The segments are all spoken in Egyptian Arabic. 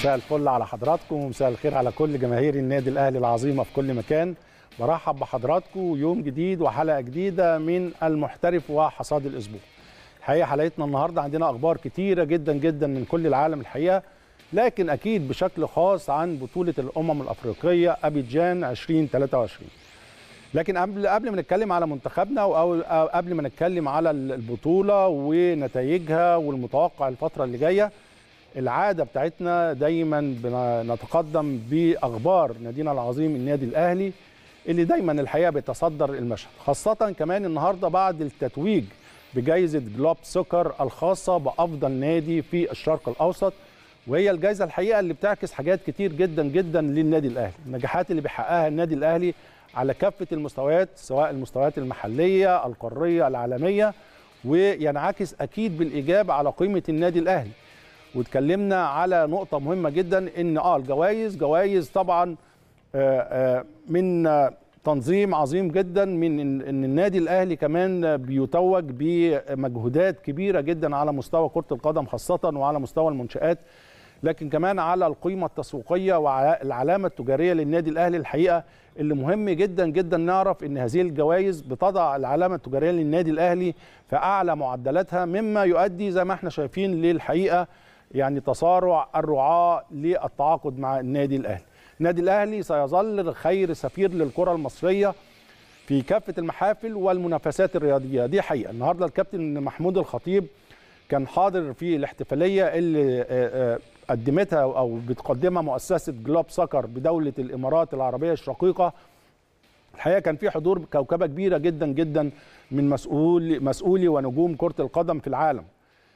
مساء الفل على حضراتكم ومساء الخير على كل جماهير النادي الاهلي العظيمه في كل مكان برحب بحضراتكم يوم جديد وحلقه جديده من المحترف وحصاد الاسبوع الحقيقه حلقتنا النهارده عندنا اخبار كتيره جدا جدا من كل العالم الحقيقه لكن اكيد بشكل خاص عن بطوله الامم الافريقيه ابيجان 2023 لكن قبل قبل ما نتكلم على منتخبنا او قبل ما نتكلم على البطوله ونتائجها والمتوقع الفتره اللي جايه العاده بتاعتنا دايما بنتقدم باخبار نادينا العظيم النادي الاهلي اللي دايما الحقيقه بيتصدر المشهد خاصه كمان النهارده بعد التتويج بجائزه جلوب سكر الخاصه بافضل نادي في الشرق الاوسط وهي الجائزه الحقيقه اللي بتعكس حاجات كتير جدا جدا للنادي الاهلي النجاحات اللي بيحققها النادي الاهلي على كافه المستويات سواء المستويات المحليه القاريه العالميه وينعكس اكيد بالايجاب على قيمه النادي الاهلي واتكلمنا على نقطه مهمه جدا ان اه الجوائز جوائز طبعا آآ آآ من تنظيم عظيم جدا من ان النادي الاهلي كمان بيتوج بمجهودات كبيره جدا على مستوى كره القدم خاصه وعلى مستوى المنشات لكن كمان على القيمه التسويقيه وعلى العلامه التجاريه للنادي الاهلي الحقيقه اللي مهم جدا جدا نعرف ان هذه الجوائز بتضع العلامه التجاريه للنادي الاهلي في اعلى معدلاتها مما يؤدي زي ما احنا شايفين للحقيقه يعني تصارع الرعاه للتعاقد مع النادي الاهلي. النادي الاهلي سيظل خير سفير للكره المصريه في كافه المحافل والمنافسات الرياضيه دي حقيقه النهارده الكابتن محمود الخطيب كان حاضر في الاحتفاليه اللي قدمتها او بتقدمها مؤسسه جلوب سكر بدوله الامارات العربيه الشقيقه الحقيقه كان في حضور كوكبه كبيره جدا جدا من مسؤول مسؤولي ونجوم كره القدم في العالم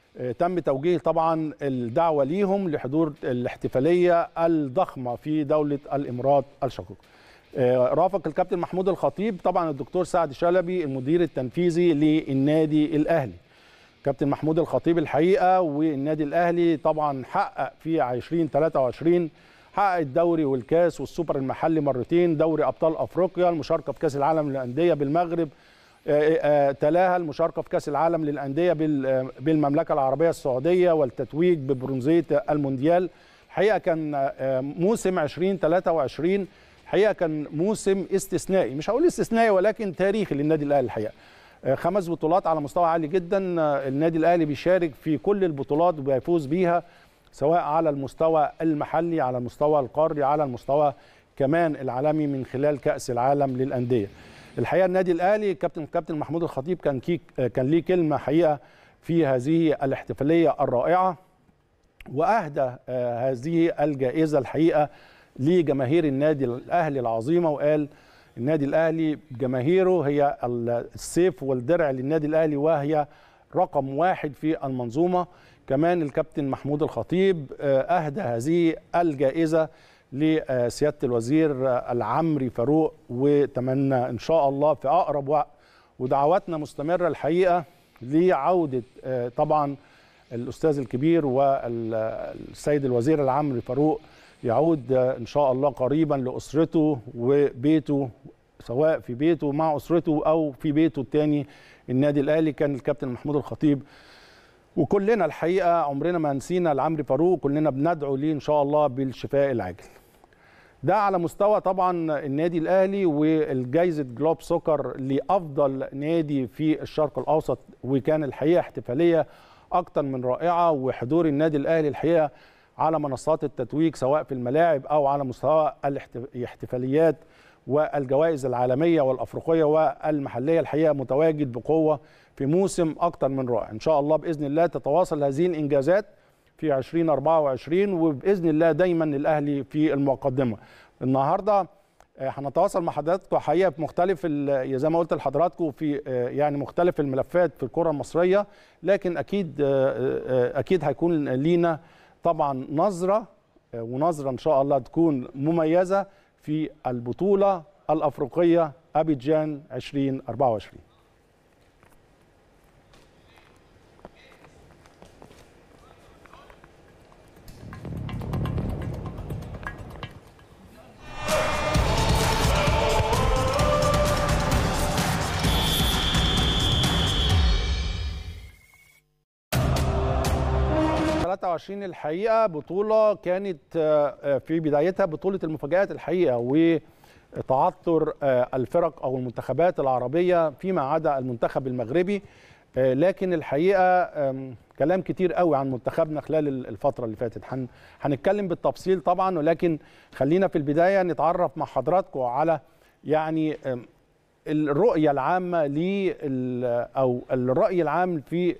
تم توجيه طبعا الدعوه ليهم لحضور الاحتفاليه الضخمه في دوله الامارات الشقيقه. رافق الكابتن محمود الخطيب طبعا الدكتور سعد شلبي المدير التنفيذي للنادي الاهلي. كابتن محمود الخطيب الحقيقه والنادي الاهلي طبعا حقق في 2023 حقق الدوري والكاس والسوبر المحلي مرتين، دوري ابطال افريقيا، المشاركه في كاس العالم للانديه بالمغرب، تلاها المشاركه في كاس العالم للانديه بالمملكه العربيه السعوديه والتتويج ببرونزيه المونديال الحقيقه كان موسم 2023 الحقيقه كان موسم استثنائي مش هقول استثنائي ولكن تاريخي للنادي الاهلي الحقيقه خمس بطولات على مستوى عالي جدا النادي الاهلي بيشارك في كل البطولات وبيفوز بيها سواء على المستوى المحلي على المستوى القاري على المستوى كمان العالمي من خلال كاس العالم للانديه الحقيقه النادي الاهلي كابتن كابتن محمود الخطيب كان كي كان ليه كلمه حقيقه في هذه الاحتفاليه الرائعه واهدى هذه الجائزه الحقيقه لجماهير النادي الاهلي العظيمه وقال النادي الاهلي جماهيره هي السيف والدرع للنادي الاهلي وهي رقم واحد في المنظومه كمان الكابتن محمود الخطيب اهدى هذه الجائزه لسياده الوزير العمري فاروق وتمنى ان شاء الله في اقرب وقت ودعواتنا مستمره الحقيقه لعوده طبعا الاستاذ الكبير والسيد الوزير العمري فاروق يعود ان شاء الله قريبا لاسرته وبيته سواء في بيته مع اسرته او في بيته الثاني النادي الاهلي كان الكابتن محمود الخطيب وكلنا الحقيقه عمرنا ما نسينا العمري فاروق كلنا بندعو ليه ان شاء الله بالشفاء العاجل ده على مستوى طبعا النادي الاهلي والجائزه جلوب سكر لافضل نادي في الشرق الاوسط وكان الحقيقه احتفاليه اكتر من رائعه وحضور النادي الاهلي الحقيقه على منصات التتويج سواء في الملاعب او على مستوى الاحتفاليات والجوائز العالميه والافريقيه والمحليه الحقيقه متواجد بقوه في موسم اكتر من رائع ان شاء الله باذن الله تتواصل هذه الانجازات في 2024 وباذن الله دايما الاهلي في المقدمه النهارده هنتواصل مع حضراتكم حقيقه في مختلف زي ما قلت لحضراتكم في يعني مختلف الملفات في الكره المصريه لكن اكيد اكيد هيكون لينا طبعا نظره ونظره ان شاء الله تكون مميزه في البطوله الافريقيه ابيجان 2024 23 2024 الحقيقه بطوله كانت في بدايتها بطوله المفاجات الحقيقه وتعثر الفرق او المنتخبات العربيه فيما عدا المنتخب المغربي لكن الحقيقه كلام كتير قوي عن منتخبنا خلال الفتره اللي فاتت هنتكلم بالتفصيل طبعا ولكن خلينا في البدايه نتعرف مع حضراتكم على يعني الرؤيه العامه ل او الراي العام في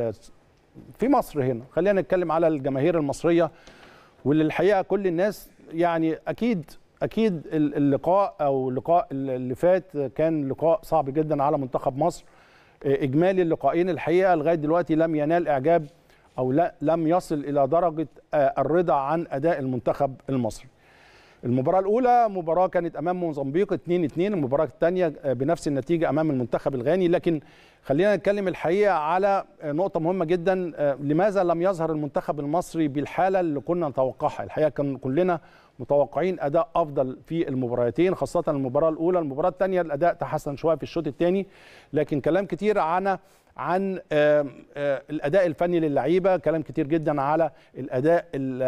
في مصر هنا خلينا نتكلم على الجماهير المصريه واللي الحقيقه كل الناس يعني اكيد اكيد اللقاء او اللقاء اللي فات كان لقاء صعب جدا على منتخب مصر اجمالي اللقاءين الحقيقه لغايه دلوقتي لم ينال اعجاب او لا لم يصل الى درجه الرضا عن اداء المنتخب المصري المباراة الأولى مباراة كانت أمام موزمبيق 2-2 المباراة الثانية بنفس النتيجة أمام المنتخب الغاني لكن خلينا نتكلم الحقيقة على نقطة مهمة جدا لماذا لم يظهر المنتخب المصري بالحالة اللي كنا نتوقعها الحقيقة كان كلنا متوقعين أداء أفضل في المباراتين خاصة المباراة الأولى المباراة الثانية الأداء تحسن شوية في الشوط الثاني لكن كلام كتير عن عن الاداء الفني للعيبه كلام كتير جدا على الاداء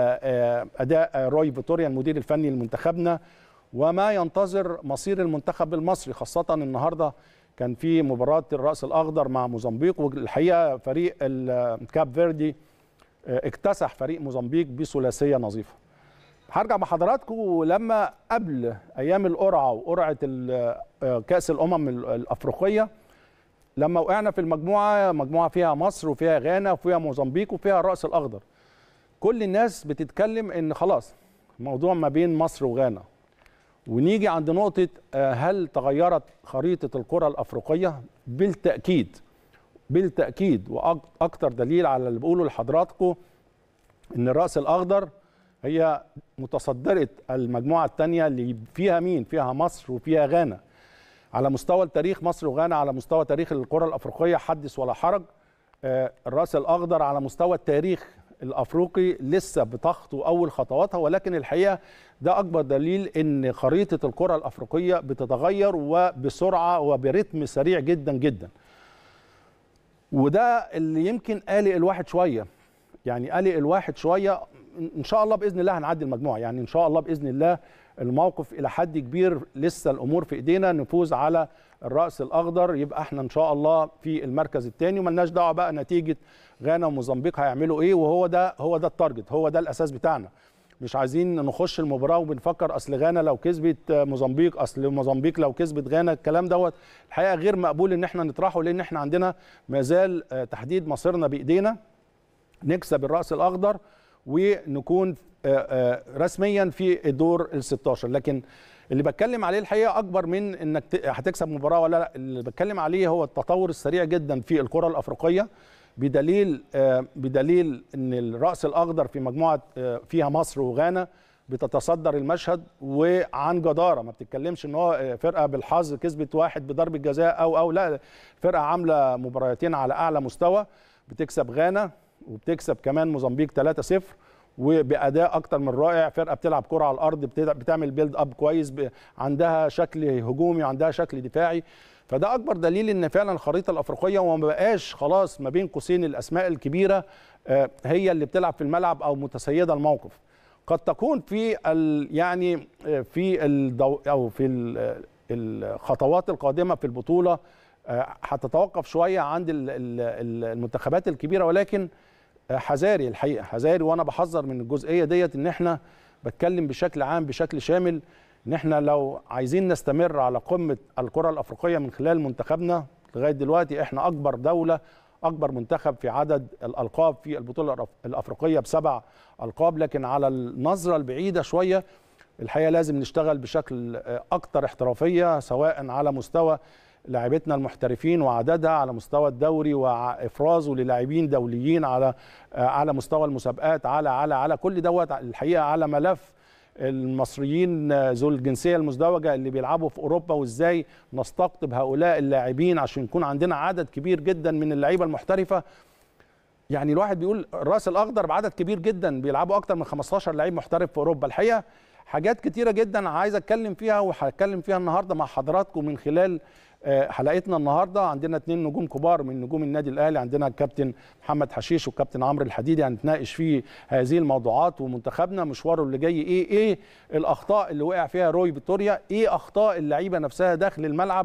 اداء روي فيتوريا المدير الفني لمنتخبنا وما ينتظر مصير المنتخب المصري خاصه النهارده كان في مباراه الراس الاخضر مع موزمبيق والحقيقه فريق الكاب فيردي اكتسح فريق موزمبيق بثلاثيه نظيفه هرجع مع حضراتكم لما قبل ايام القرعه وقرعه كاس الامم الافريقيه لما وقعنا في المجموعه مجموعه فيها مصر وفيها غانا وفيها موزمبيق وفيها الراس الاخضر كل الناس بتتكلم ان خلاص الموضوع ما بين مصر وغانا ونيجي عند نقطه هل تغيرت خريطه الكره الافريقيه بالتاكيد بالتاكيد واكثر دليل على اللي بقوله لحضراتكم ان الراس الاخضر هي متصدره المجموعه الثانيه اللي فيها مين فيها مصر وفيها غانا على مستوى التاريخ مصر وغانا على مستوى تاريخ الكره الافريقيه حدث ولا حرج الراس الاخضر على مستوى التاريخ الافريقي لسه بتخطو اول خطواتها ولكن الحقيقه ده اكبر دليل ان خريطه الكره الافريقيه بتتغير وبسرعه وبرتم سريع جدا جدا وده اللي يمكن قلق الواحد شويه يعني قلق الواحد شويه ان شاء الله باذن الله هنعدي المجموعه يعني ان شاء الله باذن الله الموقف الى حد كبير لسه الامور في ايدينا نفوز على الراس الاخضر يبقى احنا ان شاء الله في المركز الثاني وملناش دعوه بقى نتيجه غانا وموزمبيق هيعملوا ايه وهو ده هو ده التارجت هو ده الاساس بتاعنا مش عايزين نخش المباراه وبنفكر اصل غانا لو كسبت موزمبيق اصل موزمبيق لو كسبت غانا الكلام دوت الحقيقه غير مقبول ان احنا نطرحه لان احنا عندنا ما زال تحديد مصيرنا بايدينا نكسب الراس الاخضر ونكون رسميا في الدور ال 16 لكن اللي بتكلم عليه الحقيقه اكبر من انك هتكسب مباراه ولا لا اللي بتكلم عليه هو التطور السريع جدا في الكره الافريقيه بدليل بدليل ان الراس الاخضر في مجموعه فيها مصر وغانا بتتصدر المشهد وعن جداره ما بتتكلمش ان هو فرقه بالحظ كسبت واحد بضربه جزاء او او لا فرقه عامله مباراتين على اعلى مستوى بتكسب غانا وبتكسب كمان موزمبيق 3-0 وباداء اكتر من رائع فرقه بتلعب كره على الارض بتعمل بيلد اب كويس عندها شكل هجومي وعندها شكل دفاعي فده اكبر دليل ان فعلا الخريطه الافريقيه وما بقاش خلاص ما بين قوسين الاسماء الكبيره هي اللي بتلعب في الملعب او متسيده الموقف قد تكون في ال يعني في الدو او في الخطوات القادمه في البطوله هتتوقف شويه عند المنتخبات الكبيره ولكن حذاري الحقيقه حذاري وانا بحذر من الجزئيه ديت ان احنا بتكلم بشكل عام بشكل شامل ان احنا لو عايزين نستمر على قمه الكره الافريقيه من خلال منتخبنا لغايه دلوقتي احنا اكبر دوله اكبر منتخب في عدد الالقاب في البطوله الافريقيه بسبع القاب لكن على النظره البعيده شويه الحقيقه لازم نشتغل بشكل اكثر احترافيه سواء على مستوى لاعبتنا المحترفين وعددها على مستوى الدوري وافرازه للاعبين دوليين على على مستوى المسابقات على على على كل دوت الحقيقه على ملف المصريين ذو الجنسيه المزدوجه اللي بيلعبوا في اوروبا وازاي نستقطب هؤلاء اللاعبين عشان يكون عندنا عدد كبير جدا من اللعيبه المحترفه يعني الواحد بيقول الراس الاخضر بعدد كبير جدا بيلعبوا اكتر من 15 لعيب محترف في اوروبا الحقيقه حاجات كتيره جدا عايز اتكلم فيها وهتكلم فيها النهارده مع حضراتكم من خلال آه، حلقتنا النهارده عندنا اثنين نجوم كبار من نجوم النادي الاهلي عندنا الكابتن محمد حشيش والكابتن عمرو الحديدي هنتناقش في هذه الموضوعات ومنتخبنا مشواره اللي جاي ايه ايه الاخطاء اللي وقع فيها روي فيتوريا ايه اخطاء اللعيبه نفسها داخل الملعب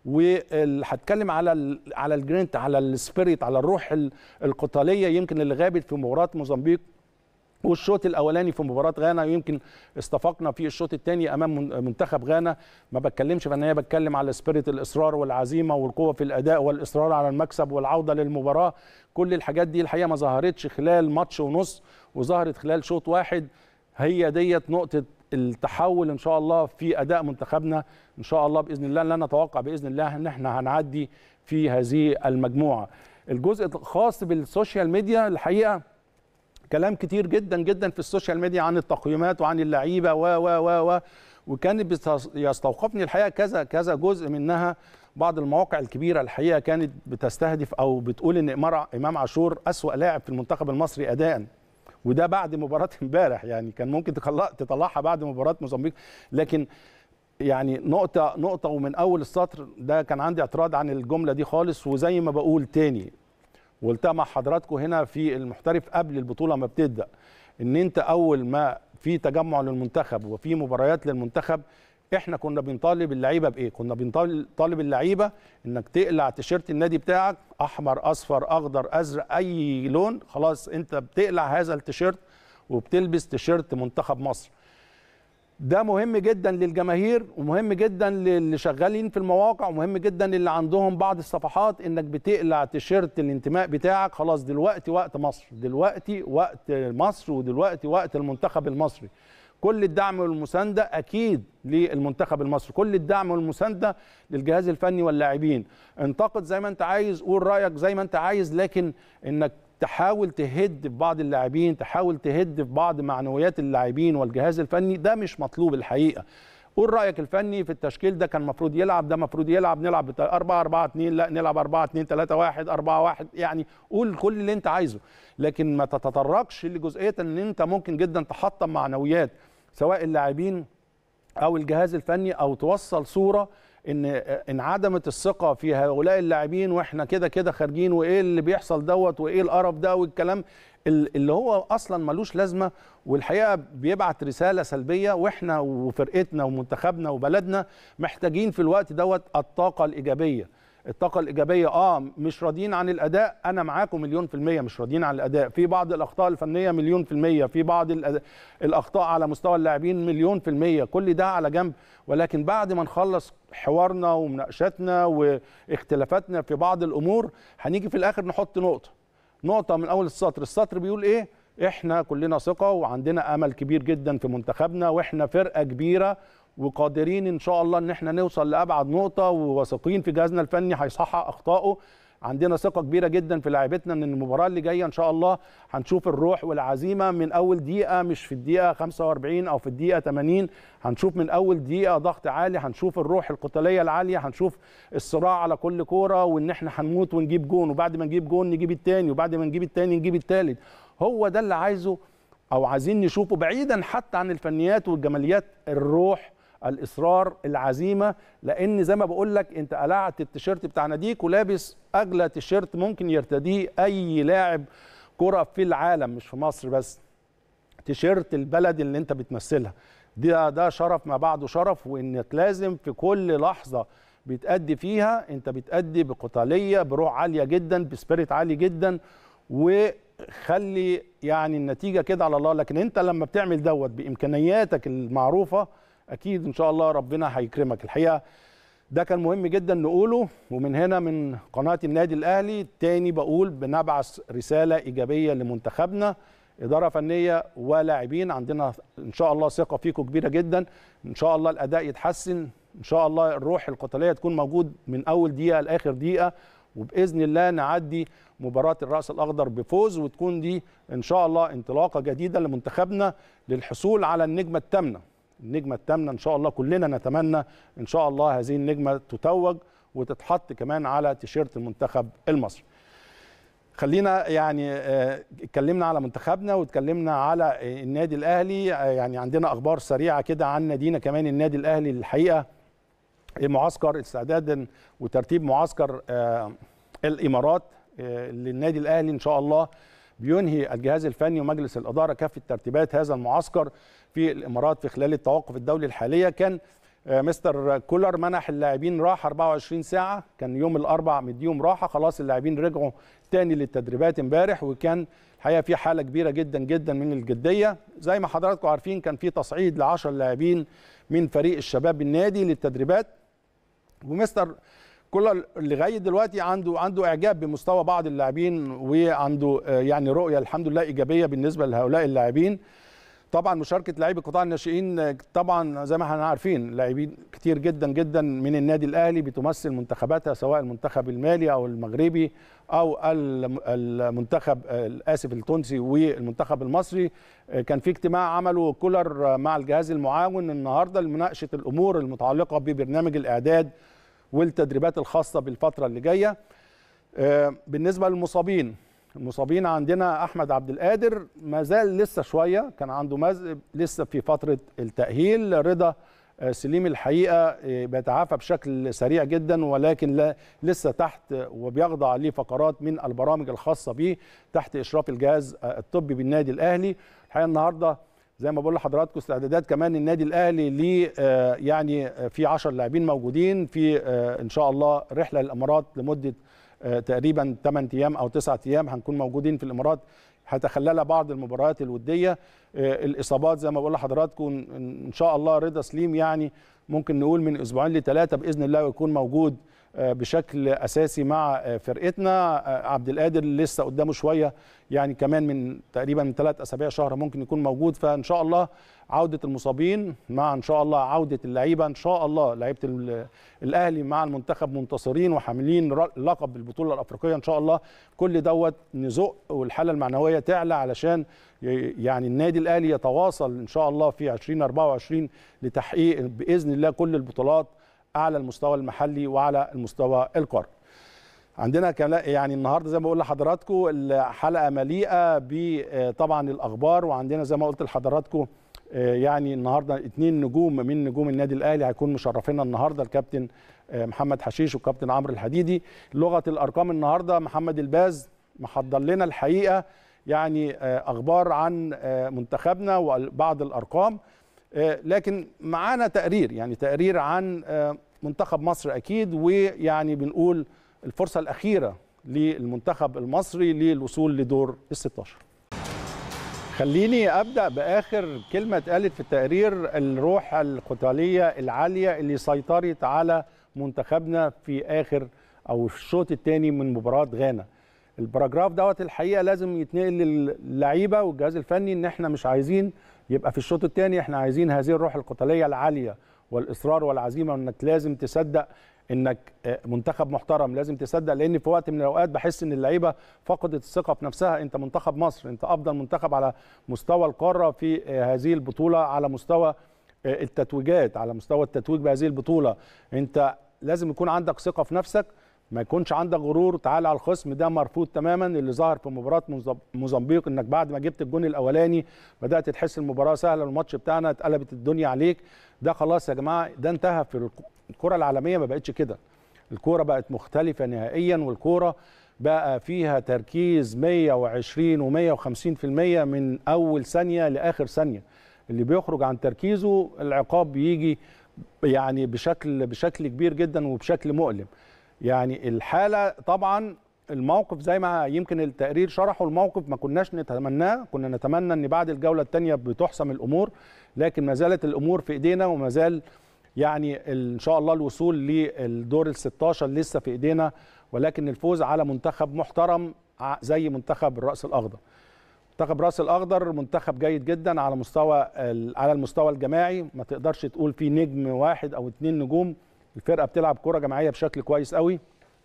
وهتكلم على ال على الجرينت على السبيريت على الروح ال- القتاليه يمكن اللي غابت في مباراه موزمبيق والشوط الاولاني في مباراه غانا يمكن استفقنا في الشوط الثاني امام من- منتخب غانا ما بتكلمش في النهايه بتكلم على سبيريت الاصرار والعزيمه والقوه في الاداء والاصرار على المكسب والعوده للمباراه كل الحاجات دي الحقيقه ما ظهرتش خلال ماتش ونص وظهرت خلال شوط واحد هي ديت نقطه التحول ان شاء الله في اداء منتخبنا ان شاء الله باذن الله لا نتوقع باذن الله ان احنا هنعدي في هذه المجموعه الجزء الخاص بالسوشيال ميديا الحقيقه كلام كتير جدا جدا في السوشيال ميديا عن التقييمات وعن اللعيبه و و و و وكانت بتس- يستوقفني الحقيقه كذا كذا جزء منها بعض المواقع الكبيره الحقيقه كانت بتستهدف او بتقول ان إمار- امام عاشور اسوا لاعب في المنتخب المصري اداء وده بعد مباراه امبارح يعني كان ممكن تطلع تطلعها بعد مباراه موزمبيق لكن يعني نقطة نقطة ومن أول السطر ده كان عندي اعتراض عن الجملة دي خالص وزي ما بقول تاني وقلتها مع حضراتكم هنا في المحترف قبل البطولة ما بتبدأ إن أنت أول ما في تجمع للمنتخب وفي مباريات للمنتخب احنا كنا بنطالب اللعيبه بايه؟ كنا بنطالب اللعيبه انك تقلع تيشيرت النادي بتاعك احمر اصفر اخضر ازرق اي لون خلاص انت بتقلع هذا التيشيرت وبتلبس تيشيرت منتخب مصر. ده مهم جدا للجماهير ومهم جدا للي شغالين في المواقع ومهم جدا للي عندهم بعض الصفحات انك بتقلع تيشيرت الانتماء بتاعك خلاص دلوقتي وقت مصر دلوقتي وقت مصر ودلوقتي وقت المنتخب المصري كل الدعم والمسانده اكيد للمنتخب المصري كل الدعم والمسانده للجهاز الفني واللاعبين انتقد زي ما انت عايز قول رايك زي ما انت عايز لكن انك تحاول تهد في بعض اللاعبين تحاول تهد في بعض معنويات اللاعبين والجهاز الفني ده مش مطلوب الحقيقه قول رايك الفني في التشكيل ده كان المفروض يلعب ده المفروض يلعب نلعب 4 4 2 لا نلعب 4 2 3 1 4 1 يعني قول كل اللي انت عايزه لكن ما تتطرقش لجزئيه ان انت ممكن جدا تحطم معنويات سواء اللاعبين او الجهاز الفني او توصل صوره ان انعدمت الثقه في هؤلاء اللاعبين واحنا كده كده خارجين وايه اللي بيحصل دوت وايه القرف ده والكلام اللي هو اصلا ملوش لازمه والحقيقه بيبعت رساله سلبيه واحنا وفرقتنا ومنتخبنا وبلدنا محتاجين في الوقت دوت الطاقه الايجابيه الطاقه الايجابيه اه مش راضيين عن الاداء انا معاكم مليون في الميه مش راضيين عن الاداء في بعض الاخطاء الفنيه مليون في الميه في بعض الاخطاء على مستوى اللاعبين مليون في الميه كل ده على جنب ولكن بعد ما نخلص حوارنا ومناقشاتنا واختلافاتنا في بعض الامور هنيجي في الاخر نحط نقطه نقطه من اول السطر السطر بيقول ايه احنا كلنا ثقه وعندنا امل كبير جدا في منتخبنا واحنا فرقه كبيره وقادرين ان شاء الله ان احنا نوصل لابعد نقطه وواثقين في جهازنا الفني هيصحح اخطائه عندنا ثقه كبيره جدا في لاعبتنا ان المباراه اللي جايه ان شاء الله هنشوف الروح والعزيمه من اول دقيقه مش في الدقيقه 45 او في الدقيقه 80 هنشوف من اول دقيقه ضغط عالي هنشوف الروح القتاليه العاليه هنشوف الصراع على كل كوره وان احنا هنموت ونجيب جون وبعد ما نجيب جون نجيب الثاني وبعد ما نجيب الثاني نجيب الثالث هو ده اللي عايزه او عايزين نشوفه بعيدا حتى عن الفنيات والجماليات الروح الاصرار العزيمه لان زي ما بقول لك انت قلعت التيشيرت بتاع ناديك ولابس اغلى تيشيرت ممكن يرتديه اي لاعب كره في العالم مش في مصر بس تيشيرت البلد اللي انت بتمثلها ده ده شرف ما بعده شرف وانك لازم في كل لحظه بتأدي فيها انت بتأدي بقتاليه بروح عاليه جدا بسبيريت عالي جدا وخلي يعني النتيجه كده على الله لكن انت لما بتعمل دوت بامكانياتك المعروفه اكيد ان شاء الله ربنا هيكرمك الحقيقه ده كان مهم جدا نقوله ومن هنا من قناه النادي الاهلي تاني بقول بنبعث رساله ايجابيه لمنتخبنا اداره فنيه ولاعبين عندنا ان شاء الله ثقه فيكم كبيره جدا ان شاء الله الاداء يتحسن ان شاء الله الروح القتاليه تكون موجود من اول دقيقه لاخر دقيقه وباذن الله نعدي مباراه الراس الاخضر بفوز وتكون دي ان شاء الله انطلاقه جديده لمنتخبنا للحصول على النجمه الثامنه النجمه الثامنه ان شاء الله كلنا نتمنى ان شاء الله هذه النجمه تتوج وتتحط كمان على تيشيرت المنتخب المصري خلينا يعني اتكلمنا على منتخبنا واتكلمنا على النادي الاهلي يعني عندنا اخبار سريعه كده عن نادينا كمان النادي الاهلي الحقيقه معسكر استعدادا وترتيب معسكر الامارات للنادي الاهلي ان شاء الله بينهي الجهاز الفني ومجلس الاداره كافه ترتيبات هذا المعسكر في الامارات في خلال التوقف الدولي الحاليه كان مستر كولر منح اللاعبين راحه 24 ساعه كان يوم الاربع مديهم راحه خلاص اللاعبين رجعوا تاني للتدريبات امبارح وكان الحقيقه في حاله كبيره جدا جدا من الجديه زي ما حضراتكم عارفين كان في تصعيد ل 10 لاعبين من فريق الشباب النادي للتدريبات ومستر كولر لغايه دلوقتي عنده عنده اعجاب بمستوى بعض اللاعبين وعنده يعني رؤيه الحمد لله ايجابيه بالنسبه لهؤلاء اللاعبين طبعا مشاركه لاعبي قطاع الناشئين طبعا زي ما احنا عارفين لاعبين كتير جدا جدا من النادي الاهلي بتمثل منتخباتها سواء المنتخب المالي او المغربي او المنتخب اسف التونسي والمنتخب المصري كان في اجتماع عمله كولر مع الجهاز المعاون النهارده لمناقشه الامور المتعلقه ببرنامج الاعداد والتدريبات الخاصه بالفتره اللي جايه بالنسبه للمصابين المصابين عندنا احمد عبد القادر ما زال لسه شويه كان عنده مز... لسه في فتره التاهيل رضا سليم الحقيقه بيتعافى بشكل سريع جدا ولكن لا لسه تحت وبيخضع لفقرات من البرامج الخاصه به تحت اشراف الجهاز الطبي بالنادي الاهلي الحقيقه النهارده زي ما بقول لحضراتكم استعدادات كمان النادي الاهلي ل يعني في 10 لاعبين موجودين في ان شاء الله رحله للامارات لمده تقريبا 8 ايام او 9 ايام هنكون موجودين في الامارات هتخللها بعض المباريات الوديه الاصابات زي ما بقول لحضراتكم ان شاء الله رضا سليم يعني ممكن نقول من اسبوعين لثلاثه باذن الله يكون موجود بشكل اساسي مع فرقتنا عبد القادر لسه قدامه شويه يعني كمان من تقريبا من ثلاث اسابيع شهر ممكن يكون موجود فان شاء الله عوده المصابين مع ان شاء الله عوده اللعيبه ان شاء الله لعيبه الاهلي مع المنتخب منتصرين وحاملين لقب البطوله الافريقيه ان شاء الله كل دوت نزق والحاله المعنويه تعلى علشان يعني النادي الاهلي يتواصل ان شاء الله في 2024 لتحقيق باذن الله كل البطولات على المستوى المحلي وعلى المستوى القاري. عندنا يعني النهارده زي ما بقول لحضراتكم الحلقه مليئه بطبعا الاخبار وعندنا زي ما قلت لحضراتكم يعني النهارده اثنين نجوم من نجوم النادي الاهلي هيكون مشرفينا النهارده الكابتن محمد حشيش والكابتن عمرو الحديدي لغه الارقام النهارده محمد الباز محضر لنا الحقيقه يعني اخبار عن منتخبنا وبعض الارقام لكن معانا تقرير يعني تقرير عن منتخب مصر اكيد ويعني بنقول الفرصه الاخيره للمنتخب المصري للوصول لدور ال 16 خليني ابدا باخر كلمه اتقالت في التقرير الروح القتاليه العاليه اللي سيطرت على منتخبنا في اخر او في الشوط الثاني من مباراه غانا الباراجراف دوت الحقيقه لازم يتنقل للعيبه والجهاز الفني ان احنا مش عايزين يبقى في الشوط الثاني احنا عايزين هذه الروح القتاليه العاليه والاصرار والعزيمه وانك لازم تصدق انك منتخب محترم لازم تصدق لان في وقت من الاوقات بحس ان اللعيبه فقدت الثقه في نفسها انت منتخب مصر انت افضل منتخب على مستوى القاره في هذه البطوله على مستوى التتويجات على مستوى التتويج بهذه البطوله انت لازم يكون عندك ثقه في نفسك ما يكونش عندك غرور تعالى على الخصم ده مرفوض تماما اللي ظهر في مباراه موزمبيق انك بعد ما جبت الجون الاولاني بدات تحس المباراه سهله والماتش بتاعنا اتقلبت الدنيا عليك ده خلاص يا جماعه ده انتهى في الكره العالميه ما بقتش كده الكوره بقت مختلفه نهائيا والكوره بقى فيها تركيز 120 و150% من اول ثانيه لاخر ثانيه اللي بيخرج عن تركيزه العقاب بيجي يعني بشكل بشكل كبير جدا وبشكل مؤلم يعني الحاله طبعا الموقف زي ما يمكن التقرير شرحه الموقف ما كناش نتمناه كنا نتمنى ان بعد الجوله الثانيه بتحسم الامور لكن ما زالت الامور في ايدينا وما زال يعني ان شاء الله الوصول للدور ال 16 لسه في ايدينا ولكن الفوز على منتخب محترم زي منتخب الراس الاخضر منتخب راس الاخضر منتخب جيد جدا على مستوى على المستوى الجماعي ما تقدرش تقول فيه نجم واحد او اتنين نجوم الفرقه بتلعب كره جماعيه بشكل كويس قوي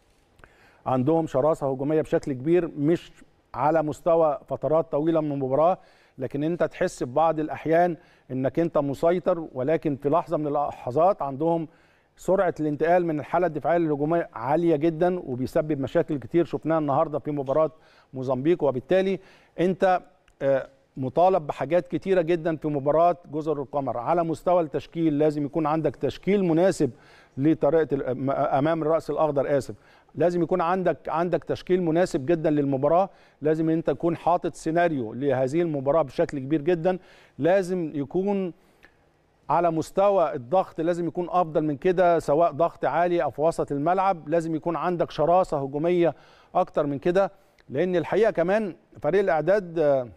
عندهم شراسه هجوميه بشكل كبير مش على مستوى فترات طويله من المباراه لكن انت تحس في بعض الاحيان انك انت مسيطر ولكن في لحظه من اللحظات عندهم سرعه الانتقال من الحاله الدفاعيه للهجوميه عاليه جدا وبيسبب مشاكل كتير شفناها النهارده في مباراه موزمبيق وبالتالي انت مطالب بحاجات كتيره جدا في مباراه جزر القمر على مستوى التشكيل لازم يكون عندك تشكيل مناسب لطريقه ال- امام الراس الاخضر اسف لازم يكون عندك عندك تشكيل مناسب جدا للمباراه لازم انت تكون حاطط سيناريو لهذه المباراه بشكل كبير جدا لازم يكون على مستوى الضغط لازم يكون افضل من كده سواء ضغط عالي او في وسط الملعب لازم يكون عندك شراسه هجوميه اكتر من كده لان الحقيقه كمان فريق الاعداد آه،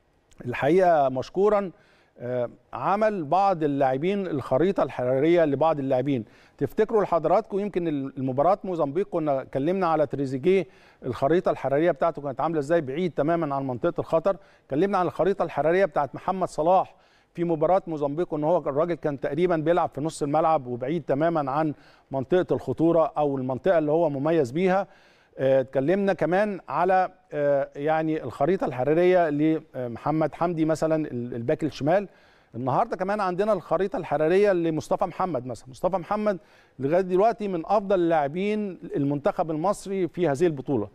الحقيقه مشكورا آه، عمل بعض اللاعبين الخريطه الحراريه لبعض اللاعبين تفتكروا لحضراتكم يمكن المباراه موزمبيق كنا اتكلمنا على تريزيجيه الخريطه الحراريه بتاعته كانت عامله ازاي بعيد تماما عن منطقه الخطر اتكلمنا عن الخريطه الحراريه بتاعت محمد صلاح في مباراه موزمبيق ان هو الراجل كان تقريبا بيلعب في نص الملعب وبعيد تماما عن منطقه الخطوره او المنطقه اللي هو مميز بيها آه، اتكلمنا كمان على آه، يعني الخريطه الحراريه لمحمد حمدي مثلا ال- الباك الشمال النهارده كمان عندنا الخريطه الحراريه لمصطفى محمد مثلا مصطفى محمد لغايه دلوقتي من افضل اللاعبين المنتخب المصري في هذه البطوله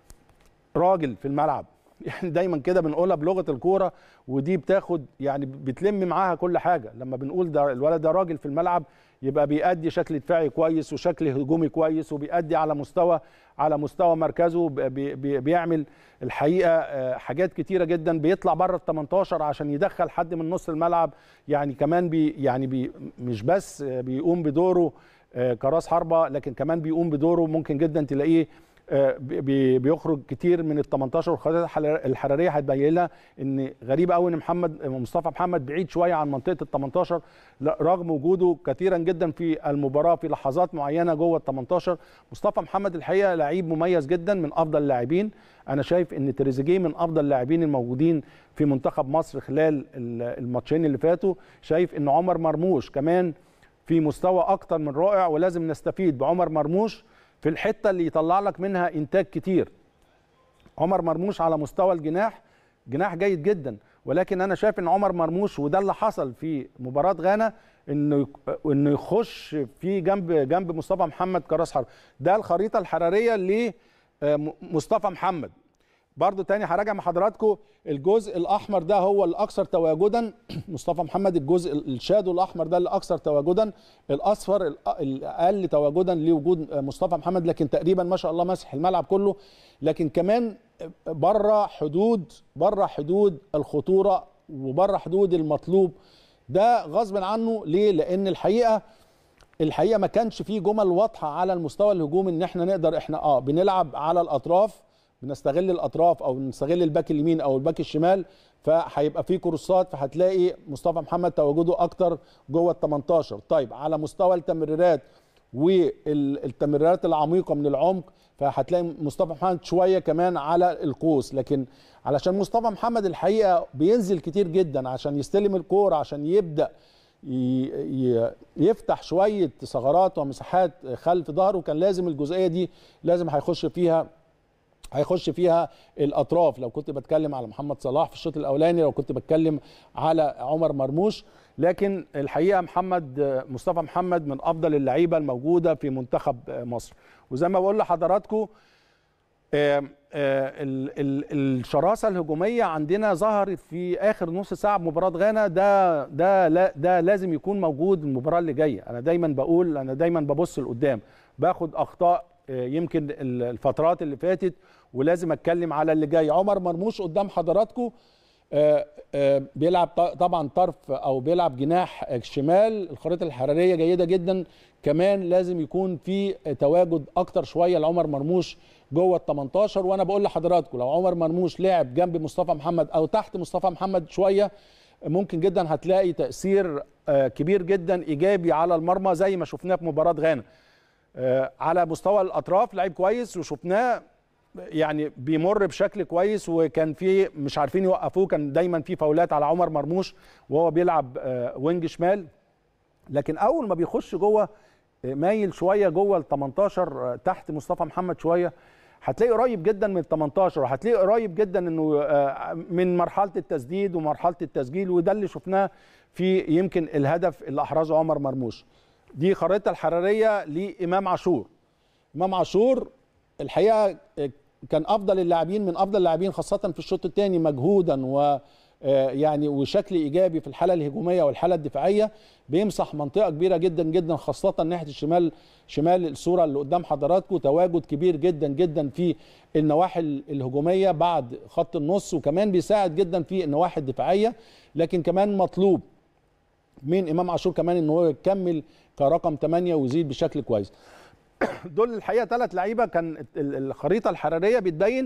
راجل في الملعب يعني دايما كده بنقولها بلغه الكوره ودي بتاخد يعني بتلم معاها كل حاجه لما بنقول ده الولد ده راجل في الملعب يبقى بيأدي شكل دفاعي كويس وشكل هجومي كويس وبيأدي على مستوى على مستوى مركزه بي بي بيعمل الحقيقه آه، حاجات كتيره جدا بيطلع بره ال 18 عشان يدخل حد من نص الملعب يعني كمان بي يعني بي مش بس آه، بيقوم بدوره آه، كراس حربه لكن كمان بيقوم بدوره ممكن جدا تلاقيه آه، بي- بيخرج كتير من ال 18 والخريطه الحل- الحراريه هتبين لها ان غريب قوي ان محمد مصطفى محمد بعيد شويه عن منطقه ال 18 لا، رغم وجوده كثيرا جدا في المباراه في لحظات معينه جوه ال 18 مصطفى محمد الحقيقه لعيب مميز جدا من افضل اللاعبين انا شايف ان تريزيجيه من افضل اللاعبين الموجودين في منتخب مصر خلال ال- الماتشين اللي فاتوا شايف ان عمر مرموش كمان في مستوى اكتر من رائع ولازم نستفيد بعمر مرموش في الحته اللي يطلع لك منها انتاج كتير عمر مرموش على مستوى الجناح جناح جيد جدا ولكن انا شايف ان عمر مرموش وده اللي حصل في مباراه غانا انه يك- انه يخش في جنب جنب مصطفى محمد كراس حرب ده الخريطه الحراريه لمصطفى محمد برضو تاني هراجع مع حضراتكم الجزء الاحمر ده هو الاكثر تواجدا مصطفى محمد الجزء الشادو الاحمر ده الاكثر تواجدا الاصفر الأ- الاقل تواجدا لوجود مصطفى محمد لكن تقريبا ما شاء الله مسح الملعب كله لكن كمان بره حدود بره حدود الخطوره وبره حدود المطلوب ده غصب عنه ليه لان الحقيقه الحقيقه ما كانش فيه جمل واضحه على المستوى الهجومي ان احنا نقدر احنا اه بنلعب على الاطراف بنستغل الاطراف او نستغل الباك اليمين او الباك الشمال فهيبقى في كورسات فهتلاقي مصطفى محمد تواجده اكتر جوه ال 18 طيب على مستوى التمريرات والتمريرات العميقه من العمق فهتلاقي مصطفى محمد شويه كمان على القوس لكن علشان مصطفى محمد الحقيقه بينزل كتير جدا عشان يستلم الكوره عشان يبدا ي- ي- يفتح شويه ثغرات ومساحات خلف ظهره كان لازم الجزئيه دي لازم هيخش فيها هيخش فيها الاطراف لو كنت بتكلم على محمد صلاح في الشوط الاولاني لو كنت بتكلم على عمر مرموش لكن الحقيقه محمد مصطفى محمد من افضل اللعيبه الموجوده في منتخب مصر وزي ما بقول لحضراتكم آه، آه، ال- ال- الشراسه الهجوميه عندنا ظهرت في اخر نص ساعه بمباراه غانا ده ده لا ده لازم يكون موجود المباراه اللي جايه انا دايما بقول انا دايما ببص لقدام باخد اخطاء آه، يمكن ال- الفترات اللي فاتت ولازم اتكلم على اللي جاي عمر مرموش قدام حضراتكم آه، آه، بيلعب ط- طبعا طرف او بيلعب جناح شمال الخريطه الحراريه جيده جدا كمان لازم يكون في تواجد اكتر شويه لعمر مرموش جوه ال 18 وانا بقول لحضراتكم لو عمر مرموش لعب جنب مصطفى محمد او تحت مصطفى محمد شويه ممكن جدا هتلاقي تاثير آه، كبير جدا ايجابي على المرمى زي ما شفناه في مباراه غانا آه، على مستوى الاطراف لعيب كويس وشفناه يعني بيمر بشكل كويس وكان في مش عارفين يوقفوه كان دايما في فاولات على عمر مرموش وهو بيلعب آه، وينج شمال لكن اول ما بيخش جوه آه، مايل شويه جوه ال 18 آه، تحت مصطفى محمد شويه هتلاقي قريب جدا من ال 18 وهتلاقي قريب جدا انه آه، من مرحله التسديد ومرحله التسجيل وده اللي شفناه في يمكن الهدف اللي احرزه عمر مرموش دي خريطه الحراريه لامام عاشور امام عاشور الحقيقه كان افضل اللاعبين من افضل اللاعبين خاصه في الشوط الثاني مجهودا و يعني وشكل ايجابي في الحاله الهجوميه والحاله الدفاعيه بيمسح منطقه كبيره جدا جدا خاصه ناحيه الشمال شمال الصوره اللي قدام حضراتكم تواجد كبير جدا جدا في النواحي الهجوميه بعد خط النص وكمان بيساعد جدا في النواحي الدفاعيه لكن كمان مطلوب من امام عاشور كمان ان هو يكمل كرقم 8 ويزيد بشكل كويس دول الحقيقه ثلاث لعيبه كان الخريطه الحراريه بتبين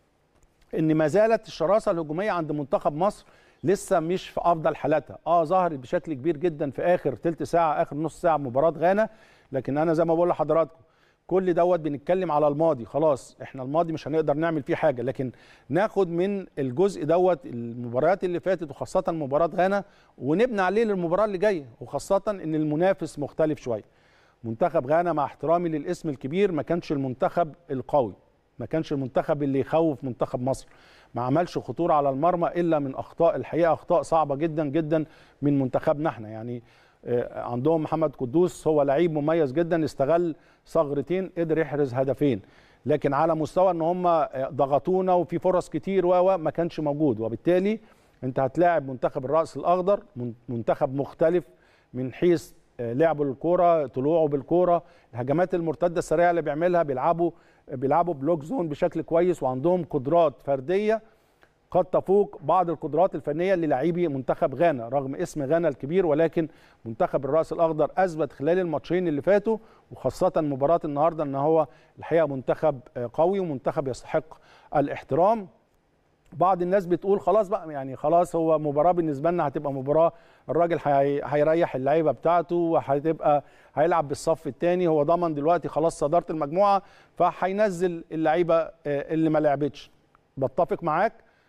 ان ما زالت الشراسه الهجوميه عند منتخب مصر لسه مش في افضل حالاتها اه ظهرت بشكل كبير جدا في اخر ثلث ساعه اخر نص ساعه مباراه غانا لكن انا زي ما بقول لحضراتكم كل دوت بنتكلم على الماضي خلاص احنا الماضي مش هنقدر نعمل فيه حاجه لكن ناخد من الجزء دوت المباريات اللي فاتت وخاصه مباراه غانا ونبني عليه للمباراه اللي جايه وخاصه ان المنافس مختلف شويه منتخب غانا مع احترامي للاسم الكبير ما كانش المنتخب القوي ما كانش المنتخب اللي يخوف منتخب مصر ما عملش خطوره على المرمى الا من اخطاء الحقيقه اخطاء صعبه جدا جدا من منتخبنا احنا يعني عندهم محمد قدوس هو لعيب مميز جدا استغل ثغرتين قدر يحرز هدفين لكن على مستوى ان هم ضغطونا وفي فرص كتير و ما كانش موجود وبالتالي انت هتلاعب منتخب الراس الاخضر منتخب مختلف من حيث لعبه الكوره طلوعه بالكوره الهجمات المرتده السريعه اللي بيعملها بيلعبوا بيلعبوا بلوك زون بشكل كويس وعندهم قدرات فرديه قد تفوق بعض القدرات الفنيه للاعبي منتخب غانا رغم اسم غانا الكبير ولكن منتخب الراس الاخضر اثبت خلال الماتشين اللي فاتوا وخاصه مباراه النهارده ان هو الحقيقه منتخب قوي ومنتخب يستحق الاحترام بعض الناس بتقول خلاص بقى يعني خلاص هو مباراه بالنسبه لنا هتبقى مباراه الراجل هيريح اللعيبه بتاعته وهتبقى هيلعب بالصف الثاني هو ضمن دلوقتي خلاص صداره المجموعه فهينزل اللعيبه اللي ما لعبتش بتفق معاك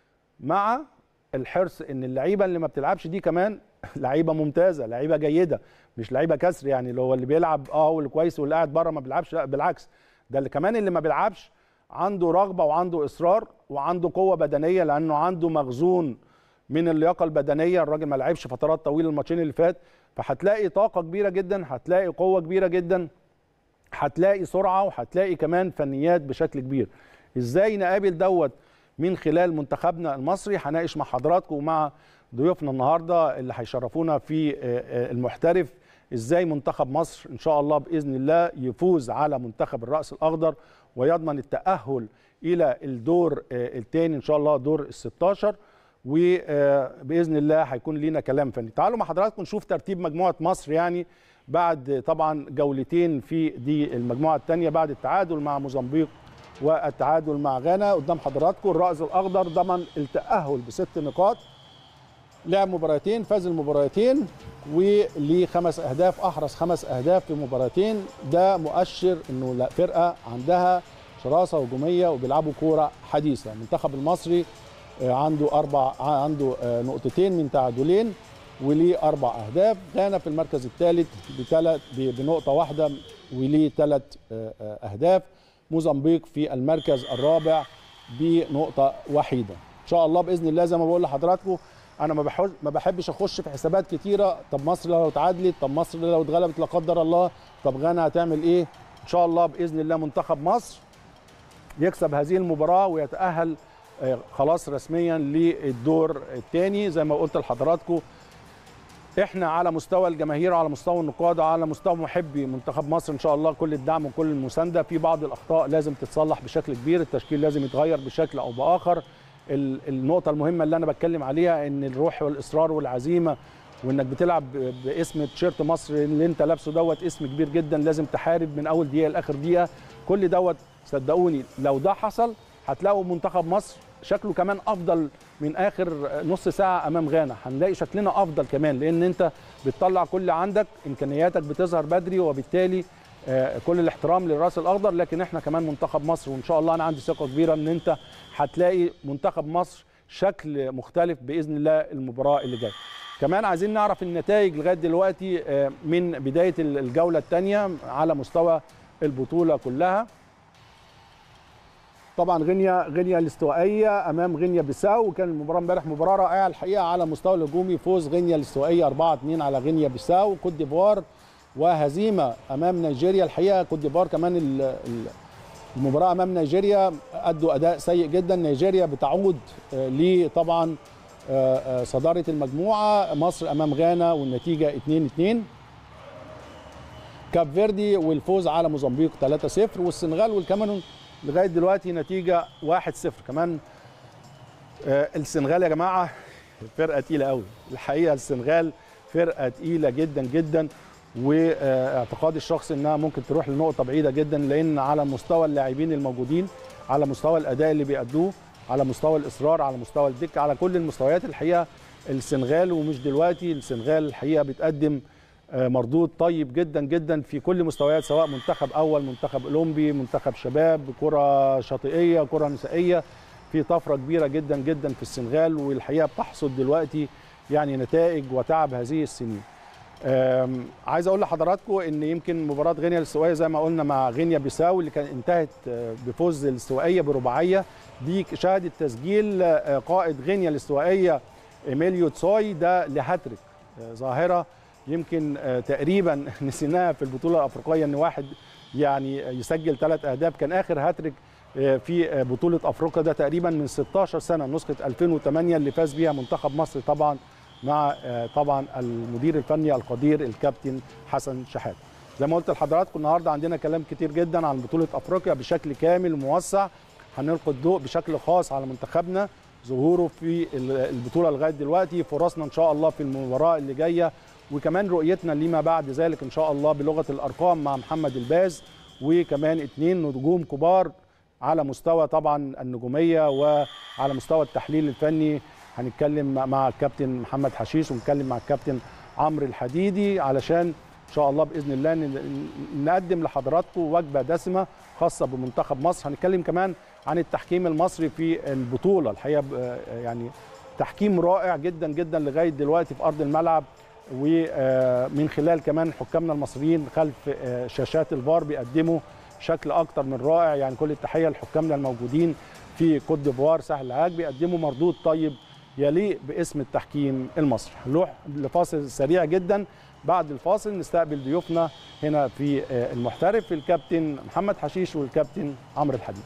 مع الحرص ان اللعيبه اللي ما بتلعبش دي كمان لعيبه ممتازه لعيبه جيده مش لعيبه كسر يعني اللي هو اللي بيلعب اه هو اللي كويس واللي قاعد بره ما بيلعبش لا بالعكس ده اللي كمان اللي ما بيلعبش عنده رغبه وعنده اصرار وعنده قوه بدنيه لانه عنده مخزون من اللياقه البدنيه الراجل ما لعبش فترات طويله الماتشين اللي فات فهتلاقي طاقه كبيره جدا هتلاقي قوه كبيره جدا هتلاقي سرعه وهتلاقي كمان فنيات بشكل كبير ازاي نقابل دوت من خلال منتخبنا المصري هناقش مع حضراتكم ومع ضيوفنا النهارده اللي هيشرفونا في المحترف ازاي منتخب مصر ان شاء الله باذن الله يفوز على منتخب الراس الاخضر ويضمن التاهل الى الدور الثاني ان شاء الله دور ال 16 وباذن الله هيكون لينا كلام فني تعالوا مع حضراتكم نشوف ترتيب مجموعه مصر يعني بعد طبعا جولتين في دي المجموعه الثانيه بعد التعادل مع موزمبيق والتعادل مع غانا قدام حضراتكم الرأس الأخضر ضمن التأهل بست نقاط لعب مباراتين فاز المباراتين وليه خمس أهداف أحرز خمس أهداف في مباراتين ده مؤشر إنه لا فرقة عندها شراسة هجومية وبيلعبوا كورة حديثة المنتخب المصري عنده أربع عنده نقطتين من تعادلين وليه أربع أهداف غانا في المركز الثالث بثلاث بنقطة واحدة وليه ثلاث أهداف موزمبيق في المركز الرابع بنقطه وحيده ان شاء الله باذن الله زي ما بقول لحضراتكم انا ما بحب ما بحبش اخش في حسابات كتيره طب مصر لو اتعادلت طب مصر لو اتغلبت لا قدر الله طب غانا هتعمل ايه ان شاء الله باذن الله منتخب مصر يكسب هذه المباراه ويتاهل خلاص رسميا للدور الثاني زي ما قلت لحضراتكم احنا على مستوى الجماهير وعلى مستوى النقاد وعلى مستوى محبي منتخب مصر ان شاء الله كل الدعم وكل المسانده في بعض الاخطاء لازم تتصلح بشكل كبير التشكيل لازم يتغير بشكل او باخر النقطه المهمه اللي انا بتكلم عليها ان الروح والاصرار والعزيمه وانك بتلعب باسم تيشيرت مصر اللي انت لابسه دوت اسم كبير جدا لازم تحارب من اول دقيقه لاخر دقيقه كل دوت صدقوني لو ده حصل هتلاقوا منتخب مصر شكله كمان افضل من اخر نص ساعه امام غانا هنلاقي شكلنا افضل كمان لان انت بتطلع كل عندك امكانياتك بتظهر بدري وبالتالي كل الاحترام للراس الاخضر لكن احنا كمان منتخب مصر وان شاء الله انا عندي ثقه كبيره ان انت هتلاقي منتخب مصر شكل مختلف باذن الله المباراه اللي جايه كمان عايزين نعرف النتائج لغايه دلوقتي من بدايه الجوله الثانيه على مستوى البطوله كلها طبعا غينيا غينيا الاستوائيه امام غينيا بيساو وكان المباراه امبارح مباراه رائعه الحقيقه على مستوى الهجومي فوز غينيا الاستوائيه 4 2 على غينيا بيساو كوت ديفوار وهزيمه امام نيجيريا الحقيقه كوت ديفوار كمان المباراه امام نيجيريا ادوا اداء سيء جدا نيجيريا بتعود لطبعا آه، آه، صداره المجموعه مصر امام غانا والنتيجه 2-2 كاب فيردي والفوز على موزمبيق 3-0 والسنغال والكاميرون لغايه دلوقتي نتيجه 1-0 كمان آه، السنغال يا جماعه فرقه تقيله قوي الحقيقه السنغال فرقه تقيله جدا جدا واعتقادي الشخصي انها ممكن تروح لنقطه بعيده جدا لان على مستوى اللاعبين الموجودين على مستوى الاداء اللي بيأدوه على مستوى الاصرار على مستوى الدكه على كل المستويات الحقيقه السنغال ومش دلوقتي السنغال الحقيقه بتقدم آه، مردود طيب جدا جدا في كل مستويات سواء منتخب اول منتخب اولمبي منتخب شباب كره شاطئيه كره نسائيه في طفره كبيره جدا جدا في السنغال والحقيقه بتحصد دلوقتي يعني نتائج وتعب هذه السنين آم، عايز اقول لحضراتكم ان يمكن مباراه غينيا الاستوائيه زي ما قلنا مع غينيا بيساو اللي كان انتهت آه، بفوز الاستوائيه برباعيه دي شهدت تسجيل آه، قائد غينيا الاستوائيه ايميليو تسوي ده لهاتريك آه، ظاهره يمكن آه، تقريبا نسيناها في البطوله الافريقيه ان واحد يعني يسجل ثلاث اهداف كان اخر هاتريك آه، في آه، بطوله افريقيا ده تقريبا من 16 سنه نسخه 2008 اللي فاز بيها منتخب مصر طبعا مع آه، طبعا المدير الفني القدير الكابتن حسن شحاته زي ما قلت لحضراتكم النهارده عندنا كلام كتير جدا عن بطوله افريقيا بشكل كامل وموسع هنلقي الضوء بشكل خاص على منتخبنا ظهوره في ال- البطوله لغايه دلوقتي فرصنا ان شاء الله في المباراه اللي جايه وكمان رؤيتنا لما بعد ذلك ان شاء الله بلغه الارقام مع محمد الباز وكمان اتنين نجوم كبار على مستوى طبعا النجوميه وعلى مستوى التحليل الفني هنتكلم مع الكابتن محمد حشيش ونتكلم مع الكابتن عمرو الحديدي علشان ان شاء الله باذن الله ن- نقدم لحضراتكم وجبه دسمه خاصه بمنتخب مصر هنتكلم كمان عن التحكيم المصري في البطوله الحقيقه ب- يعني تحكيم رائع جدا جدا لغايه دلوقتي في ارض الملعب ومن خلال كمان حكامنا المصريين خلف آه، شاشات الفار بيقدموا شكل اكتر من رائع يعني كل التحيه لحكامنا الموجودين في كوت ديفوار ساحل العاج بيقدموا مردود طيب يليق باسم التحكيم المصري هنروح لفاصل سريع جدا بعد الفاصل نستقبل ضيوفنا هنا في آه، المحترف الكابتن محمد حشيش والكابتن عمرو الحديد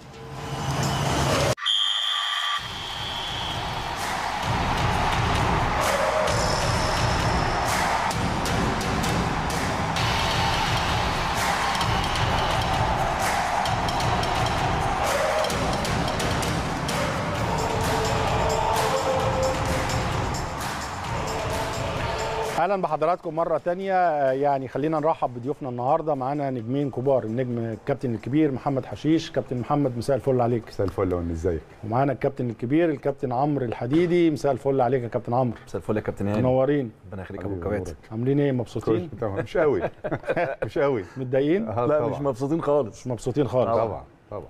اهلا بحضراتكم مره تانية آه، يعني خلينا نرحب بضيوفنا النهارده معانا نجمين كبار النجم الكابتن الكبير محمد حشيش كابتن محمد مساء الفل عليك مساء الفل وان ازيك ومعانا الكابتن الكبير الكابتن عمرو الحديدي مساء الفل عليك يا كابتن عمرو مساء الفل يا كابتن هاني منورين ربنا يخليك يا ابو حبيبي الكباتن نورك. عاملين ايه كل مبسوطين تمام مش قوي مش قوي متضايقين آه، لا طبعاً. مش مبسوطين خالص مش مبسوطين خالص طبعاً. طبعا طبعا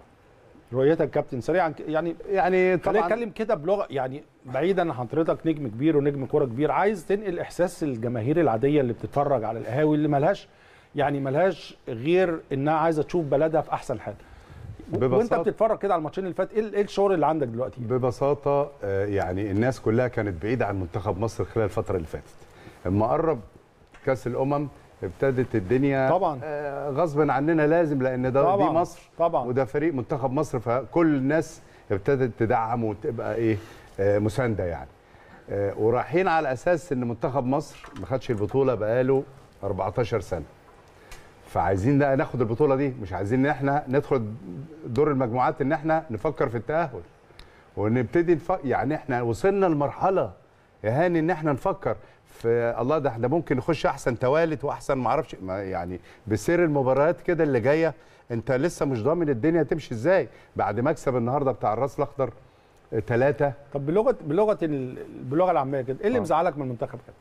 رؤيتك كابتن سريعا ك- يعني يعني خلينا طبعا نتكلم كده بلغه يعني بعيدا عن حضرتك نجم كبير ونجم كوره كبير عايز تنقل احساس الجماهير العاديه اللي بتتفرج على القهاوي اللي ملهاش يعني ملهاش غير انها عايزه تشوف بلدها في احسن حال وانت ببساطة- بتتفرج كده على الماتشين اللي فات ايه ال- إيه الشعور اللي عندك دلوقتي ببساطه آه، يعني الناس كلها كانت بعيده عن منتخب مصر خلال الفتره اللي فاتت اما قرب كاس الامم ابتدت الدنيا طبعاً. آه، غصبا عننا لازم لان ده دي طبعاً. مصر طبعا وده فريق منتخب مصر فكل الناس ابتدت تدعم وتبقى ايه آه، مسانده يعني آه، ورايحين على اساس ان منتخب مصر ما خدش البطوله بقاله 14 سنه فعايزين بقى ناخد البطوله دي مش عايزين ان احنا ندخل دور المجموعات ان احنا نفكر في التاهل ونبتدي نف... يعني احنا وصلنا لمرحله يا هاني ان احنا نفكر في الله ده احنا ممكن نخش احسن توالت واحسن ما اعرفش ما يعني بسير المباريات كده اللي جايه انت لسه مش ضامن الدنيا تمشي ازاي بعد مكسب النهارده بتاع الراس الاخضر ثلاثه طب بلغه بلغه ال- باللغه العاميه كده ايه اللي آه. مزعلك من المنتخب كده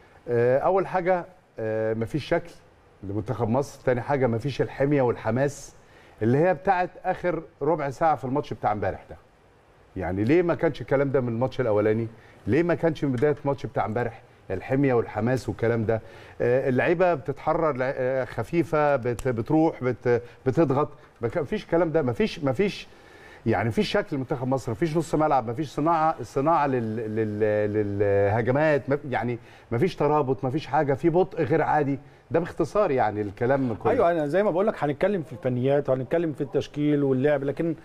آه، اول حاجه آه، مفيش شكل لمنتخب مصر تاني حاجه مفيش الحميه والحماس اللي هي بتاعت اخر ربع ساعه في الماتش بتاع امبارح ده يعني ليه ما كانش الكلام ده من الماتش الاولاني ليه ما كانش من بدايه الماتش بتاع امبارح الحميه والحماس والكلام ده آه، اللعيبه بتتحرر لع- آه، خفيفه بت- بتروح بت- بتضغط ما كان- مفيش الكلام ده مفيش مفيش يعني مفيش شكل منتخب مصر مفيش نص ملعب مفيش صناعه صناعه لل لل للهجمات مف- يعني مفيش ترابط مفيش حاجه في بطء غير عادي ده باختصار يعني الكلام كله ايوه انا زي ما بقول لك هنتكلم في الفنيات وهنتكلم في التشكيل واللعب لكن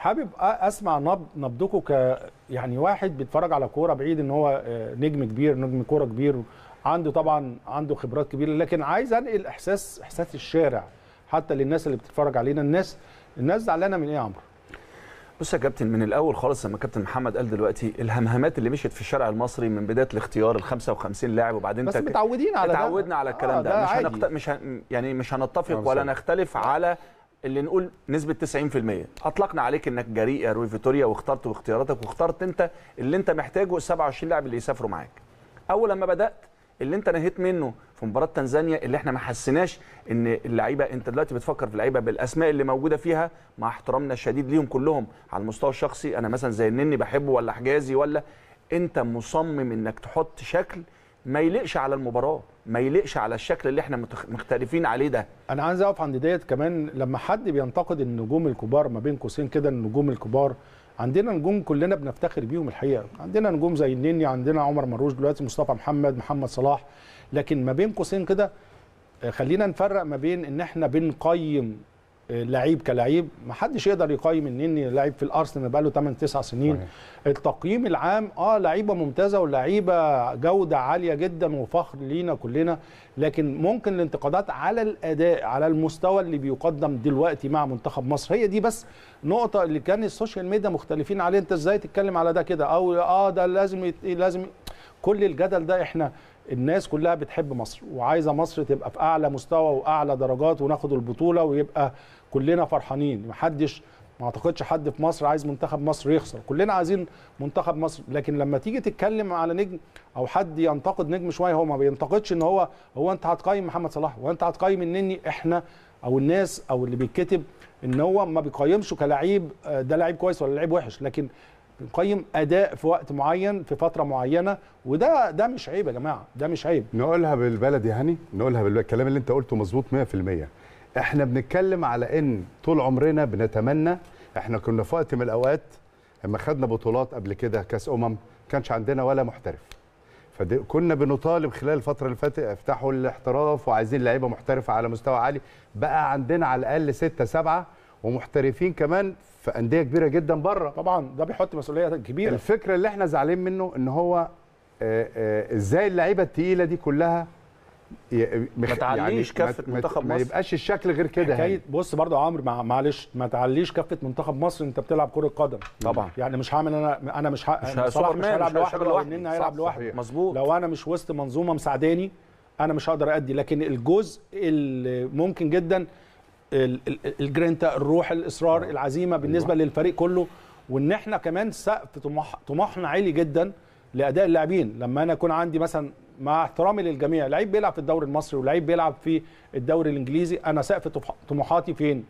حابب أ- اسمع نبض نبضكم ك يعني واحد بيتفرج على كوره بعيد ان هو آه، نجم كبير نجم كوره كبير عنده طبعا عنده خبرات كبيره لكن عايز انقل احساس احساس الشارع حتى للناس اللي بتتفرج علينا الناس الناس زعلانه من ايه يا عمرو؟ بص يا كابتن من الاول خالص لما كابتن محمد قال دلوقتي الهمهمات اللي مشيت في الشارع المصري من بدايه الاختيار ال 55 لاعب وبعدين بس تك- متعودين على ده اتعودنا على الكلام آه، ده, ده مش عادي. هنقت... مش هن... يعني مش هنتفق نعم، ولا صح. نختلف على اللي نقول نسبه 90% اطلقنا عليك انك جريء يا روي فيتوريا واخترت واختياراتك واخترت انت اللي انت محتاجه ال 27 لاعب اللي يسافروا معاك اول لما بدات اللي انت نهيت منه في مباراه تنزانيا اللي احنا ما حسيناش ان اللعيبه انت دلوقتي بتفكر في اللعيبه بالاسماء اللي موجوده فيها مع احترامنا الشديد ليهم كلهم على المستوى الشخصي انا مثلا زي النني بحبه ولا حجازي ولا انت مصمم انك تحط شكل ما يليقش على المباراه ما يليقش على الشكل اللي احنا متخ- مختلفين عليه ده انا عايز اقف عند ديت كمان لما حد بينتقد النجوم الكبار ما بين قوسين كده النجوم الكبار عندنا نجوم كلنا بنفتخر بيهم الحقيقه عندنا نجوم زي النني عندنا عمر مروج دلوقتي مصطفى محمد محمد صلاح لكن ما بين قوسين كده آه، خلينا نفرق ما بين ان احنا بنقيم آه، لعيب كلعيب ما حدش يقدر يقيم النني لعيب في الارسنال بقاله 8 9 سنين صحيح. التقييم العام اه لعيبه ممتازه ولعيبه جوده عاليه جدا وفخر لينا كلنا لكن ممكن الانتقادات على الاداء على المستوى اللي بيقدم دلوقتي مع منتخب مصر هي دي بس نقطه اللي كان السوشيال ميديا مختلفين عليه انت ازاي تتكلم على ده كده او اه ده لازم يت... لازم كل الجدل ده احنا الناس كلها بتحب مصر وعايزه مصر تبقى في اعلى مستوى واعلى درجات وناخد البطوله ويبقى كلنا فرحانين محدش ما اعتقدش حد في مصر عايز منتخب مصر يخسر كلنا عايزين منتخب مصر لكن لما تيجي تتكلم على نجم او حد ينتقد نجم شويه هو ما بينتقدش ان هو هو انت هتقيم محمد صلاح وانت هتقيم النني احنا او الناس او اللي بيتكتب ان هو ما بيقيمش كلاعب آه، ده لعيب كويس ولا لعيب وحش لكن بنقيم اداء في وقت معين في فتره معينه وده ده مش عيب يا جماعه ده مش عيب نقولها بالبلدي يا هاني نقولها بالبلدي الكلام اللي انت قلته مظبوط 100% احنا بنتكلم على ان طول عمرنا بنتمنى احنا كنا في وقت من الاوقات لما خدنا بطولات قبل كده كاس امم ما كانش عندنا ولا محترف فكنا بنطالب خلال الفتره اللي فاتت افتحوا الاحتراف وعايزين لعيبه محترفه على مستوى عالي بقى عندنا على الاقل ستة سبعة ومحترفين كمان في انديه كبيره جدا بره طبعا ده بيحط مسؤوليه كبيره الفكره اللي احنا زعلانين منه ان هو آه، آه، ازاي اللعيبه التقيله دي كلها ي- مخ- ما تعليش ما- كفة ما- منتخب ما مصر. يبقاش الشكل غير كده حكايه هاني. بص برضه يا عمرو مع- معلش ما تعليش كفه منتخب مصر انت بتلعب كره قدم طبعا. يعني مش هعمل انا انا مش, ه... مش أنا صلاح مش سوبرمان، هيلعب مش لوحده هيشتغل لو لوحده. النني صح، هيلعب لوحده صحيح. مظبوط لو انا مش وسط منظومه مساعداني انا مش هقدر ادي لكن الجزء اللي ممكن جدا ال- ال- الجرينتا الروح الاصرار العزيمه بالنسبه للفريق كله وان احنا كمان سقف طموح طموحنا عالي جدا لاداء اللاعبين لما انا يكون عندي مثلا مع احترامي للجميع لعيب بيلعب في الدوري المصري ولعيب بيلعب في الدوري الانجليزي انا سقف طموح- طموحاتي فين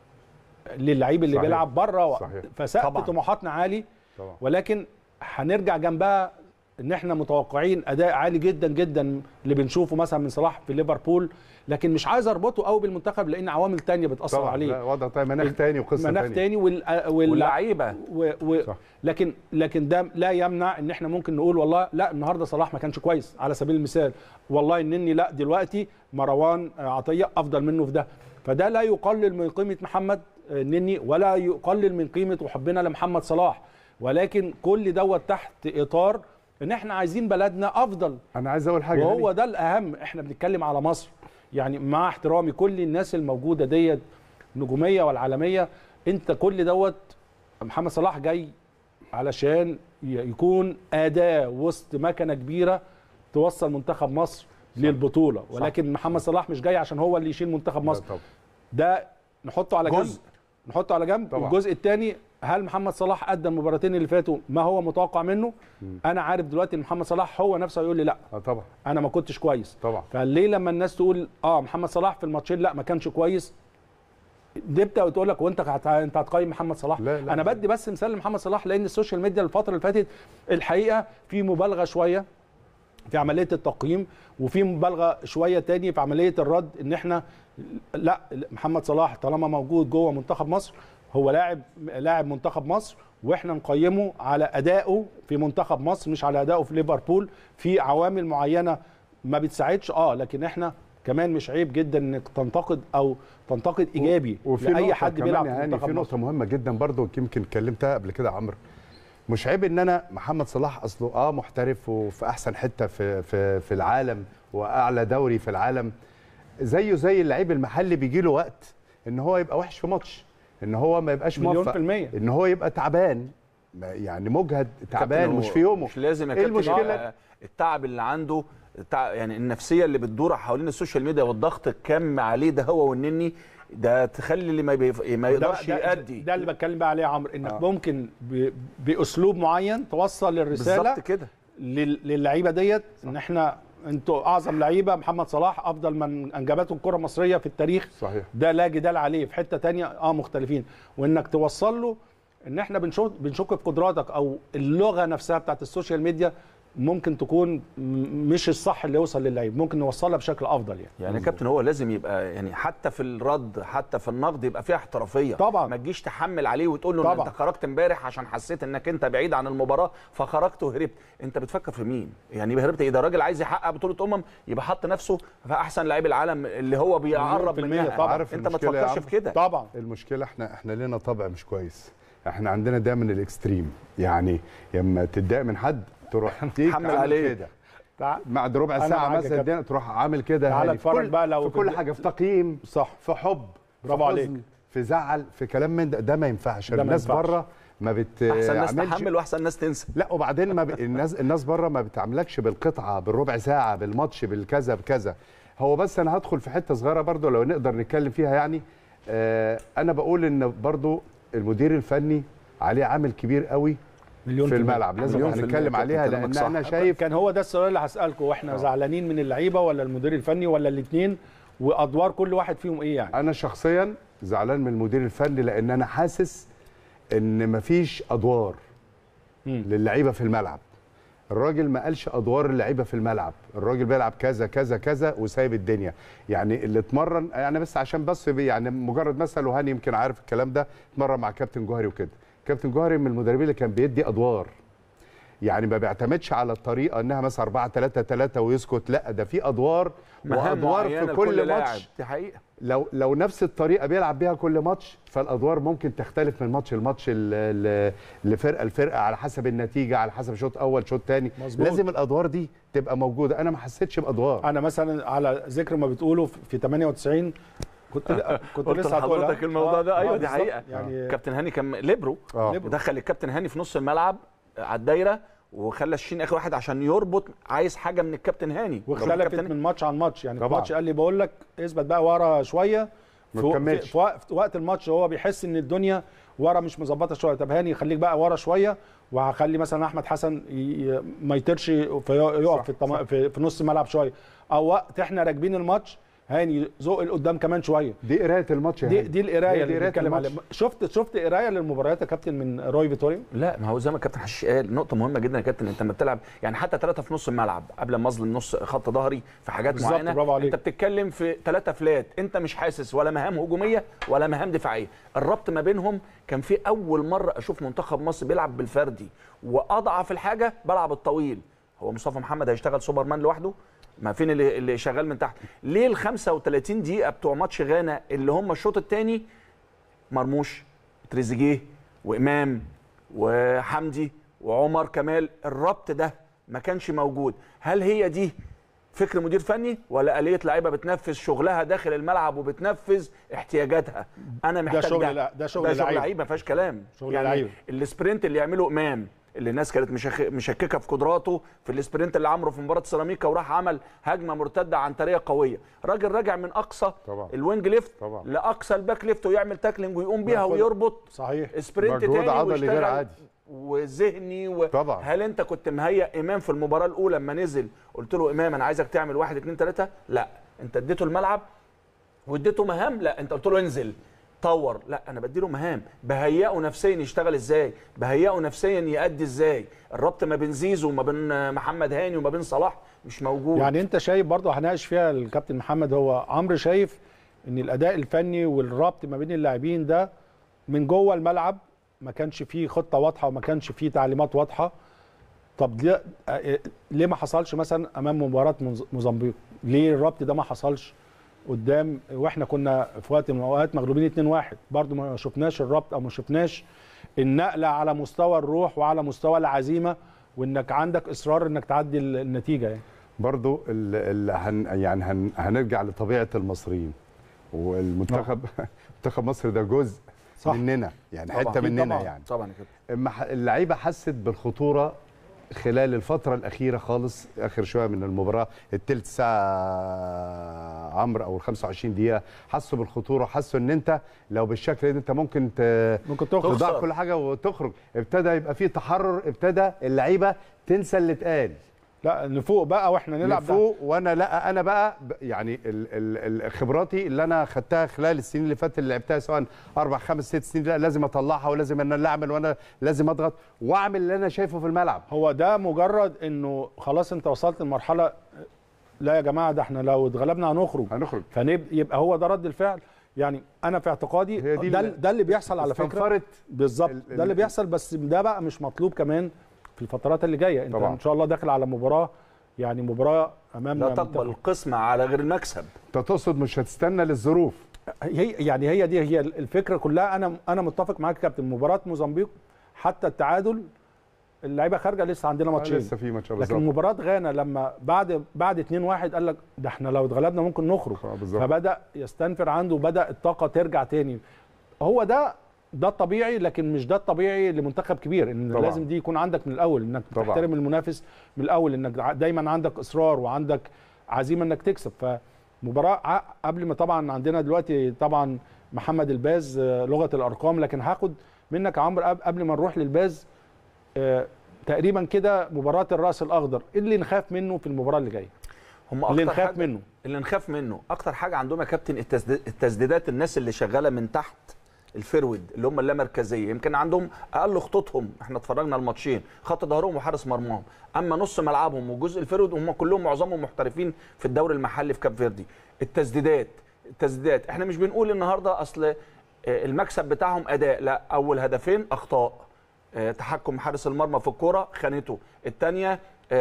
للعيب اللي صحيح. بيلعب بره صحيح. فسقف طبعاً. طموحاتنا عالي طبعا ولكن هنرجع جنبها ان احنا متوقعين اداء عالي جدا جدا اللي بنشوفه مثلا من صلاح في ليفربول لكن مش عايز اربطه قوي بالمنتخب لان عوامل تانية بتاثر طبعا لا، عليه وضع طيب مناخ تاني وقصه مناخ تانية تاني وال... وال... واللعيبه و... و... صح. لكن لكن ده لا يمنع ان احنا ممكن نقول والله لا النهارده صلاح ما كانش كويس على سبيل المثال والله انني لا دلوقتي مروان عطيه افضل منه في ده فده لا يقلل من قيمه محمد النني ولا يقلل من قيمه وحبنا لمحمد صلاح ولكن كل دوت تحت اطار ان احنا عايزين بلدنا افضل انا عايز اقول حاجه وهو هاني. ده الاهم احنا بنتكلم على مصر يعني مع احترامي كل الناس الموجوده ديت نجوميه والعالميه انت كل دوت محمد صلاح جاي علشان ي- يكون اداه وسط مكنه كبيره توصل منتخب مصر للبطوله ولكن محمد صلاح مش جاي عشان هو اللي يشيل منتخب لا، مصر طبعا. ده نحطه على جنب جزء. نحطه على جنب طبعا. والجزء الثاني هل محمد صلاح ادى المباراتين اللي فاتوا ما هو متوقع منه انا عارف دلوقتي ان محمد صلاح هو نفسه هيقول لي لا اه طبعا انا ما كنتش كويس طبعا فليه لما الناس تقول اه محمد صلاح في الماتشين لا ما كانش كويس تبدا وتقول لك وانت هت- انت هتقيم محمد صلاح لا، لا، انا لا. بدي بس مثال لمحمد صلاح لان السوشيال ميديا الفتره اللي فاتت الحقيقه في مبالغه شويه في عمليه التقييم وفي مبالغه شويه تاني في عمليه الرد ان احنا لا محمد صلاح طالما موجود جوه منتخب مصر هو لاعب لاعب منتخب مصر واحنا نقيمه على ادائه في منتخب مصر مش على ادائه في ليفربول في عوامل معينه ما بتساعدش اه لكن احنا كمان مش عيب جدا انك تنتقد او تنتقد ايجابي وفي لاي نقطة حد كمان بيلعب يا في هاني منتخب في مصر. نقطة مهمة جدا برضو يمكن اتكلمتها قبل كده يا عمرو مش عيب ان انا محمد صلاح اصله اه محترف وفي احسن حتة في في في العالم واعلى دوري في العالم زيه زي اللعيب المحلي بيجي له وقت ان هو يبقى وحش في ماتش ان هو ما يبقاش مليون موفق في المية. ان هو يبقى تعبان ما- يعني مجهد تعبان كابتن مش هو في يومه مش لازم يا ايه كابتن المشكلة؟ يبقى التعب اللي عنده التع... يعني النفسيه اللي بتدور حوالين السوشيال ميديا والضغط الكم عليه ده هو والنني ده تخلي اللي ما, بيف... ما ده, يقدرش ده, يأدي ده اللي بتكلم بقى عليه يا عمرو انك آه. ممكن ب... باسلوب معين توصل الرساله بالظبط كده لل- للعيبه ديت ان احنا انتوا اعظم لعيبه محمد صلاح افضل من انجبته الكره المصريه في التاريخ صحيح ده لا جدال عليه في حته تانية اه مختلفين وانك توصل له ان احنا بنشك بنشك في قدراتك او اللغه نفسها بتاعت السوشيال ميديا ممكن تكون م- مش الصح اللي يوصل للعيب ممكن نوصلها بشكل افضل يعني يعني يا كابتن هو لازم يبقى يعني حتى في الرد حتى في النقد يبقى فيها احترافيه طبعا. ما تجيش تحمل عليه وتقول له إن طبعا. انت خرجت امبارح عشان حسيت انك انت بعيد عن المباراه فخرجت وهربت انت بتفكر في مين يعني يبقى هربت ايه ده راجل عايز يحقق بطوله امم يبقى حط نفسه في احسن لاعبي العالم اللي هو بيقرب في المية منها طبعا. عارف انت ما المشكلة يا تفكرش عم؟ في كده طبعا المشكله احنا احنا لنا طبع مش كويس احنا عندنا دايما الاكستريم يعني لما تتضايق من حد تروح تيجي تحمل عامل عليه. كده تع- بعد ربع أنا ساعه معاك يا مثلا كابتن. الدنيا تروح عامل كده تعال هاني. في اتفرج كل- بقى لو في كل في- حاجه في تقييم صح في حب برافو في عليك. حزن، في زعل في كلام من ده ده ما ينفعش ده ما الناس ينفعش. بره ما احسن ناس بتعملش تحمل واحسن ناس تنسى لا وبعدين ما ب... الناس الناس بره ما بتعاملكش بالقطعه بالربع ساعه بالماتش بالكذا بكذا هو بس انا هدخل في حته صغيره برضو لو نقدر نتكلم فيها يعني آه انا بقول ان برضو المدير الفني عليه عامل كبير قوي مليون في المية. الملعب لازم مليون في المية هنتكلم كابتن، عليها كلامك لان صح. انا شايف كان هو ده السؤال اللي هسالكم واحنا زعلانين من اللعيبه ولا المدير الفني ولا الاثنين وادوار كل واحد فيهم ايه يعني انا شخصيا زعلان من المدير الفني لان انا حاسس ان مفيش ادوار مم. للعيبه في الملعب الراجل ما قالش ادوار اللعيبه في الملعب الراجل بيلعب كذا كذا كذا وسايب الدنيا يعني اللي اتمرن يعني بس عشان بس بي- يعني مجرد مثل وهاني يمكن عارف الكلام ده اتمرن مع كابتن جوهري وكده كابتن جوهري من المدربين اللي كان بيدي ادوار يعني ما بيعتمدش على الطريقه انها مثلا 4 3 3 ويسكت لا ده في ادوار مهام وادوار معينة في لكل كل لاعب. ماتش دي حقيقه لو لو نفس الطريقه بيلعب بيها كل ماتش فالادوار ممكن تختلف من ماتش لماتش ل- ل- لفرقه لفرقه على حسب النتيجه على حسب شوط اول شوط تاني مظبوط. لازم الادوار دي تبقى موجوده انا ما حسيتش بادوار انا مثلا على ذكر ما بتقولوا في 98 كنت كنت قلت لسه هتقولها. لحضرتك الموضوع ده آه، ايوه آه، دي بالظبط. حقيقه يعني كابتن هاني كان ليبرو اه ليبرو. ودخل الكابتن هاني في نص الملعب على الدايره وخلى الشين اخر واحد عشان يربط عايز حاجه من الكابتن هاني واختلفت الكابتن من ماتش عن ماتش يعني في طبعاً. ماتش قال لي بقول لك اثبت بقى ورا شويه ما في, في, تكملش. في وقت- في وقت الماتش هو بيحس ان الدنيا ورا مش مظبطه شويه طب هاني خليك بقى ورا شويه وهخلي مثلا احمد حسن ي- ما يطيرش فيقف صح، في, التم... في في نص الملعب شويه او وقت احنا راكبين الماتش هاني زق لقدام كمان شويه دي قرايه الماتش يا دي هاني. دي هي القرايه اللي قراية بنتكلم الماتش. عليها شفت شفت قرايه للمباريات يا كابتن من روي فيتوريا لا ما هو زي ما الكابتن حشيش قال نقطه مهمه جدا يا كابتن انت لما بتلعب يعني حتى ثلاثه في نص الملعب قبل ما اظلم نص خط ظهري في حاجات بالظبط، معينه برافو عليك. انت بتتكلم في ثلاثه فلات انت مش حاسس ولا مهام هجوميه ولا مهام دفاعيه الربط ما بينهم كان في اول مره اشوف منتخب مصر بيلعب بالفردي واضعف الحاجه بلعب الطويل هو مصطفى محمد هيشتغل سوبرمان لوحده ما فين اللي, اللي شغال من تحت ليه ال 35 دقيقه بتوع ماتش غانا اللي هم الشوط الثاني مرموش تريزيجيه وامام وحمدي وعمر كمال الربط ده ما كانش موجود هل هي دي فكر مدير فني ولا آلية لعيبه بتنفذ شغلها داخل الملعب وبتنفذ احتياجاتها انا محتاج شغل لا- ده شغل ده شغل لعيبة. لعيبه ما فيهاش كلام شغل يعني لعيبة. السبرنت اللي يعمله امام اللي الناس كانت مشخ... مشككه في قدراته في السبرنت اللي عمله في مباراه سيراميكا وراح عمل هجمه مرتده عنتريه قويه راجل راجع من اقصى طبعا. الوينج ليفت طبعا. لاقصى الباك ليفت ويعمل تاكلينج ويقوم بيها ياخد- ويربط صحيح سبرنت مجهود تاني عضلي غير ويشتغل عادي. وذهني و... طبعا. هل انت كنت مهيئ امام في المباراه الاولى لما نزل قلت له امام انا عايزك تعمل واحد اتنين تلاته لا انت اديته الملعب واديته مهام لا انت قلت له انزل طور لا انا بديله مهام بهيئه نفسيا يشتغل ازاي بهيئه نفسيا يأدي ازاي الربط ما بين زيزو وما بين محمد هاني وما بين صلاح مش موجود يعني انت شايف برضه هناقش فيها الكابتن محمد هو عمرو شايف ان الاداء الفني والربط ما بين اللاعبين ده من جوه الملعب ما كانش فيه خطه واضحه وما كانش فيه تعليمات واضحه طب ليه آه، ليه ما حصلش مثلا امام مباراه موز- موزمبيق ليه الربط ده ما حصلش قدام واحنا كنا في وقت من الاوقات مغلوبين 2-1 برضو ما شفناش الربط او ما شفناش النقله على مستوى الروح وعلى مستوى العزيمه وانك عندك اصرار انك تعدي ال- النتيجه يعني برضو ال ال هن يعني هن هنرجع لطبيعه المصريين والمنتخب منتخب مصر ده جزء صح. مننا يعني طبعاً. حته أكيد مننا طبعاً. يعني طبعا كده اما ح- اللعيبه حست بالخطوره خلال الفتره الاخيره خالص اخر شويه من المباراه التلت ساعه عمرو او ال 25 دقيقه حسوا بالخطوره حسوا ان انت لو بالشكل ده انت ممكن ت... ممكن تخرج تضيع تخسر. كل حاجه وتخرج ابتدى يبقى في تحرر ابتدى اللعيبه تنسى اللي اتقال لا نفوق بقى واحنا نلعب ده. فوق وانا لا انا بقى ب- يعني ال ال ال خبراتي اللي انا خدتها خلال السنين اللي فاتت اللي لعبتها سواء اربع خمس ست سنين لا لازم اطلعها ولازم ان انا اعمل وانا لازم اضغط واعمل اللي انا شايفه في الملعب هو ده مجرد انه خلاص انت وصلت لمرحله لا يا جماعه ده احنا لو اتغلبنا هنخرج هنخرج فيبقى هو ده رد الفعل يعني انا في اعتقادي هي دي ده, اللي- ده اللي بيحصل على فكره استنفرت بالظبط ال- ال- ده اللي بيحصل بس ده بقى مش مطلوب كمان في الفترات اللي جايه انت طبعاً. ان شاء الله داخل على مباراه يعني مباراه امام لا تقبل القسمه على غير المكسب انت تقصد مش هتستنى للظروف هي يعني هي دي هي الفكره كلها انا انا متفق معاك يا كابتن مباراه موزمبيق حتى التعادل اللعيبه خارجه لسه عندنا آه، ماتشين لسه في ماتش لكن بالظبط مباراه غانا لما بعد بعد 2 1 قال لك ده احنا لو اتغلبنا ممكن نخرج آه، بالظبط. فبدا يستنفر عنده وبدا الطاقه ترجع تاني هو ده ده الطبيعي لكن مش ده الطبيعي لمنتخب كبير ان طبعاً. لازم دي يكون عندك من الاول انك طبعاً. تحترم المنافس من الاول انك ع- دايما عندك اصرار وعندك عزيمه انك تكسب فمباراه ع- قبل ما طبعا عندنا دلوقتي طبعا محمد الباز آه، لغه الارقام لكن هاخد منك يا عمرو قب- قبل ما نروح للباز آه، تقريبا كده مباراه الراس الاخضر إيه اللي نخاف منه في المباراه اللي جايه هم اللي أكتر نخاف حاجة- منه اللي نخاف منه اكتر حاجه عندهم يا كابتن التسديد التسديدات الناس اللي شغاله من تحت الفرود اللي هم اللامركزيه يمكن عندهم اقل خطوطهم احنا اتفرجنا الماتشين خط ظهرهم وحارس مرماهم اما نص ملعبهم وجزء الفرود هم كلهم معظمهم محترفين في الدوري المحلي في كاب فيردي التسديدات التسديدات احنا مش بنقول النهارده اصل آه، المكسب بتاعهم اداء لا اول هدفين اخطاء آه، تحكم حارس المرمى في الكرة خانته الثانية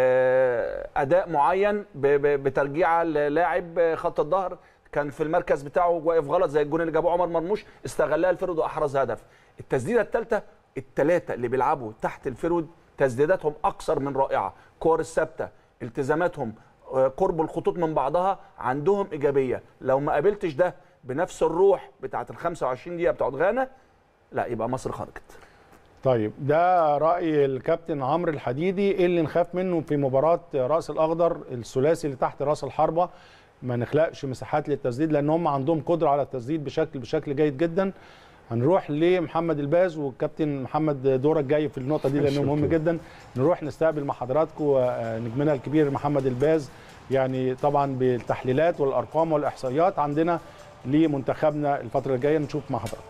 أداء معين ب- ب- بترجيعة للاعب آه، خط الظهر كان في المركز بتاعه واقف غلط زي الجون اللي جابه عمر مرموش استغلها الفرود واحرز هدف التسديده الثالثه الثلاثه اللي بيلعبوا تحت الفرود تسديداتهم اكثر من رائعه كور الثابته التزاماتهم آه، قرب الخطوط من بعضها عندهم ايجابيه لو ما قابلتش ده بنفس الروح بتاعه ال 25 دقيقه بتاعت غانا لا يبقى مصر خرجت طيب ده راي الكابتن عمرو الحديدي إيه اللي نخاف منه في مباراه راس الاخضر الثلاثي اللي تحت راس الحربه ما نخلقش مساحات للتسديد لان هم عندهم قدره على التسديد بشكل بشكل جيد جدا هنروح لمحمد الباز والكابتن محمد دورك جاي في النقطه دي لانه مهم جدا نروح نستقبل مع حضراتكم آه، نجمنا الكبير محمد الباز يعني طبعا بالتحليلات والارقام والاحصائيات عندنا لمنتخبنا الفتره الجايه نشوف مع حضراتكم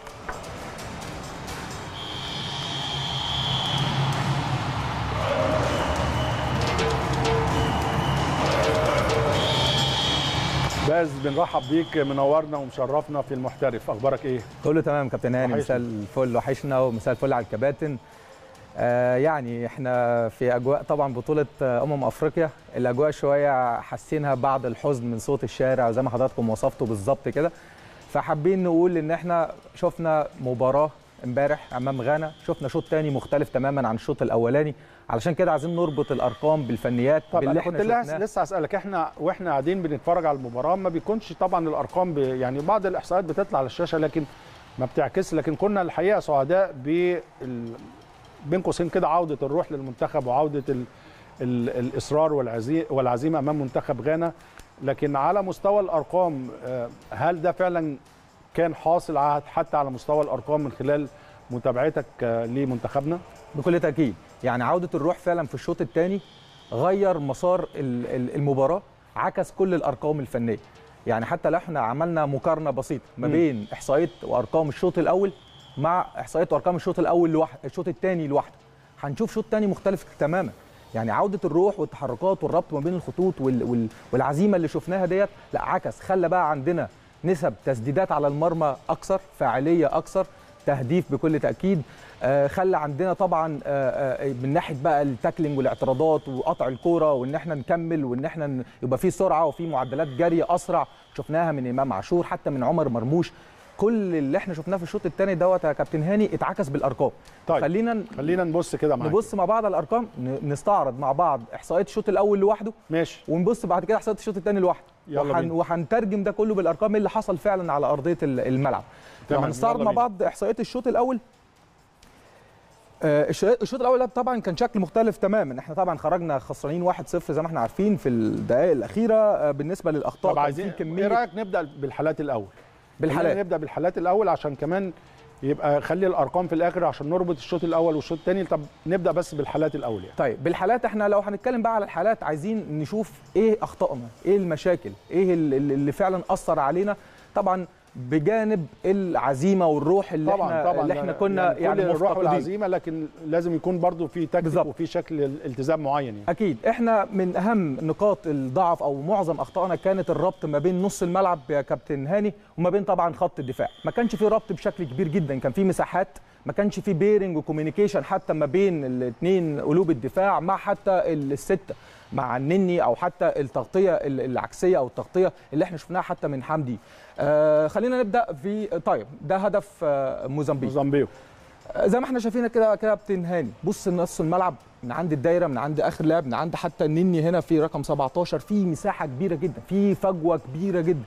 باز بنرحب بيك منورنا ومشرفنا في المحترف اخبارك ايه كله تمام كابتن هاني وحشنا. مساء الفل وحشنا ومساء الفل على الكباتن آه يعني احنا في اجواء طبعا بطوله آه، امم افريقيا الاجواء شويه حاسينها بعد الحزن من صوت الشارع زي ما حضراتكم وصفتوا بالظبط كده فحابين نقول ان احنا شفنا مباراه امبارح امام غانا شفنا شوط تاني مختلف تماما عن الشوط الاولاني علشان كده عايزين نربط الارقام بالفنيات طب باللي انا احنا كنت لسه شفناه لسه اسالك احنا واحنا قاعدين بنتفرج على المباراه ما بيكونش طبعا الارقام ب... يعني بعض الاحصائيات بتطلع على الشاشه لكن ما بتعكس لكن كنا الحقيقه سعداء بال بين قوسين كده عوده الروح للمنتخب وعوده ال... ال... الاصرار والعزي... والعزيمه امام منتخب غانا لكن على مستوى الارقام آه، هل ده فعلا كان حاصل ع- حتى على مستوى الارقام من خلال متابعتك آه، لمنتخبنا؟ بكل تاكيد يعني عوده الروح فعلا في الشوط الثاني غير مسار ال- ال- المباراه عكس كل الارقام الفنيه يعني حتى لو احنا عملنا مقارنه بسيطه ما مم. بين احصائيه وارقام الشوط الاول مع احصائيه وارقام الشوط الاول لوحده الشوط الثاني لوحده هنشوف شوط ثاني مختلف تماما يعني عوده الروح والتحركات والربط ما بين الخطوط وال وال والعزيمه اللي شفناها ديت لا عكس خلى بقى عندنا نسب تسديدات على المرمى اكثر فاعليه اكثر تهديف بكل تاكيد آه، خلى عندنا طبعا آه، آه، من ناحيه بقى التاكلينج والاعتراضات وقطع الكوره وان احنا نكمل وان احنا ن- يبقى في سرعه وفي معدلات جري اسرع شفناها من امام عاشور حتى من عمر مرموش كل اللي احنا شفناه في الشوط الثاني دوت يا كابتن هاني اتعكس بالارقام طيب. خلينا خلينا نبص كده معاك نبص مع بعض على الارقام ن- نستعرض مع بعض احصائيات الشوط الاول لوحده ماشي ونبص بعد كده احصائيات الشوط الثاني لوحده يلا وحن بينا. وهنترجم ده كله بالارقام إيه اللي حصل فعلا على ارضيه ال- الملعب لو تمام، هنستعرض يلا مع بينا. بعض احصائيات الشوط الاول آه، الش- الشوط الاول ده طبعا كان شكل مختلف تماما احنا طبعا خرجنا خسرانين 1-0 زي ما احنا عارفين في الدقائق الاخيره آه، بالنسبه للاخطاء طب كان عايزين في ايه كميه رايك نبدا بالحالات الاول بالحالات خلينا نبدا بالحالات الاول عشان كمان يبقى خلي الارقام في الاخر عشان نربط الشوط الاول والشوط الثاني طب نبدا بس بالحالات الاول يعني طيب بالحالات احنا لو هنتكلم بقى على الحالات عايزين نشوف ايه اخطائنا ايه المشاكل ايه ال- ال- اللي فعلا اثر علينا طبعا بجانب العزيمه والروح اللي طبعا احنا طبعا اللي احنا كنا كل يعني الروح مفتقدين والعزيمه لكن لازم يكون برضو في تكتيك بالظبط. وفي شكل التزام معين يعني اكيد احنا من اهم نقاط الضعف او معظم اخطائنا كانت الربط ما بين نص الملعب يا كابتن هاني وما بين طبعا خط الدفاع ما كانش في ربط بشكل كبير جدا كان في مساحات ما كانش في بيرنج وكوميونيكيشن حتى ما بين الاثنين قلوب الدفاع مع حتى السته مع النني او حتى التغطيه ال- العكسيه او التغطيه اللي احنا شفناها حتى من حمدي آه خلينا نبدا في طيب ده هدف آه موزمبيق موزمبيق زي ما احنا شايفين كده كده كابتن هاني بص نص الملعب من عند الدايره من عند اخر لاعب من عند حتى النني هنا في رقم 17 في مساحه كبيره جدا في فجوه كبيره جدا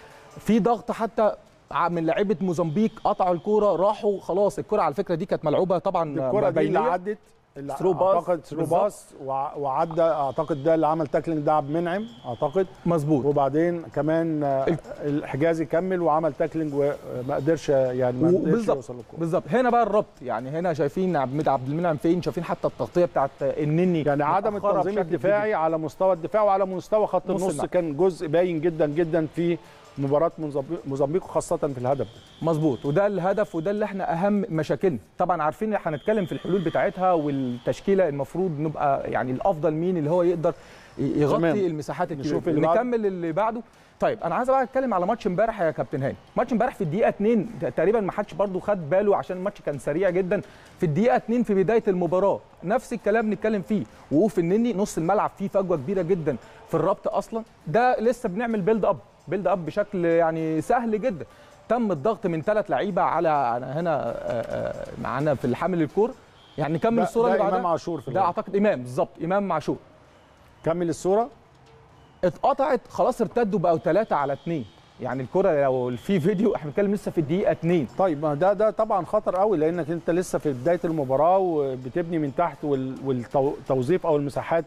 في ضغط حتى ع- من لعيبه موزمبيق قطعوا الكوره راحوا خلاص الكوره على فكره دي كانت ملعوبه طبعا الكره دي اللي بينية. عدت اللي ثرو باس. اعتقد ثرو بالظبط. باس وع- وعدى اعتقد ده اللي عمل تاكلينج ده عبد المنعم اعتقد مظبوط وبعدين كمان آه، الحجازي كمل وعمل تاكلينج وما قدرش يعني ما قدرش بالظبط يوصل للكوره بالظبط هنا بقى الربط يعني هنا شايفين عبد عبد المنعم فين شايفين حتى التغطيه بتاعت النني يعني عدم متأخرة التنظيم بشكل كبير. الدفاعي على مستوى الدفاع وعلى مستوى خط نص النص الملعب. كان جزء باين جدا جدا في مباراه موزمبيق- موزمبيق وخاصه في الهدف ده مظبوط وده الهدف وده اللي احنا اهم مشاكلنا طبعا عارفين هنتكلم في الحلول بتاعتها والتشكيله المفروض نبقى يعني الافضل مين اللي هو يقدر ي- يغطي تمام. المساحات الكبيره نشوف اللي بعده. نكمل اللي بعده طيب انا عايز بقى اتكلم على ماتش امبارح يا كابتن هاني ماتش امبارح في الدقيقه 2 تقريبا ما حدش برضو خد باله عشان الماتش كان سريع جدا في الدقيقه 2 في بدايه المباراه نفس الكلام نتكلم فيه وقوف النني نص الملعب فيه فجوه كبيره جدا في الربط اصلا ده لسه بنعمل بيلد اب بيلد اب بشكل يعني سهل جدا تم الضغط من ثلاث لعيبه على أنا هنا آه، آه، معانا في الحامل الكور يعني نكمل ده- الصوره ده اللي امام بعدها عاشور في ده الغالب. اعتقد امام بالظبط امام عاشور كمل الصوره اتقطعت خلاص ارتدوا بقوا ثلاثة على اثنين يعني الكرة لو في فيديو احنا بنتكلم لسه في الدقيقة 2 طيب ما ده ده طبعا خطر قوي لانك انت لسه في بدايه المباراه وبتبني من تحت والتوظيف او المساحات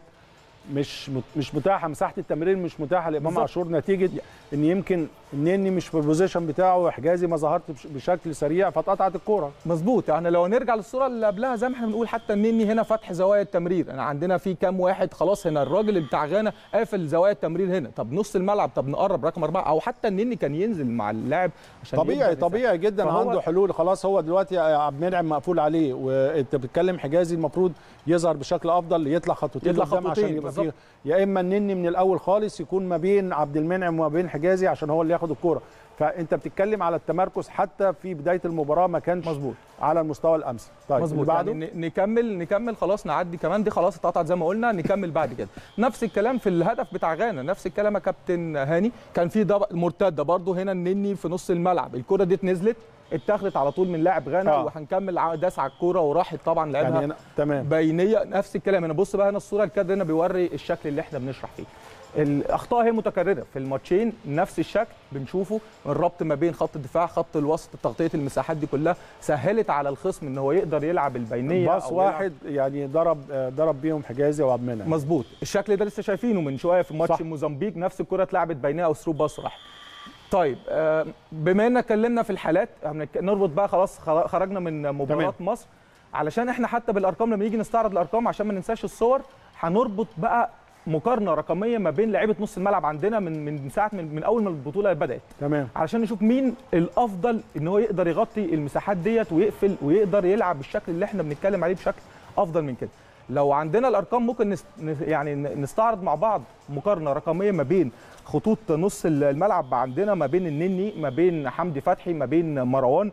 مش مت- مش متاحه مساحه التمرير مش متاحه لامام بالظبط. عاشور نتيجه ان يمكن النني مش في البوزيشن بتاعه وحجازي ما ظهرت بش- بشكل سريع فاتقطعت الكوره مظبوط يعني لو نرجع للصورة اللي قبلها زي ما احنا بنقول حتى النني هنا فتح زوايا التمرير انا عندنا في كام واحد خلاص هنا الراجل اللي بتاع غانا قافل زوايا التمرير هنا طب نص الملعب طب نقرب رقم أربعة او حتى النني كان ينزل مع اللاعب عشان طبيعي يبدأ يساعد. طبيعي جدا فهو- عنده حلول خلاص هو دلوقتي عبد المنعم مقفول عليه وانت بتتكلم حجازي المفروض يظهر بشكل افضل يطلع خطوتين يطلع قدام عشان خطوتين، يبقى بالظبط. فيه يا اما النني من الاول خالص يكون ما بين عبد المنعم وما بين حجازي عشان هو اللي ياخد الكوره فانت بتتكلم على التمركز حتى في بدايه المباراه ما كانش مظبوط على المستوى الامثل طيب اللي مظبوط بعده يعني ن- نكمل نكمل خلاص نعدي كمان دي خلاص اتقطعت زي ما قلنا نكمل بعد كده نفس الكلام في الهدف بتاع غانا نفس الكلام يا كابتن هاني كان في ضربة مرتده برضو هنا النني في نص الملعب الكره دي اتنزلت اتاخدت على طول من لاعب غانا آه. وهنكمل ع- داس على الكوره وراحت طبعا لعبها يعني هنا تمام بينيه نفس الكلام انا بص بقى هنا الصوره الكادر هنا بيوري الشكل اللي احنا بنشرح فيه الاخطاء هي متكرره في الماتشين نفس الشكل بنشوفه الربط ما بين خط الدفاع خط الوسط تغطيه المساحات دي كلها سهلت على الخصم ان هو يقدر يلعب البينيه باص أو يلعب- واحد يعني ضرب آه، ضرب بيهم حجازي وعبد المنعم مظبوط الشكل ده لسه شايفينه من شويه في ماتش صح. موزمبيق نفس الكره اتلعبت بينيه او ثرو باص راح طيب آه، بما ان اتكلمنا في الحالات هنك- نربط بقى خلاص خر- خرجنا من مباراه مصر علشان احنا حتى بالارقام لما نيجي نستعرض الارقام عشان ما ننساش الصور هنربط بقى مقارنه رقميه ما بين لعيبه نص الملعب عندنا من من ساعه من, من اول ما البطوله بدات تمام علشان نشوف مين الافضل ان هو يقدر يغطي المساحات ديت ويقفل ويقدر يلعب بالشكل اللي احنا بنتكلم عليه بشكل افضل من كده لو عندنا الارقام ممكن نست... يعني نستعرض مع بعض مقارنه رقميه ما بين خطوط نص الملعب عندنا ما بين النني ما بين حمدي فتحي ما بين مروان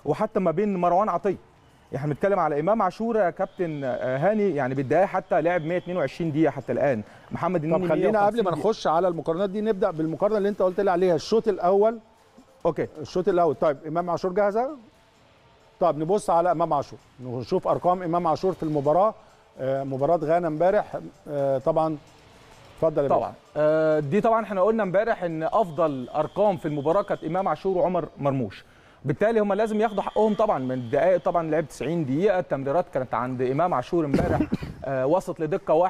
وحتى ما بين مروان عطيه احنا بنتكلم على امام عاشور يا كابتن آه، هاني يعني بالدقايق حتى لعب 122 دقيقه حتى الان محمد طب النني خلينا قبل 150 ما دقيقة. نخش على المقارنات دي نبدا بالمقارنه اللي انت قلت لي عليها الشوط الاول اوكي الشوط الاول طيب امام عاشور جاهزه طيب نبص على امام عاشور نشوف ارقام امام عاشور في المباراه آه، مباراه غانا امبارح آه، طبعا اتفضل يا باشا. طبعا آه، دي طبعا احنا قلنا امبارح ان افضل ارقام في المباراه كانت امام عاشور وعمر مرموش بالتالي هم لازم ياخدوا حقهم طبعا من الدقائق طبعا لعب 90 دقيقه التمريرات كانت عند امام عاشور امبارح آه، وصلت لدقه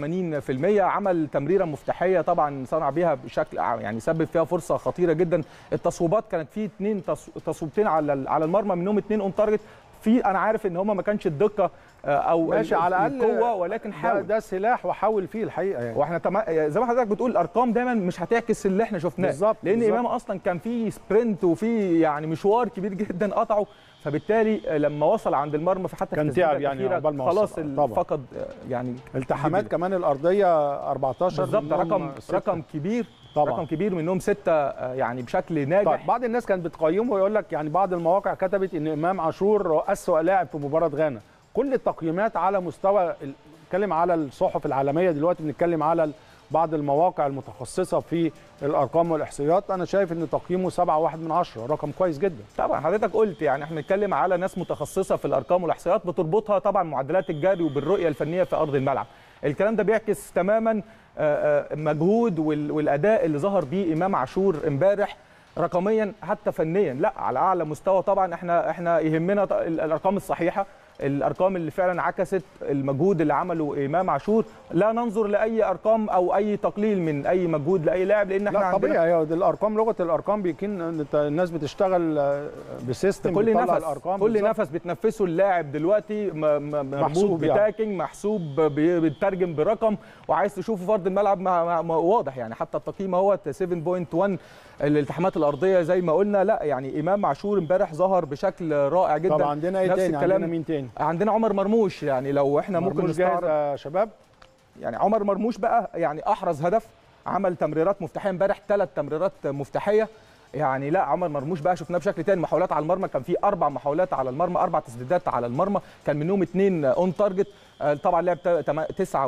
81% عمل تمريره مفتاحيه طبعا صنع بيها بشكل يعني سبب فيها فرصه خطيره جدا التصويبات كانت في اثنين تصويبتين على ال- على المرمى منهم اثنين اون تارجت في انا عارف ان هم ما كانش الدقه آه، او ماشي ال- على الاقل القوه ولكن ده, حاول ده سلاح وحاول فيه الحقيقه يعني واحنا تما... زي ما حضرتك بتقول الارقام دايما مش هتعكس اللي احنا شفناه بالظبط، لان بالظبط. امام اصلا كان في سبرنت وفي يعني مشوار كبير جدا قطعه فبالتالي لما وصل عند المرمى في حتى كان التسديدة تعب يعني الأخيرة عقبال ما وصل. خلاص آه، ال- طبعا. فقد يعني التحامات جداً. كمان الارضيه 14 بالظبط منهم رقم ستة. رقم كبير طبعا. رقم كبير منهم ستة آه، يعني بشكل ناجح طيب بعض الناس كانت بتقيمه ويقول لك يعني بعض المواقع كتبت ان امام عاشور اسوأ لاعب في مباراه غانا كل التقييمات على مستوى ال- بنتكلم على الصحف العالميه دلوقتي بنتكلم على ال- بعض المواقع المتخصصه في الارقام والاحصائيات انا شايف ان تقييمه 7.1 من 10 رقم كويس جدا طبعا حضرتك قلت يعني احنا بنتكلم على ناس متخصصه في الارقام والاحصائيات بتربطها طبعا معدلات الجري وبالرؤيه الفنيه في ارض الملعب الكلام ده بيعكس تماما آه، آه، مجهود وال- والاداء اللي ظهر بيه امام عاشور امبارح رقميا حتى فنيا لا على اعلى مستوى طبعا احنا احنا يهمنا ط- ال- الارقام الصحيحه الارقام اللي فعلا عكست المجهود اللي عمله امام عاشور لا ننظر لاي ارقام او اي تقليل من اي مجهود لاي لاعب لان احنا لا عندنا طبيعي هي دي الارقام لغه الارقام بيكون انت الناس بتشتغل آه، بسيستم كل بيطلع نفس الارقام كل بالظبط. نفس بتنفسه اللاعب دلوقتي م- م- مربوط محسوب يعني. بتاكينج محسوب بي- بيترجم برقم وعايز تشوفه في ارض الملعب ما ما ما واضح يعني حتى التقييم اهو 7.1 الالتحامات الارضيه زي ما قلنا لا يعني امام عاشور امبارح ظهر بشكل رائع جدا طب عندنا ايه نفس تاني الكلام عندنا مين تاني عندنا عمر مرموش يعني لو احنا ممكن مرموش جاهز نستعرض يا شباب يعني عمر مرموش بقى يعني احرز هدف عمل تمريرات مفتاحيه امبارح ثلاث تمريرات مفتاحيه يعني لا عمر مرموش بقى شفناه بشكل تاني محاولات على المرمى كان في اربع محاولات على المرمى اربع تسديدات على المرمى كان منهم اثنين اون تارجت طبعا لعب تا- تما-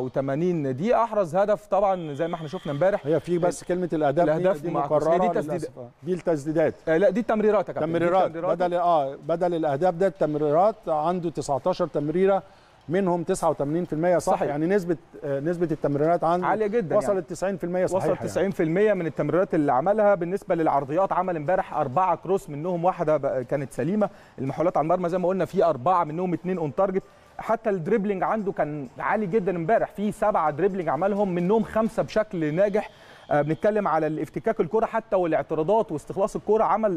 89 دقيقه احرز هدف طبعا زي ما احنا شفنا امبارح هي في بس كلمه الاهداف دي- الأهداف دي معكوسة. هي مكرره دي تسديد- للأسف. دي التسديدات آه، لا دي التمريرات يا كابتن دي تمريرات التمريرات. بدل اه بدل الاهداف ده التمريرات عنده 19 تمريره منهم 89% صح صحيح. يعني نسبه آه، نسبه التمريرات عنده عالية جدا يعني. وصلت 90% صحيح وصل 90% من التمريرات اللي عملها بالنسبه للعرضيات عمل امبارح اربعه كروس منهم واحده بقى- كانت سليمه المحاولات على المرمى زي ما قلنا في اربعه منهم اثنين اون تارجت حتى الدريبلينج عنده كان عالي جدا امبارح في سبعه دريبلينج عملهم منهم خمسه بشكل ناجح آه، بنتكلم على الافتكاك الكره حتى والاعتراضات واستخلاص الكره عمل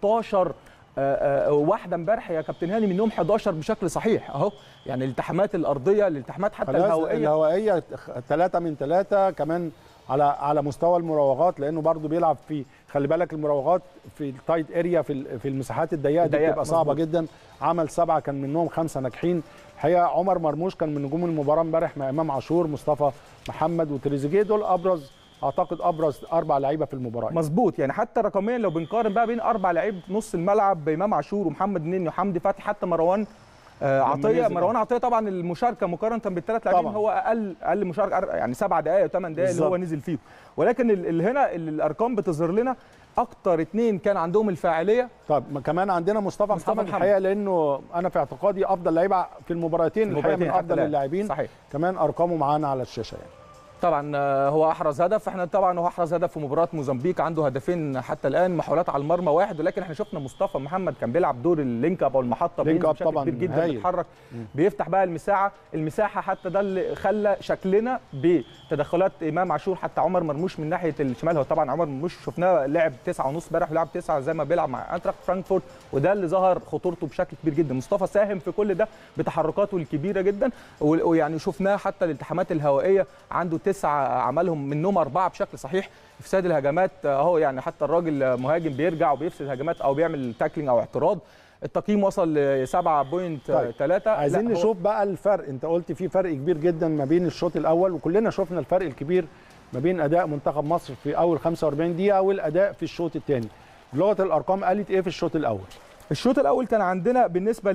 16 آه، آه، واحده امبارح يا كابتن هاني منهم 11 بشكل صحيح اهو يعني الالتحامات الارضيه الالتحامات حتى خلاص الهوائيه الهوائيه ثلاثة من ثلاثة كمان على على مستوى المراوغات لانه برضه بيلعب في خلي بالك المراوغات في التايت اريا في ال- في المساحات الضيقه دي الضيقة، بتبقى صعبه مظبوط. جدا عمل سبعه كان منهم خمسه ناجحين الحقيقه عمر مرموش كان من نجوم المباراه امبارح مع امام عاشور مصطفى محمد وتريزيجيه دول ابرز اعتقد ابرز اربع لعيبه في المباراه مظبوط يعني حتى رقميا لو بنقارن بقى بين اربع لعيبه نص الملعب بامام عاشور ومحمد نني وحمدي فتحي حتى مروان آه عطيه نزل. مروان عطيه طبعا المشاركه مقارنه بالثلاث لاعبين طبعا. هو اقل اقل مشاركه أر- يعني سبع دقائق وثمان دقائق اللي هو بالظبط. نزل فيهم ولكن ال- اللي هنا اللي الارقام بتظهر لنا اكتر اثنين كان عندهم الفاعليه طب ما كمان عندنا مصطفى, مصطفى محمد محمد. الحقيقه لانه انا في اعتقادي افضل لعيبه في المباراتين الحقيقه من المباراتين حتى افضل الآن. اللاعبين صحيح كمان ارقامه معانا على الشاشه يعني طبعا آه، هو احرز هدف احنا طبعا هو احرز هدف في مباراه موزمبيق عنده هدفين حتى الان محاولات على المرمى واحد ولكن احنا شفنا مصطفى محمد كان بيلعب دور اللينك اب او المحطه لينك بينزل اب بشكل طبعاً كبير جدا هايل. بيتحرك بيفتح بقى المساحه المساحه حتى ده اللي خلى شكلنا بتدخلات امام عاشور حتى عمر مرموش من ناحيه الشمال هو طبعا عمر مرموش شفناه لعب تسعة ونص امبارح ولعب تسعة زي ما بيلعب مع انتراخت فرانكفورت وده اللي ظهر خطورته بشكل كبير جدا مصطفى ساهم في كل ده بتحركاته الكبيره جدا و- ويعني شفناه حتى الالتحامات الهوائيه عنده تسعة عملهم منهم اربعه بشكل صحيح افساد الهجمات اهو يعني حتى الراجل مهاجم بيرجع وبيفسد هجمات او بيعمل تاكلينج او اعتراض التقييم وصل ل 7.3 عايزين لا، هو- نشوف بقى الفرق انت قلت في فرق كبير جدا ما بين الشوط الاول وكلنا شفنا الفرق الكبير ما بين اداء منتخب مصر في اول 45 دقيقه والاداء في الشوط الثاني لغه الارقام قالت ايه في الشوط الاول الشوط الاول كان عندنا بالنسبه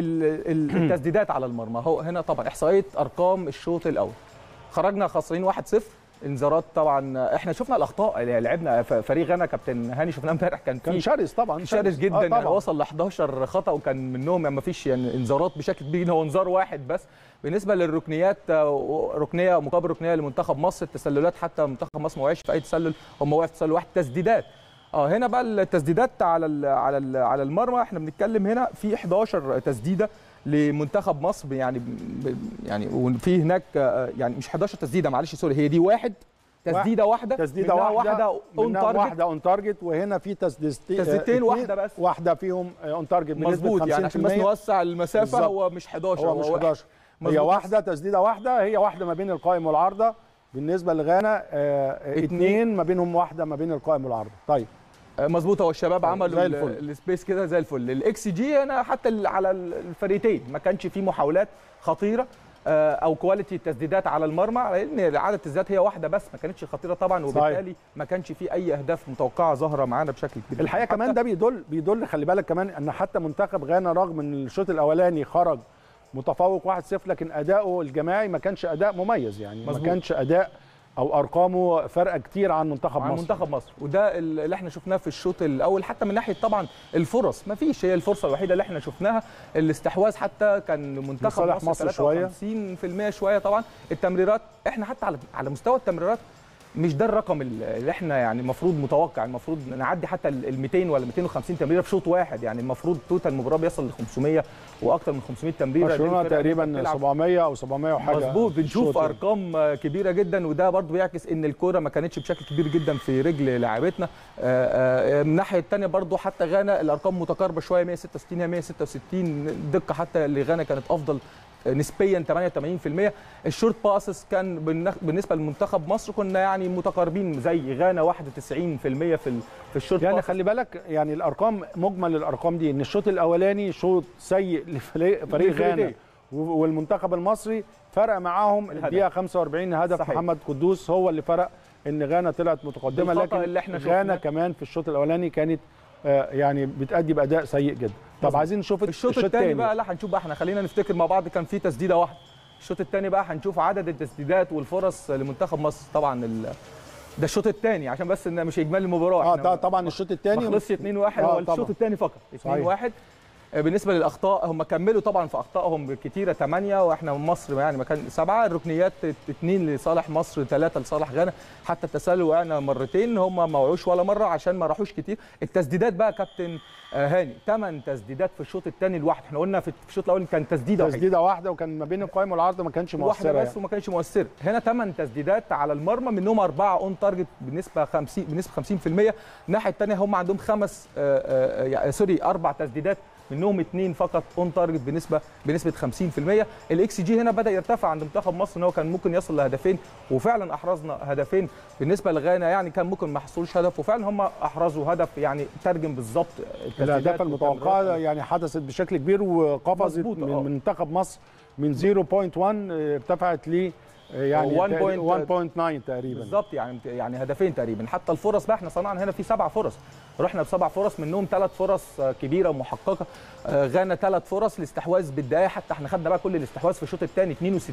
للتسديدات على المرمى هو هنا طبعا احصائيه ارقام الشوط الاول خرجنا خاسرين 1-0 انذارات طبعا احنا شفنا الاخطاء اللي لعبنا ف- فريق غانا كابتن هاني شفناه امبارح كان كان في شرس طبعا شرس جدا آه يعني طبعا وصل ل 11 خطا وكان منهم يعني ما فيش يعني انذارات بشكل كبير هو انذار واحد بس بالنسبه للركنيات آه، ركنيه مقابل ركنيه لمنتخب مصر التسللات حتى منتخب مصر ما وقعش في اي تسلل هم وقعوا في تسلل واحد تسديدات اه هنا بقى التسديدات على ال على ال على المرمى احنا بنتكلم هنا في 11 تسديده لمنتخب مصر يعني ب- يعني وفي هناك آه، يعني مش 11 تسديده معلش سوري هي دي واحد تسديده واحده تسديده منها واحده واحده اون منها تارجت واحده اون تارجت وهنا في تسديدتين تسديدتين واحده بس واحده فيهم اون تارجت مظبوط يعني عشان بس نوسع المسافه بالظبط. هو مش 11 هو مش واحد. 11 هي مظبوط. واحده تسديده واحده هي واحده ما بين القائم والعارضه بالنسبه لغانا آه اتنين. اثنين ما بينهم واحده ما بين القائم والعارضه طيب آه، مظبوط هو الشباب عملوا زي ال- الفل. السبيس كده زي الفل الاكس جي هنا حتى ال- على ال- الفريقين ما كانش فيه محاولات خطيره آه، او كواليتي التسديدات على المرمى لان عدد التسديدات هي واحده بس ما كانتش خطيره طبعا صحيح. وبالتالي ما كانش فيه اي اهداف متوقعه ظاهره معانا بشكل كبير الحقيقه حتى كمان ده بيدل بيدل خلي بالك كمان ان حتى منتخب غانا رغم ان الشوط الاولاني خرج متفوق 1-0 لكن اداؤه الجماعي ما كانش اداء مميز يعني مظبوط. ما كانش اداء او ارقامه فارقه كتير عن منتخب عن مصر منتخب مصر وده ال- اللي احنا شفناه في الشوط الاول حتى من ناحيه طبعا الفرص ما فيش هي الفرصه الوحيده اللي احنا شفناها الاستحواذ حتى كان منتخب لصالح مصر, مصر شوية. 53% شويه طبعا التمريرات احنا حتى على على مستوى التمريرات مش ده الرقم اللي احنا يعني المفروض متوقع المفروض نعدي حتى ال 200 ولا 250 تمريره في شوط واحد يعني المفروض توتال المباراه بيصل ل 500 واكثر من 500 تمريره برشلونه للفرق اللي تقريبا بتلعب 700 او 700 وحاجه مظبوط بنشوف الشوط يعني. ارقام كبيره جدا وده برضو بيعكس ان الكوره ما كانتش بشكل كبير جدا في رجل لاعبتنا آه، آه، من الناحيه الثانيه برضو حتى غانا الارقام متقاربه شويه 166 هي 166 دقه حتى لغانا كانت افضل نسبيا 88% الشورت باسس كان بالنخ- بالنسبه لمنتخب مصر كنا يعني متقاربين زي غانا 91% في ال- في الشورت يعني باسس خلي بالك يعني الارقام مجمل الارقام دي ان الشوط الاولاني شوط سيء لفريق فريق للفريقين. غانا و- والمنتخب المصري فرق معاهم الهدف. الدقيقه 45 هدف صحيح. محمد قدوس هو اللي فرق ان غانا طلعت متقدمه بالخطأ لكن اللي احنا غانا شفناه. كمان في الشوط الاولاني كانت آه، يعني بتأدي باداء سيء جدا طب مظبوط. عايزين نشوف الشوط الثاني بقى لا هنشوف بقى احنا خلينا نفتكر مع بعض كان في تسديده واحده الشوط الثاني بقى هنشوف عدد التسديدات والفرص لمنتخب مصر طبعا ال... ده الشوط الثاني عشان بس ان مش اجمالي المباراه اه احنا طبعا- طبعا الشوط ما الثاني خلصش 2 1 آه، هو الشوط طبعاً. الثاني فقط 2 صحيح. 1 بالنسبه للاخطاء هم كملوا طبعا في اخطائهم كتيره 8 واحنا من مصر يعني مكان سبعه الركنيات اثنين لصالح مصر ثلاثه لصالح غانا حتى التسلل وقعنا مرتين هم ما وقعوش ولا مره عشان ما راحوش كتير التسديدات بقى كابتن آه، هاني ثمان تسديدات في الشوط الثاني لوحده احنا قلنا في في الشوط الاول كان تسديده واحده تسديده واحده وكان ما بين القائم والعرض ما كانش واحده مؤثره بس يعني. وما كانش مؤثره هنا 8 تسديدات على المرمى منهم اربعه اون تارجت بنسبه 50 بنسبه 50% الناحيه الثانيه هم عندهم خمس آه، آه، يعني سوري اربع تسديدات منهم اثنين فقط اون تارجت بنسبه بنسبه 50% الاكس جي هنا بدا يرتفع عند منتخب مصر ان هو كان ممكن يصل لهدفين وفعلا احرزنا هدفين بالنسبه لغانا يعني كان ممكن ما يحصلوش هدف وفعلا هم احرزوا هدف يعني ترجم بالظبط التسديدات الاهداف المتوقعه والتمريرات. يعني حدثت بشكل كبير وقفزت مظبوط، من آه. من منتخب مصر من 0.1 آه، ارتفعت ل آه، يعني 1 تقريباً 1.9 تقريبا بالظبط يعني يعني هدفين تقريبا حتى الفرص بقى احنا صنعنا هنا في سبع فرص رحنا بسبع فرص منهم ثلاث فرص آه، كبيره ومحققه آه، غانا ثلاث فرص الاستحواذ بالدقايق حتى احنا خدنا بقى كل الاستحواذ في الشوط الثاني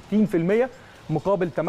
62% مقابل 38%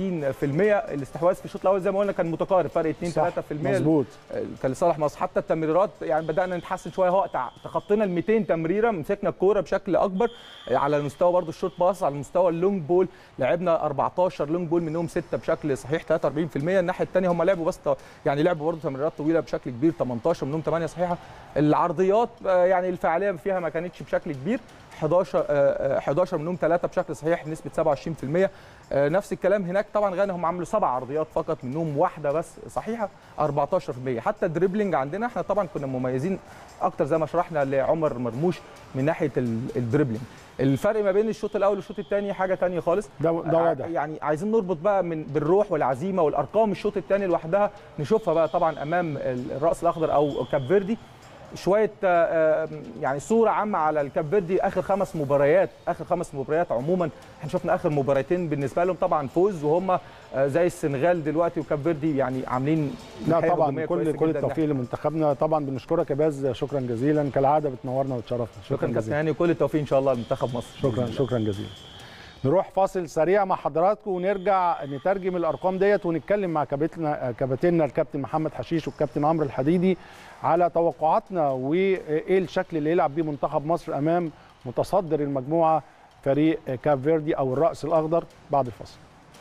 الاستحواذ في الشوط الاول زي ما قلنا كان متقارب فرق 2 صح، 3% مظبوط كان لصالح مصر حتى التمريرات يعني بدانا نتحسن شويه هو تع- تخطينا ال 200 تمريره مسكنا الكوره بشكل اكبر على مستوى برضو الشوت باس على مستوى اللونج بول لعبنا 14 لونج بول منهم 6 بشكل صحيح 43% الناحيه الثانيه هم لعبوا بس ط- يعني لعبوا برضو تمريرات طويله بشكل كبير 18 منهم 8 صحيحه العرضيات آه، يعني الفعاليه فيها ما كانتش بشكل كبير 11 آه، آه، 11 منهم 3 بشكل صحيح بنسبه 27% آه، نفس الكلام هناك طبعا غانا هم عملوا سبع عرضيات فقط منهم واحده بس صحيحه 14% حتى الدريبلينج عندنا احنا طبعا كنا مميزين اكتر زي ما شرحنا لعمر مرموش من ناحيه ال- الدريبلينج الفرق ما بين الشوط الاول والشوط الثاني حاجه ثانيه خالص ده ده ع- واضح يعني عايزين نربط بقى من بالروح والعزيمه والارقام الشوط الثاني لوحدها نشوفها بقى طبعا امام ال- الراس الاخضر او كاب فيردي شويه آه، آه، يعني صوره عامه على الكاب فيردي اخر خمس مباريات اخر خمس مباريات عموما احنا شفنا اخر مباراتين بالنسبه لهم طبعا فوز وهم آه، زي السنغال دلوقتي وكاب فيردي يعني عاملين لا ناحية طبعا هجومية كل كويسة كل جداً. التوفيق لمنتخبنا طبعا بنشكرك يا باز شكرا جزيلا كالعاده بتنورنا وتشرفنا شكرا كابتن جزيلا هاني وكل التوفيق ان شاء الله لمنتخب مصر شكرا شكرا جزيلا نروح فاصل سريع مع حضراتكم ونرجع نترجم الارقام ديت ونتكلم مع كابتننا كابتننا الكابتن محمد حشيش والكابتن عمرو الحديدي على توقعاتنا وايه الشكل اللي يلعب بيه منتخب مصر امام متصدر المجموعه فريق كاب فيردي او الراس الاخضر بعد الفاصل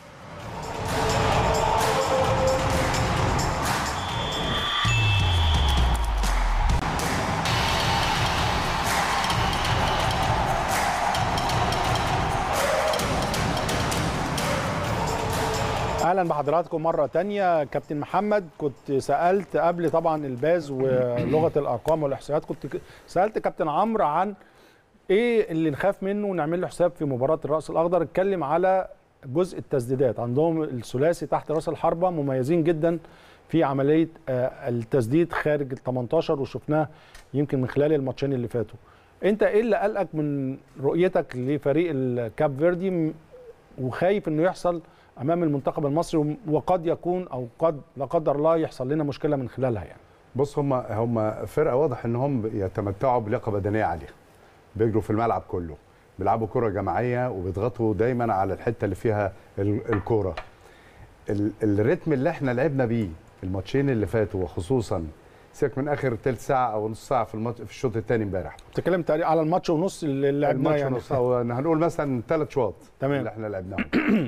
اهلا بحضراتكم مره تانية كابتن محمد كنت سالت قبل طبعا الباز ولغه الارقام والاحصائيات كنت ك- سالت كابتن عمرو عن ايه اللي نخاف منه ونعمل له حساب في مباراه الراس الاخضر اتكلم على جزء التسديدات عندهم الثلاثي تحت راس الحربه مميزين جدا في عمليه آه، التسديد خارج ال 18 وشفناه يمكن من خلال الماتشين اللي فاتوا انت ايه اللي قلقك من رؤيتك لفريق الكاب فيردي م- وخايف انه يحصل امام المنتخب المصري وقد يكون او قد لا قدر الله يحصل لنا مشكله من خلالها يعني بص هم هم فرقه واضح ان هم يتمتعوا بلياقه بدنيه عاليه بيجروا في الملعب كله بيلعبوا كره جماعيه وبيضغطوا دايما على الحته اللي فيها ال- الكوره ال- الريتم اللي احنا لعبنا بيه الماتشين اللي فاتوا وخصوصا سيبك من اخر ثلث ساعه او نص ساعه في الماتش في الشوط الثاني امبارح بتتكلم تقريبا على الماتش ونص اللي لعبناه الماتش يعني ونص او هنقول مثلا ثلاث شواط تمام. اللي احنا لعبناهم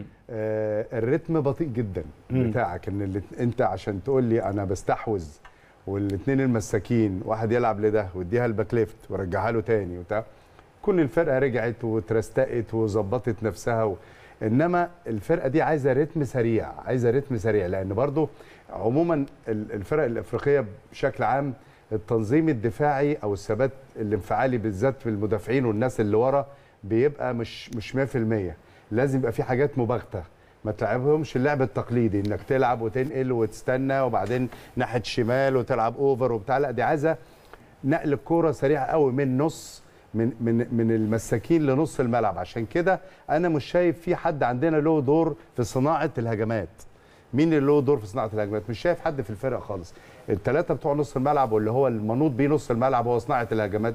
آه الريتم بطيء جدا مم. بتاعك ان اللي انت عشان تقول لي انا بستحوذ والاثنين المساكين واحد يلعب لده ويديها الباك ليفت ويرجعها له تاني وبتاع كل الفرقه رجعت وترستقت وظبطت نفسها و... انما الفرقه دي عايزه رتم سريع عايزه رتم سريع لان برضو عموما ال- الفرق الافريقيه بشكل عام التنظيم الدفاعي او الثبات الانفعالي بالذات في المدافعين والناس اللي ورا بيبقى مش مش 100% لازم يبقى في حاجات مباغته ما تلعبهمش اللعب التقليدي انك تلعب وتنقل وتستنى وبعدين ناحيه الشمال وتلعب اوفر وبتاع لا دي عايزه نقل الكوره سريع قوي من نص من من من المساكين لنص الملعب عشان كده انا مش شايف في حد عندنا له دور في صناعه الهجمات مين اللي له دور في صناعه الهجمات مش شايف حد في الفرقه خالص الثلاثه بتوع نص الملعب واللي هو المنوط بيه نص الملعب هو صناعه الهجمات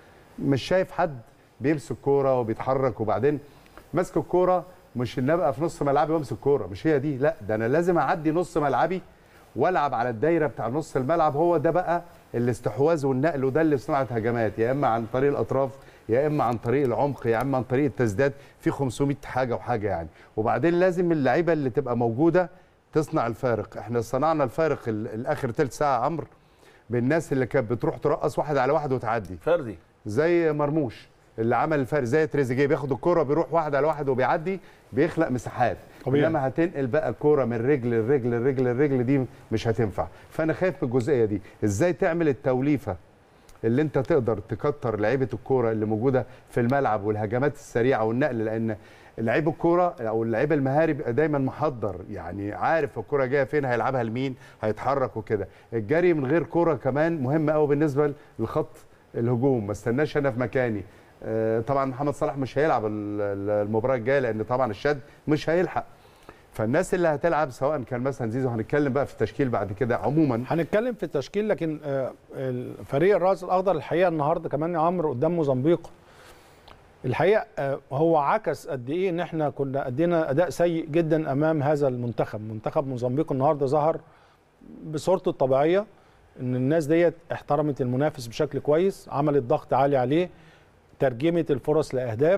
مش شايف حد بيمسك كوره وبيتحرك وبعدين ماسك الكوره مش ان ابقى في نص ملعبي وامسك كوره مش هي دي لا ده انا لازم اعدي نص ملعبي والعب على الدايره بتاع نص الملعب هو ده بقى الاستحواذ والنقل وده اللي صناعه هجمات يا اما عن طريق الاطراف يا اما عن طريق العمق يا اما عن طريق التسديدات في 500 حاجه وحاجه يعني وبعدين لازم اللعيبه اللي تبقى موجوده تصنع الفارق احنا صنعنا الفارق ال- الاخر ثلث ساعه عمرو بالناس اللي كانت بتروح ترقص واحد على واحد وتعدي فردي زي مرموش اللي عمل الفرق زي تريزيجيه بياخد الكرة بيروح واحد على واحد وبيعدي بيخلق مساحات طبيعي. انما هتنقل بقى الكرة من رجل لرجل لرجل لرجل دي مش هتنفع فانا خايف من الجزئيه دي ازاي تعمل التوليفه اللي انت تقدر تكتر لعيبه الكوره اللي موجوده في الملعب والهجمات السريعه والنقل لان لعيب الكوره او اللعيب المهاري بيبقى دايما محضر يعني عارف الكوره جايه فين هيلعبها لمين هيتحرك وكده الجري من غير كوره كمان مهم قوي بالنسبه لخط الهجوم ما استناش انا في مكاني آه، طبعا محمد صلاح مش هيلعب ال- ال- المباراه الجايه لان طبعا الشد مش هيلحق فالناس اللي هتلعب سواء كان مثلا زيزو هنتكلم بقى في التشكيل بعد كده عموما هنتكلم في التشكيل لكن آه، الفريق الراس الاخضر الحقيقه النهارده كمان يا عمرو قدام موزمبيق الحقيقه آه، هو عكس قد ايه ان احنا كنا ادينا اداء سيء جدا امام هذا المنتخب منتخب موزمبيق النهارده ظهر بصورته الطبيعيه ان الناس ديت احترمت المنافس بشكل كويس عملت ضغط عالي عليه ترجمت الفرص لاهداف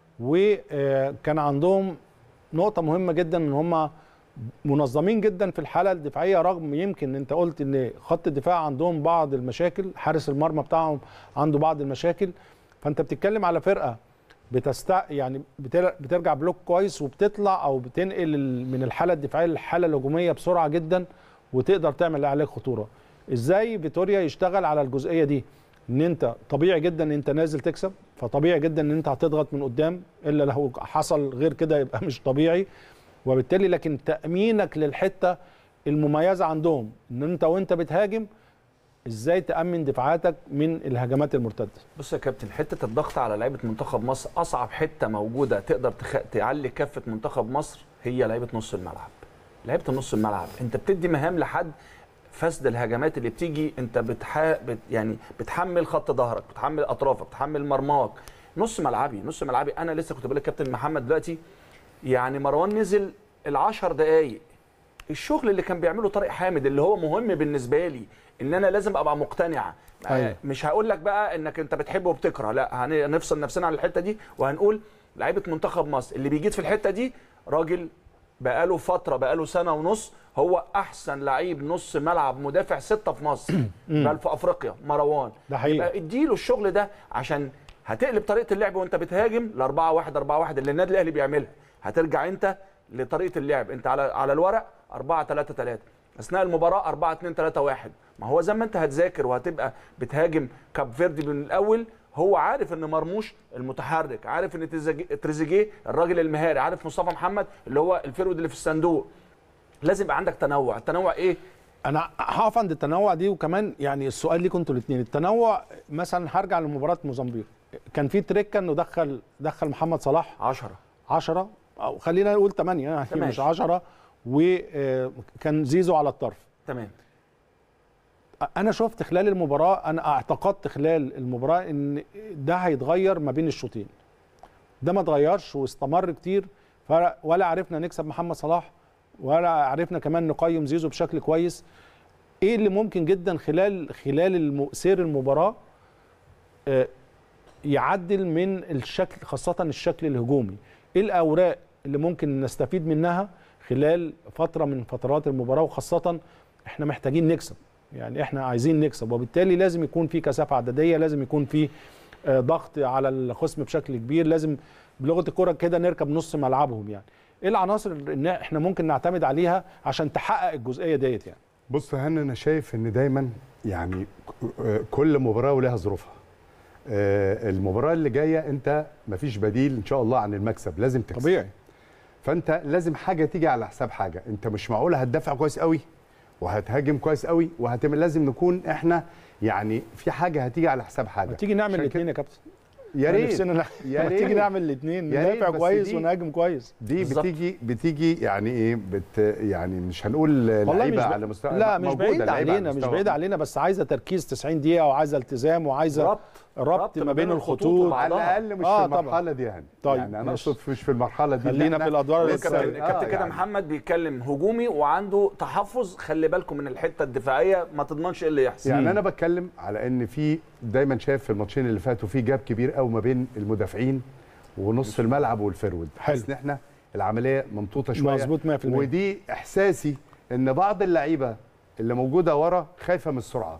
وكان عندهم نقطه مهمه جدا ان هم منظمين جدا في الحاله الدفاعيه رغم يمكن انت قلت ان خط الدفاع عندهم بعض المشاكل حارس المرمى بتاعهم عنده بعض المشاكل فانت بتتكلم على فرقه بتست يعني بتر- بترجع بلوك كويس وبتطلع او بتنقل ال- من الحاله الدفاعيه للحاله الهجوميه بسرعه جدا وتقدر تعمل عليك خطوره ازاي فيتوريا يشتغل على الجزئيه دي ان انت طبيعي جدا ان انت نازل تكسب فطبيعي جدا ان انت هتضغط من قدام الا لو حصل غير كده يبقى مش طبيعي وبالتالي لكن تامينك للحته المميزه عندهم ان انت وانت بتهاجم ازاي تامن دفاعاتك من الهجمات المرتده بص يا كابتن حته الضغط على لعيبه منتخب مصر اصعب حته موجوده تقدر تخ... تعلي كفه منتخب مصر هي لعيبه نص الملعب لعيبه النص الملعب انت بتدي مهام لحد فسد الهجمات اللي بتيجي انت بتح... بت... يعني بتحمل خط ظهرك بتحمل اطرافك بتحمل مرماك نص ملعبي نص ملعبي انا لسه كنت بقول للكابتن محمد دلوقتي يعني مروان نزل العشر دقايق الشغل اللي كان بيعمله طارق حامد اللي هو مهم بالنسبه لي ان انا لازم ابقى مقتنع أيوة. آه، مش هقول لك بقى انك انت بتحب وبتكره لا هن- هنفصل نفسنا عن الحته دي وهنقول لعيبه منتخب مصر اللي بيجيد في الحته دي راجل بقاله فتره بقاله سنه ونص هو احسن لعيب نص ملعب مدافع سته في مصر بل في افريقيا مروان ده حقيقي. يبقى اديله الشغل ده عشان هتقلب طريقه اللعب وانت بتهاجم ل 4 1 4 1 اللي النادي الاهلي بيعملها هترجع انت لطريقه اللعب انت على على الورق 4 3 3 اثناء المباراه 4 2 3 1 ما هو زي ما انت هتذاكر وهتبقى بتهاجم كاب فيردي من الاول هو عارف ان مرموش المتحرك عارف ان تريزيجيه- تريزيجيه الراجل المهاري عارف مصطفى محمد اللي هو الفيرود اللي في الصندوق لازم يبقى عندك تنوع التنوع ايه انا هقف عند التنوع دي وكمان يعني السؤال ليكم انتوا الاثنين التنوع مثلا هرجع لمباراه موزمبيق كان في تريكه انه دخل دخل محمد صلاح 10 10 او خلينا نقول 8 يعني تمام. مش 10 وكان زيزو على الطرف تمام انا شفت خلال المباراه انا اعتقدت خلال المباراه ان ده هيتغير ما بين الشوطين ده ما اتغيرش واستمر كتير ف- ولا عرفنا نكسب محمد صلاح ولا عرفنا كمان نقيم زيزو بشكل كويس ايه اللي ممكن جدا خلال خلال الم- سير المباراه آه، يعدل من الشكل خاصه الشكل الهجومي ايه الاوراق اللي ممكن نستفيد منها خلال فتره من فترات المباراه وخاصه احنا محتاجين نكسب يعني احنا عايزين نكسب وبالتالي لازم يكون في كثافه عدديه لازم يكون في آه، ضغط على الخصم بشكل كبير لازم بلغه الكره كده نركب نص ملعبهم يعني ايه العناصر اللي احنا ممكن نعتمد عليها عشان تحقق الجزئيه ديت يعني بص هن انا شايف ان دايما يعني ك- كل مباراه ولها ظروفها آه، المباراه اللي جايه انت مفيش بديل ان شاء الله عن المكسب لازم تكسب طبيعي فانت لازم حاجه تيجي على حساب حاجه انت مش معقول هتدافع كويس قوي وهتهاجم كويس قوي وهتعمل لازم نكون احنا يعني في حاجه هتيجي على حساب حاجه ما تيجي نعمل عشان الاثنين يا كابتن يا أنا ريت نفسنا نع- يا ما ريت. تيجي نعمل الاثنين يا ريت، ندافع بس كويس دي- ونهاجم كويس دي بالظبط. بتيجي بتيجي يعني ايه بت يعني مش هنقول والله لعيبه مش ب... على مستوى لا مش موجودة بعيد لعيبة على علينا مش مستوى- بعيد علينا بس عايزه تركيز 90 دقيقه وعايزه التزام وعايزه ربط ربط ما بين الخطوط على وبعضها. الاقل مش آه، في طبعا. المرحله دي يعني طيب، يعني انا ماشي. اقصد مش في المرحله دي خلينا إحنا في الأدوار لسه- كابتن آه، كابتن كده يعني. محمد بيتكلم هجومي وعنده تحفظ خلي بالكم من الحته الدفاعيه ما تضمنش ايه اللي يحصل يعني انا بتكلم على ان في دايما شايف في الماتشين اللي فاتوا في جاب كبير قوي ما بين المدافعين ونص الملعب والفرود حلو. بحيث ان احنا العمليه ممطوطه شويه مظبوط 100% ودي احساسي ان بعض اللعيبه اللي موجوده ورا خايفه من السرعات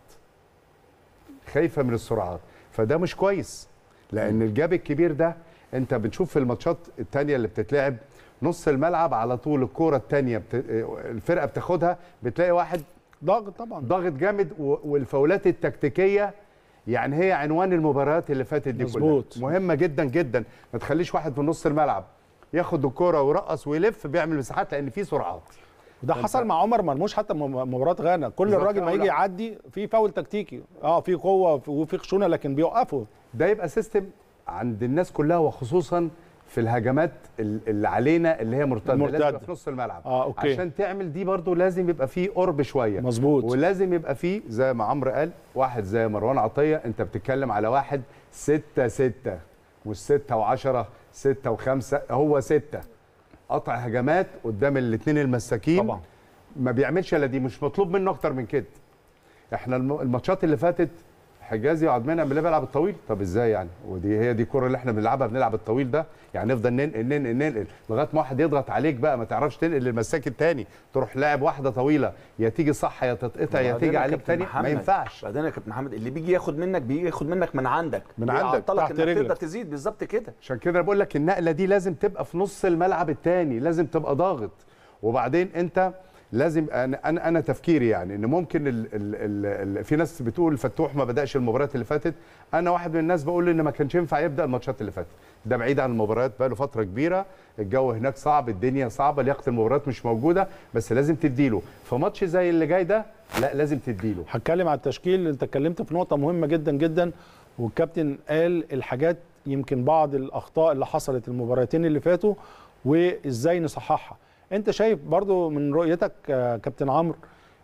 خايفه من السرعات فده مش كويس لان الجاب الكبير ده انت بتشوف في الماتشات التانية اللي بتتلعب نص الملعب على طول الكوره التانية بت... الفرقه بتاخدها بتلاقي واحد ضاغط طبعا ضاغط جامد و- والفاولات التكتيكيه يعني هي عنوان المباريات اللي فاتت دي مظبوط. كلها مهمه جدا جدا ما تخليش واحد في نص الملعب ياخد الكوره ويرقص ويلف بيعمل مساحات لان في سرعات وده حصل مع عمر مرموش حتى م- مباراه غانا كل بالظبط. الراجل ما آه، يجي لا. يعدي في فاول تكتيكي اه في قوه وفي خشونه لكن بيوقفوا ده يبقى سيستم عند الناس كلها وخصوصا في الهجمات ال- اللي علينا اللي هي مرتده المرتدة. لازم يبقى في نص الملعب آه، أوكي. عشان تعمل دي برضو لازم يبقى فيه قرب شويه مظبوط ولازم يبقى فيه زي ما عمرو قال واحد زي مروان عطيه انت بتتكلم على واحد ستة ستة مش ستة وعشرة ستة وخمسة هو ستة قطع هجمات قدام الاثنين المساكين طبعا ما بيعملش الا دي مش مطلوب منه اكتر من كده احنا الم- الماتشات اللي فاتت حجازي وعبد المنعم اللي بيلعب الطويل طب ازاي يعني ودي هي دي الكره اللي احنا بنلعبها بنلعب الطويل ده يعني نفضل ننقل ننقل ننقل لغايه ما واحد يضغط عليك بقى ما تعرفش تنقل للمساك التاني تروح لاعب واحده طويله يا تيجي صح يا تتقطع يا وبعدين تيجي يا عليك كابتن تاني ما محمد، ينفعش بعدين يا كابتن محمد اللي بيجي ياخد منك بيجي ياخد منك من عندك من عندك، بيعطلك تحت انك رجلك. تقدر تزيد بالظبط كده عشان كده بقول لك النقله دي لازم تبقى في نص الملعب الثاني لازم تبقى ضاغط وبعدين انت لازم انا انا, أنا تفكيري يعني ان ممكن ال ال ال ال في ناس بتقول فتوح ما بداش المباريات اللي فاتت انا واحد من الناس بقول ان ما كانش ينفع يبدا الماتشات اللي فاتت ده بعيد عن المباريات بقى له فتره كبيره الجو هناك صعب الدنيا صعبه لياقه المباريات مش موجوده بس لازم تديله فماتش زي اللي جاي ده لا لازم تديله هتكلم على التشكيل انت اتكلمت في نقطه مهمه جدا جدا والكابتن قال الحاجات يمكن بعض الاخطاء اللي حصلت المباراتين اللي فاتوا وازاي نصححها انت شايف برضو من رؤيتك آه، كابتن عمرو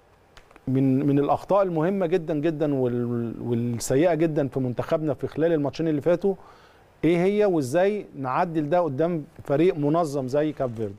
من من الاخطاء المهمه جدا جدا وال- والسيئه جدا في منتخبنا في خلال الماتشين اللي فاتوا ايه هي وازاي نعدل ده قدام فريق منظم زي كاب فيردي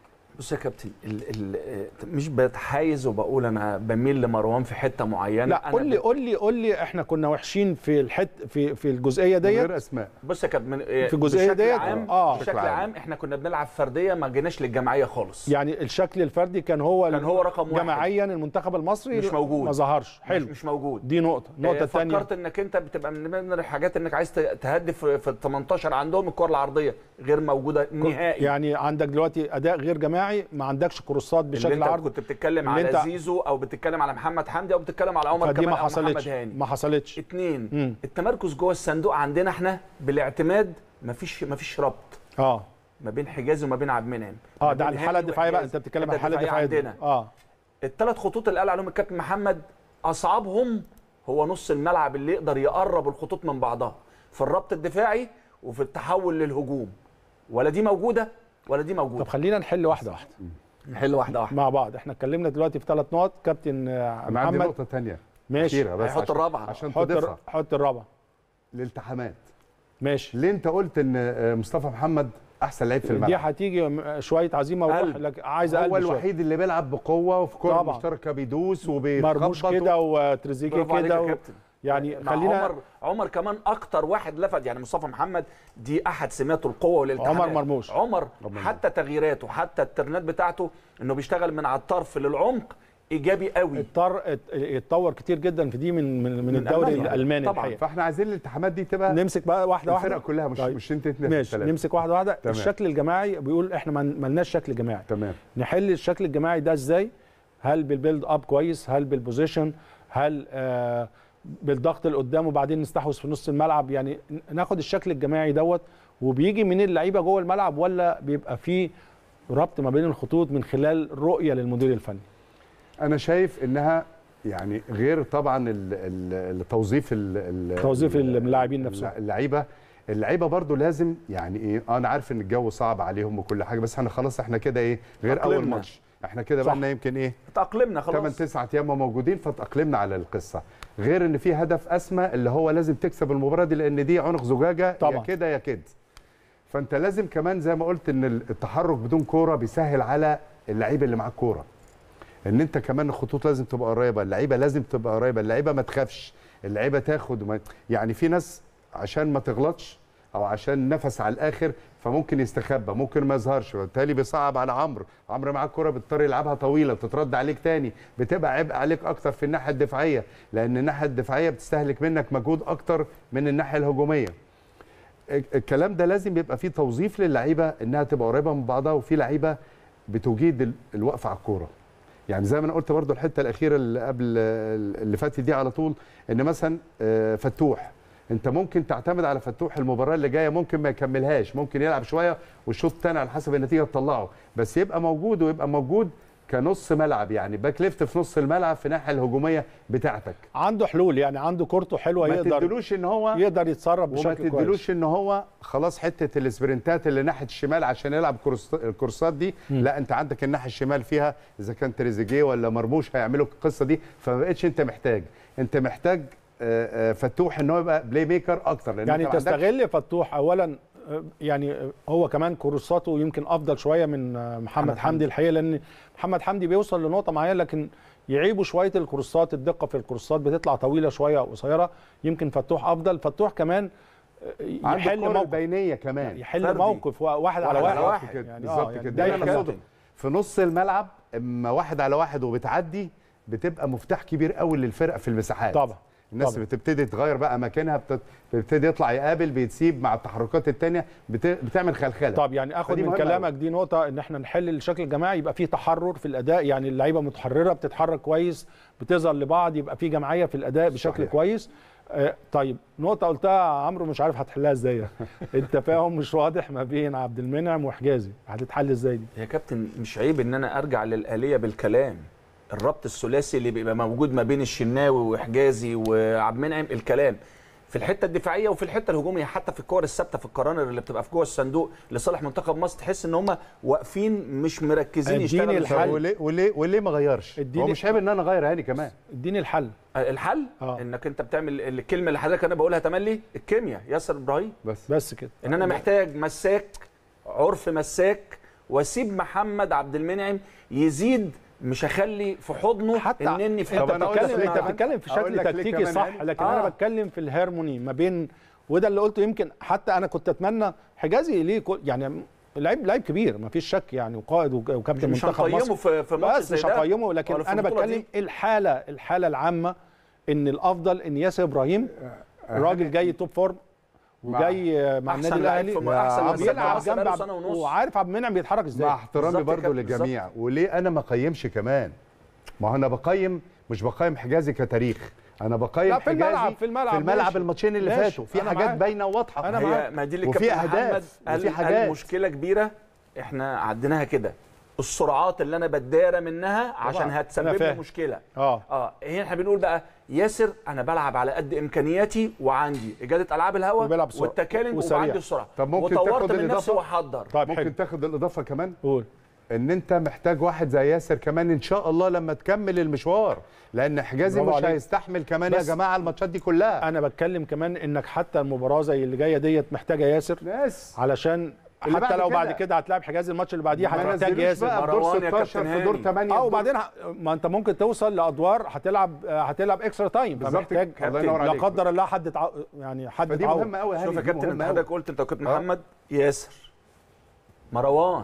بص يا كابتن ال ال مش بتحيز وبقول انا بميل لمروان في حته معينه لا أنا قول لي ب- قول لي قول لي احنا كنا وحشين في الحت في في الجزئيه من ديت غير اسماء بص يا كابتن من- في الجزئية بشكل ديت؟ عام آه. بشكل بشكل عام. عام احنا كنا بنلعب فرديه ما جيناش للجماعيه خالص يعني الشكل الفردي كان هو كان هو رقم واحد. جماعيا المنتخب المصري مش موجود. ما ظهرش مش, حلو مش موجود دي نقطه النقطه آه، الثانيه فكرت انك انت بتبقى من ضمن الحاجات انك عايز ت- تهدف في ال 18 عندهم الكره العرضيه غير موجوده نهائي يعني عندك دلوقتي اداء غير جماعي ما عندكش كروسات اللي بشكل انت عرض كنت بتتكلم اللي على انت- زيزو او بتتكلم على محمد حمدي او بتتكلم على عمر فدي كمال ما او محمد حصلتش هاني ما حصلتش اتنين مم. التمركز جوه الصندوق عندنا احنا بالاعتماد مفيش مفيش ربط اه ما بين حجازي وما بين عبد المنعم اه ما ده بين الحاله هاني الدفاعيه بقى وحجازي. انت بتتكلم عن الحاله الدفاعية الدفاعيه دي. عندنا اه الثلاث خطوط اللي قال عليهم الكابتن محمد اصعبهم هو نص الملعب اللي يقدر يقرب الخطوط من بعضها في الربط الدفاعي وفي التحول للهجوم ولا دي موجوده ولا دي موجوده طب خلينا نحل واحده واحده نحل واحده واحده مع بعض احنا اتكلمنا دلوقتي في ثلاث نقط كابتن آه، انا عندي محمد نقطه ثانيه ماشي كتيرة بس هيحط عشان- الرابعة. عشان حط تضيفها الر- حط الرابعه الالتحامات ماشي ليه انت قلت ان آه، مصطفى محمد احسن لعيب في دي الملعب هتيجي م- شويه عزيمه وروح قلب. لك عايز هو قلب شويه الوحيد اللي بيلعب بقوه وفي كوره طبعاً. مشتركه بيدوس مرموش وبيخبط كده وتريزيجيه برافو عليك كده يا و... كابتن يعني مع خلينا عمر عمر كمان اكتر واحد لفت يعني مصطفى محمد دي احد سماته القوه والالتحامات عمر مرموش. عمر حتى تغييراته حتى الترنات بتاعته انه بيشتغل من على الطرف للعمق ايجابي قوي اتطر ات- اتطور كتير جدا في دي من من, من من الدوري ألمانيا. الالماني طبعاً. الحقيقه فاحنا عايزين الالتحامات دي تبقى نمسك بقى واحده واحده الفرق كلها مش طيب. مش انت اتنين ماشي تلاتة. نمسك واحده واحده تمام. الشكل الجماعي بيقول احنا ما ما لناش شكل جماعي تمام نحل الشكل الجماعي ده ازاي هل بالبيلد اب كويس هل بالبوزيشن هل آه بالضغط لقدام وبعدين نستحوذ في نص الملعب يعني ن- ناخد الشكل الجماعي دوت وبيجي من اللعيبه جوه الملعب ولا بيبقى فيه ربط ما بين الخطوط من خلال رؤيه للمدير الفني انا شايف انها يعني غير طبعا ال- ال- التوظيف ال- ال- توظيف ال- اللاعبين نفسهم. اللعيبه اللعيبه برضو لازم يعني ايه آه، انا عارف ان الجو صعب عليهم وكل حاجه بس احنا خلاص احنا كده ايه غير اول تأقلمنا. ماتش احنا كده صح. بقى لنا يمكن ايه تاقلمنا 8 خلاص 9 ايام موجودين فتاقلمنا على القصه غير ان في هدف اسمى اللي هو لازم تكسب المباراه دي لان دي عنق زجاجه يا طبعاً. كده يا كده فانت لازم كمان زي ما قلت ان التحرك بدون كوره بيسهل على اللعيبه اللي معاك كوره ان انت كمان الخطوط لازم تبقى قريبه اللعيبه لازم تبقى قريبه اللعيبه ما تخافش اللعيبه تاخد وما يعني في ناس عشان ما تغلطش او عشان نفس على الاخر فممكن يستخبى ممكن ما يظهرش وبالتالي بيصعب على عمرو عمرو معاه الكره بيضطر يلعبها طويله وتترد عليك تاني بتبقى عبء عليك اكتر في الناحيه الدفاعيه لان الناحيه الدفاعيه بتستهلك منك مجهود اكتر من الناحيه الهجوميه الكلام ده لازم يبقى فيه توظيف للعيبه انها تبقى قريبه من بعضها وفي لعيبه بتجيد ال- الوقفه على الكوره يعني زي ما انا قلت برضو الحته الاخيره اللي قبل اللي فاتت دي على طول ان مثلا آه، فتوح انت ممكن تعتمد على فتوح المباراه اللي جايه ممكن ما يكملهاش ممكن يلعب شويه والشوط الثاني على حسب النتيجه تطلعه بس يبقى موجود ويبقى موجود كنص ملعب يعني باك ليفت في نص الملعب في الناحيه الهجوميه بتاعتك عنده حلول يعني عنده كورته حلوه ما يقدر تدلوش ان هو يقدر يتصرف وما بشكل كويس تدلوش ان هو خلاص حته الاسبرنتات اللي ناحيه الشمال عشان يلعب كورس- الكورسات دي مم. لا انت عندك الناحيه الشمال فيها اذا كان تريزيجيه ولا مرموش هيعملوا القصه دي فما بقتش انت محتاج انت محتاج آه، آه، فتوح ان هو يبقى بلاي ميكر اكتر لان يعني انت ما عندكش- تستغل فتوح اولا آه، يعني آه، هو كمان كورساته يمكن افضل شويه من آه، محمد محمد حمدي الحقيقه لان محمد حمدي بيوصل لنقطه معينه لكن يعيبوا شويه الكورسات الدقه في الكورسات بتطلع طويله شويه او قصيره يمكن فتوح افضل فتوح كمان آه، عنده يحل الكرة موقف البينيه كمان يحل فردي. موقف واحد على واحد على واحد واحد. كده، يعني بالظبط آه، يعني كده. ده ده اللي أنا يحل- أقصده. في نص الملعب اما واحد على واحد وبتعدي بتبقى مفتاح كبير قوي للفرقه في المساحات طبعا الناس طبعا. بتبتدي تغير بقى مكانها بت- بتبتدي يطلع يقابل بيتسيب مع التحركات التانية بت... بتعمل خلخله طب يعني اخد فدي من مهمة كلامك دي نقطه ان احنا نحل الشكل الجماعي يبقى فيه تحرر في الاداء يعني اللعيبه متحرره بتتحرك كويس بتظهر لبعض يبقى في جماعيه في الاداء بشكل صحيح. كويس آه طيب نقطه قلتها عمرو مش عارف هتحلها ازاي التفاهم مش واضح ما بين عبد المنعم وحجازي هتتحل ازاي دي يا كابتن مش عيب ان انا ارجع للآلية بالكلام الربط الثلاثي اللي بيبقى موجود ما بين الشناوي وحجازي وعبد المنعم الكلام في الحته الدفاعيه وفي الحته الهجوميه حتى في الكور الثابته في الكرانر اللي بتبقى في جوه الصندوق لصالح منتخب مصر تحس ان هم واقفين مش مركزين اديني يشتغلوا الحل. طب وليه وليه وليه ما غيرش؟ اديني- هو مش عيب ان انا اغير هاني كمان اديني الحل الحل آه. انك انت بتعمل الكلمه اللي حضرتك انا بقولها تملي الكيمياء ياسر ابراهيم بس بس كده ان انا محتاج مساك عرف مساك واسيب محمد عبد المنعم يزيد مش هخلي في حضنه حتى انني في انت طب أنا أقول لك بتتكلم ليه انت كمان؟ بتتكلم في أقول شكل لك ليه تكتيكي كمان صح يعني؟ لكن آه. انا بتكلم في الهارموني ما بين وده اللي قلته يمكن حتى انا كنت اتمنى حجازي ليه كل- يعني لعيب لعيب كبير ما فيش شك يعني وقائد وك- وكابتن مش منتخب هنقيمه مصر في في ماتش بس زي مش ده هقيمه لكن ولا في انا البطولة بتكلم دي. الحاله الحاله العامه ان الافضل ان ياسر ابراهيم راجل جاي توب فورم وجاي مع أحسن النادي لعيب الاهلي في- أحسن يا مساك بيلعب في مصر جنب بقاله عبد- سنة ونص. وعارف عبد المنعم بيتحرك ازاي مع احترامي بالظبط برضو كده، للجميع وليه انا ما اقيمش كمان ما هو انا بقيم مش بقيم حجازي كتاريخ انا بقيم لا، في حجازي الملعب- في الملعب في الملعب ماشي. الماتشين اللي ماشي، فاتوا في أنا حاجات معاك. باينه وواضحه أنا هي معاك. ما دي اللي وفي الكابتن محمد أهداف، قال وفي قال حاجات. مشكله كبيره احنا عديناها كده السرعات اللي انا بتدارى منها عشان أنا هتسبب لي فاهم. مشكله اه اه هنا احنا بنقول بقى ياسر انا بلعب على قد امكانياتي وعندي اجاده العاب الهواء وبيلعب بسرعة. والتكالب وسريع. وعندي السرعه طب ممكن وطورت تاخد من نفسي الإضافة؟ واحضر طيب حلو ممكن تاخد الاضافه كمان قول ان انت محتاج واحد زي ياسر كمان ان شاء الله لما تكمل المشوار لان حجازي برافو مش عليك. هيستحمل كمان يا بس- جماعه الماتشات دي كلها انا بتكلم كمان انك حتى المباراه زي اللي جايه ديت محتاجه ياسر ناس علشان اللي حتى بعد لو كده. بعد كده هتلاعب حجاز الماتش اللي بعديه ما هتحتاج نزلوش ياسر بقى في دور مروان يا 16 كابتن في دور هاني. 8 اه وبعدين ه- ما انت ممكن توصل لادوار هتلعب هتلعب اكسترا تايم بالظبط فمحتاج كده. الله ينور لا عليك. قدر الله حد تع... يعني حد فدي يتعوض. مهمه قوي شوف يا كابتن انت حضرتك قلت انت كنت آه. محمد ياسر مروان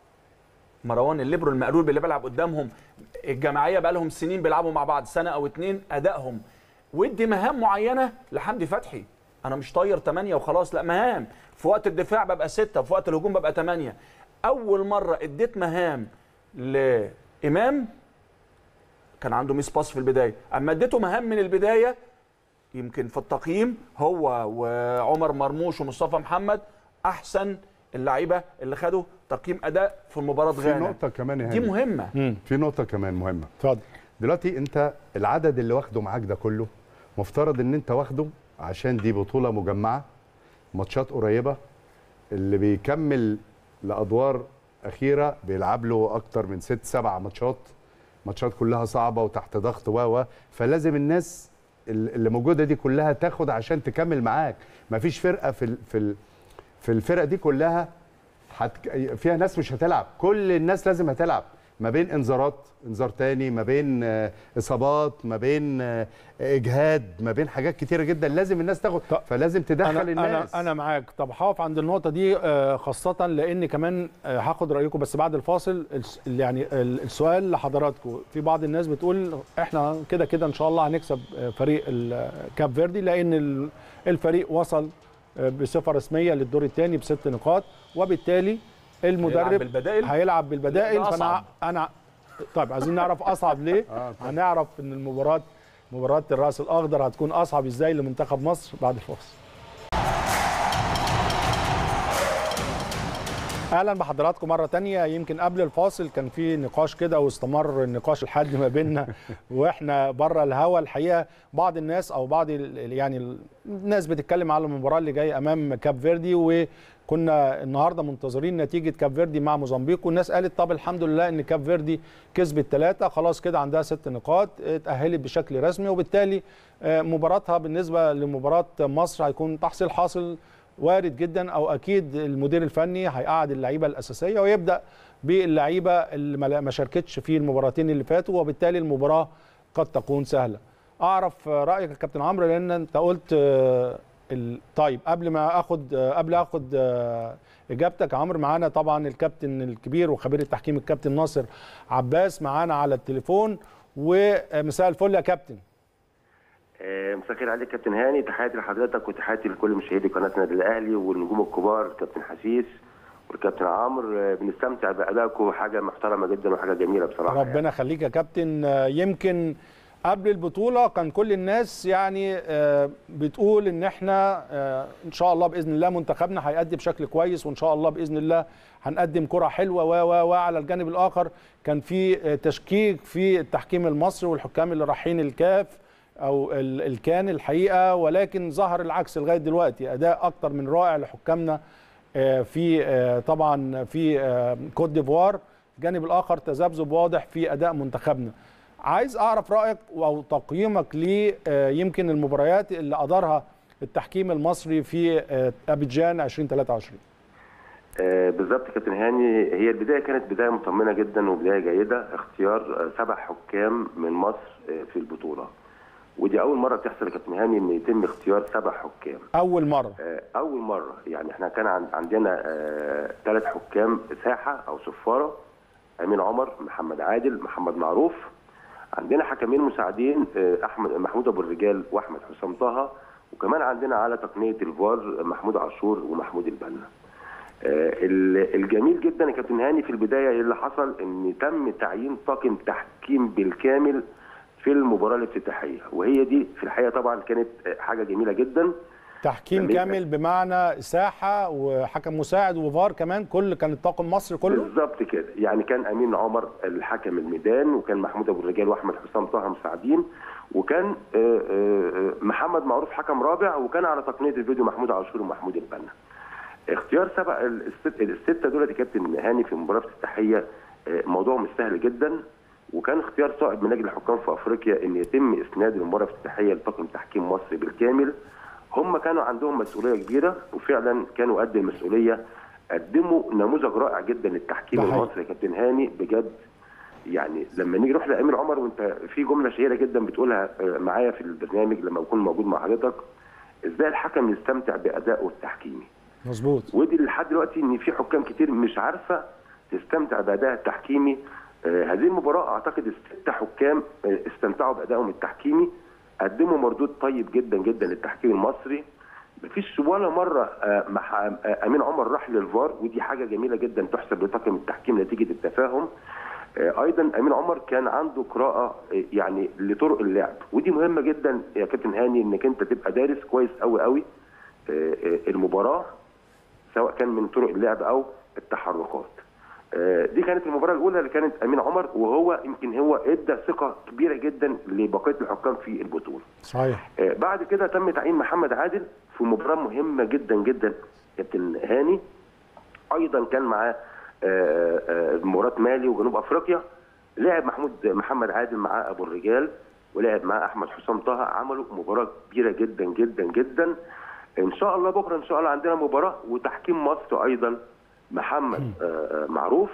مروان الليبرو المقلوب اللي بيلعب قدامهم الجماعيه بقى لهم سنين بيلعبوا مع بعض سنه او اتنين ادائهم ودي مهام معينه لحمدي فتحي انا مش طاير 8 وخلاص لا مهام في وقت الدفاع ببقى 6 في وقت الهجوم ببقى 8 اول مره اديت مهام لامام كان عنده ميس باس في البدايه اما اديته مهام من البدايه يمكن في التقييم هو وعمر مرموش ومصطفى محمد احسن اللعيبه اللي خدوا تقييم اداء في مباراه في غانا نقطه كمان يا دي هاني مهمه مم. في نقطه كمان مهمه اتفضل دلوقتي انت العدد اللي واخده معاك ده كله مفترض ان انت واخده عشان دي بطوله مجمعه ماتشات قريبه اللي بيكمل لادوار اخيره بيلعب له اكتر من ست سبع ماتشات ماتشات كلها صعبه وتحت ضغط و و فلازم الناس ال- اللي موجوده دي كلها تاخد عشان تكمل معاك مفيش فرقه في ال- في ال- في الفرق دي كلها هت... فيها ناس مش هتلعب كل الناس لازم هتلعب ما بين انذارات انذار تاني ما بين آه، اصابات ما بين آه، اجهاد ما بين حاجات كتيره جدا لازم الناس تاخد طب فلازم تدخل انا الناس انا انا معاك طب هقف عند النقطه دي آه، خاصه لان كمان آه، هاخد رايكم بس بعد الفاصل الس- يعني ال- السؤال لحضراتكم في بعض الناس بتقول احنا كده كده ان شاء الله هنكسب آه، فريق الكاب فيردي لان ال- الفريق وصل آه، بصفه رسميه للدور الثاني بست نقاط وبالتالي هيلعب المدرب بالبدائل؟ هيلعب بالبدائل ده فانا أصعب. انا طيب عايزين نعرف اصعب ليه آه، طبعا. هنعرف ان المباراه مباراه الراس الاخضر هتكون اصعب ازاي لمنتخب مصر بعد الفاصل اهلا بحضراتكم مره تانية يمكن قبل الفاصل كان في نقاش كده واستمر النقاش لحد ما بيننا واحنا بره الهوا الحقيقه بعض الناس او بعض ال- يعني الناس بتتكلم على المباراه اللي جايه امام كاب فيردي وكنا النهارده منتظرين نتيجه كاب فيردي مع موزمبيق والناس قالت طب الحمد لله ان كاب فيردي كسبت ثلاثه خلاص كده عندها ست نقاط اتاهلت بشكل رسمي وبالتالي آه، مباراتها بالنسبه لمباراه مصر هيكون تحصيل حاصل وارد جدا او اكيد المدير الفني هيقعد اللعيبه الاساسيه ويبدا باللعيبه اللي ما ما شاركتش في المباراتين اللي فاتوا وبالتالي المباراه قد تكون سهله. اعرف رايك يا كابتن عمرو لان انت قلت آه، ال- طيب قبل ما اخد آه، قبل اخد آه، اجابتك يا عمرو معانا طبعا الكابتن الكبير وخبير التحكيم الكابتن ناصر عباس معانا على التليفون ومساء الفل يا كابتن. آه، مساء الخير عليك كابتن هاني تحياتي لحضرتك وتحياتي لكل مشاهدي قناه النادي الاهلي والنجوم الكبار كابتن حسيس والكابتن عمرو آه، بنستمتع بادائكم حاجه محترمه جدا وحاجه جميله بصراحه يعني. ربنا يخليك يا كابتن آه، يمكن قبل البطوله كان كل الناس يعني آه، بتقول ان احنا آه، ان شاء الله باذن الله منتخبنا هيأدي بشكل كويس وان شاء الله باذن الله هنقدم كره حلوه و و وعلى الجانب الاخر كان في آه، تشكيك في التحكيم المصري والحكام اللي رايحين الكاف او ال- الكان الحقيقه ولكن ظهر العكس لغايه دلوقتي اداء اكتر من رائع لحكامنا آه، في آه، طبعا في آه، كوت ديفوار الجانب الاخر تذبذب واضح في اداء منتخبنا عايز اعرف رايك او تقييمك ل آه، يمكن المباريات اللي ادارها التحكيم المصري في آه، ابيجان 2023 آه، بالظبط كابتن هاني هي البدايه كانت بدايه مطمنه جدا وبدايه جيده اختيار آه، سبع حكام من مصر آه، في البطوله ودي اول مره تحصل يا كابتن هاني ان يتم اختيار سبع حكام اول مره آه، اول مره يعني احنا كان عن- عندنا ثلاث حكام ساحه او صفاره امين عمر محمد عادل محمد معروف عندنا حكمين مساعدين آه، احمد محمود ابو الرجال واحمد حسام طه وكمان عندنا على تقنيه الفار محمود عاشور ومحمود البنا آه، ال- الجميل جدا يا كابتن هاني في البدايه اللي حصل ان تم تعيين طاقم تحكيم بالكامل في المباراه الافتتاحيه وهي دي في الحقيقه طبعا كانت آه، حاجه جميله جدا تحكيم جميل. كامل بمعنى ساحه وحكم مساعد وفار كمان كل كان الطاقم المصري كله بالظبط كده يعني كان امين عمر الحكم الميدان وكان محمود ابو الرجال واحمد حسام طه مساعدين وكان آه، آه، محمد معروف حكم رابع وكان على تقنيه الفيديو محمود عاشور ومحمود البنا اختيار سبع الست السته دول يا كابتن هاني في المباراه الافتتاحيه آه، موضوع مش سهل جدا وكان اختيار صائب من اجل الحكام في افريقيا ان يتم اسناد المباراه الافتتاحيه لطاقم تحكيم مصري بالكامل هم كانوا عندهم مسؤوليه كبيره وفعلا كانوا قد المسؤوليه قدموا نموذج رائع جدا للتحكيم ده حقيقي. المصري يا كابتن هاني بجد يعني لما نيجي نروح لامير عمر وانت في جمله شهيره جدا بتقولها آه، معايا في البرنامج لما اكون موجود مع حضرتك ازاي الحكم يستمتع بادائه التحكيمي مظبوط ودي لحد دلوقتي ان في حكام كتير مش عارفه تستمتع بادائها التحكيمي آه، هذه المباراه اعتقد الست حكام آه، استمتعوا بادائهم التحكيمي قدموا مردود طيب جدا جدا للتحكيم المصري مفيش ولا مره آه، مح- آه، امين عمر راح للفار ودي حاجه جميله جدا تحسب لطاقم التحكيم نتيجه التفاهم آه، ايضا امين عمر كان عنده قراءه آه، يعني لطرق اللعب ودي مهمه جدا يا كابتن هاني انك انت تبقى دارس كويس قوي قوي آه، آه، المباراه سواء كان من طرق اللعب او التحركات آه، دي كانت المباراه الاولى اللي كانت امين عمر وهو يمكن هو ادى ثقه كبيره جدا لبقيه الحكام في البطوله صحيح آه، بعد كده تم تعيين محمد عادل في مباراه مهمه جدا جدا كابتن هاني ايضا كان معاه آه، آه، مباراه مالي وجنوب افريقيا لعب محمود محمد عادل معاه ابو الرجال ولعب معاه احمد حسام طه عملوا مباراه كبيره جدا جدا جدا ان شاء الله بكره ان شاء الله عندنا مباراه وتحكيم مصر ايضا محمد آه، آه، معروف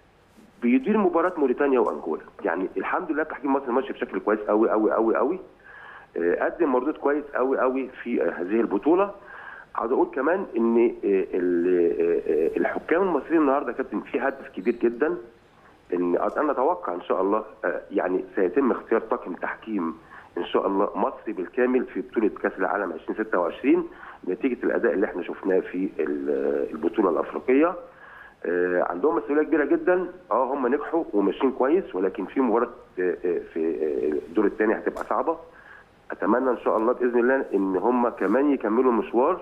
بيدير مباراه موريتانيا وانجولا يعني الحمد لله تحكيم مصر ماشي بشكل كويس قوي قوي قوي قوي آه، قدم مردود كويس قوي قوي في آه، هذه البطوله عاوز اقول كمان ان آه، ال- آه، آه، الحكام المصريين النهارده يا كابتن في هدف كبير جدا ان انا اتوقع ان شاء الله آه، يعني سيتم اختيار طاقم تحكيم ان شاء الله مصري بالكامل في بطوله كاس العالم 2026 نتيجه الاداء اللي احنا شفناه في ال- البطوله الافريقيه آه، عندهم مسؤوليه كبيره جدا اه هم نجحوا وماشيين كويس ولكن في مباراه آه، آه، في آه، الدور الثاني هتبقى صعبه اتمنى ان شاء الله باذن الله ان هم كمان يكملوا المشوار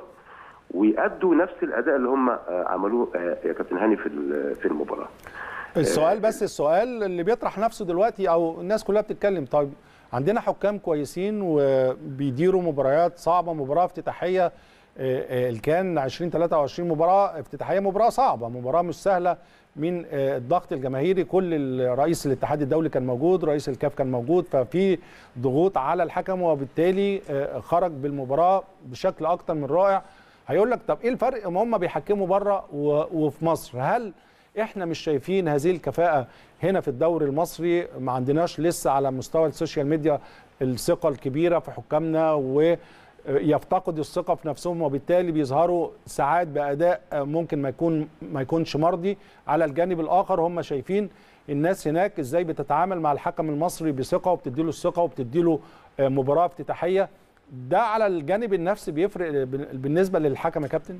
ويأدوا نفس الاداء اللي هم آه، عملوه آه، يا كابتن هاني في ال- في المباراه السؤال بس السؤال اللي بيطرح نفسه دلوقتي او الناس كلها بتتكلم طيب عندنا حكام كويسين وبيديروا مباريات صعبه مباراه افتتاحيه آه، آه، الكان 2023 مباراه افتتاحيه مباراه صعبه مباراه مش سهله من آه، الضغط الجماهيري كل ال- رئيس الاتحاد الدولي كان موجود رئيس الكاف كان موجود ففي ضغوط على الحكم وبالتالي آه، خرج بالمباراه بشكل اكتر من رائع هيقول لك طب ايه الفرق ما هم بيحكموا بره و- وفي مصر هل احنا مش شايفين هذه الكفاءه هنا في الدوري المصري ما عندناش لسه على مستوى السوشيال ميديا الثقه الكبيره في حكامنا ويفتقدوا الثقه في نفسهم وبالتالي بيظهروا ساعات باداء ممكن ما يكون ما يكونش مرضي على الجانب الاخر هم شايفين الناس هناك ازاي بتتعامل مع الحكم المصري بثقه وبتديله الثقه وبتديله آه، مباراه افتتاحيه ده على الجانب النفسي بيفرق بال- بالنسبه للحكم يا كابتن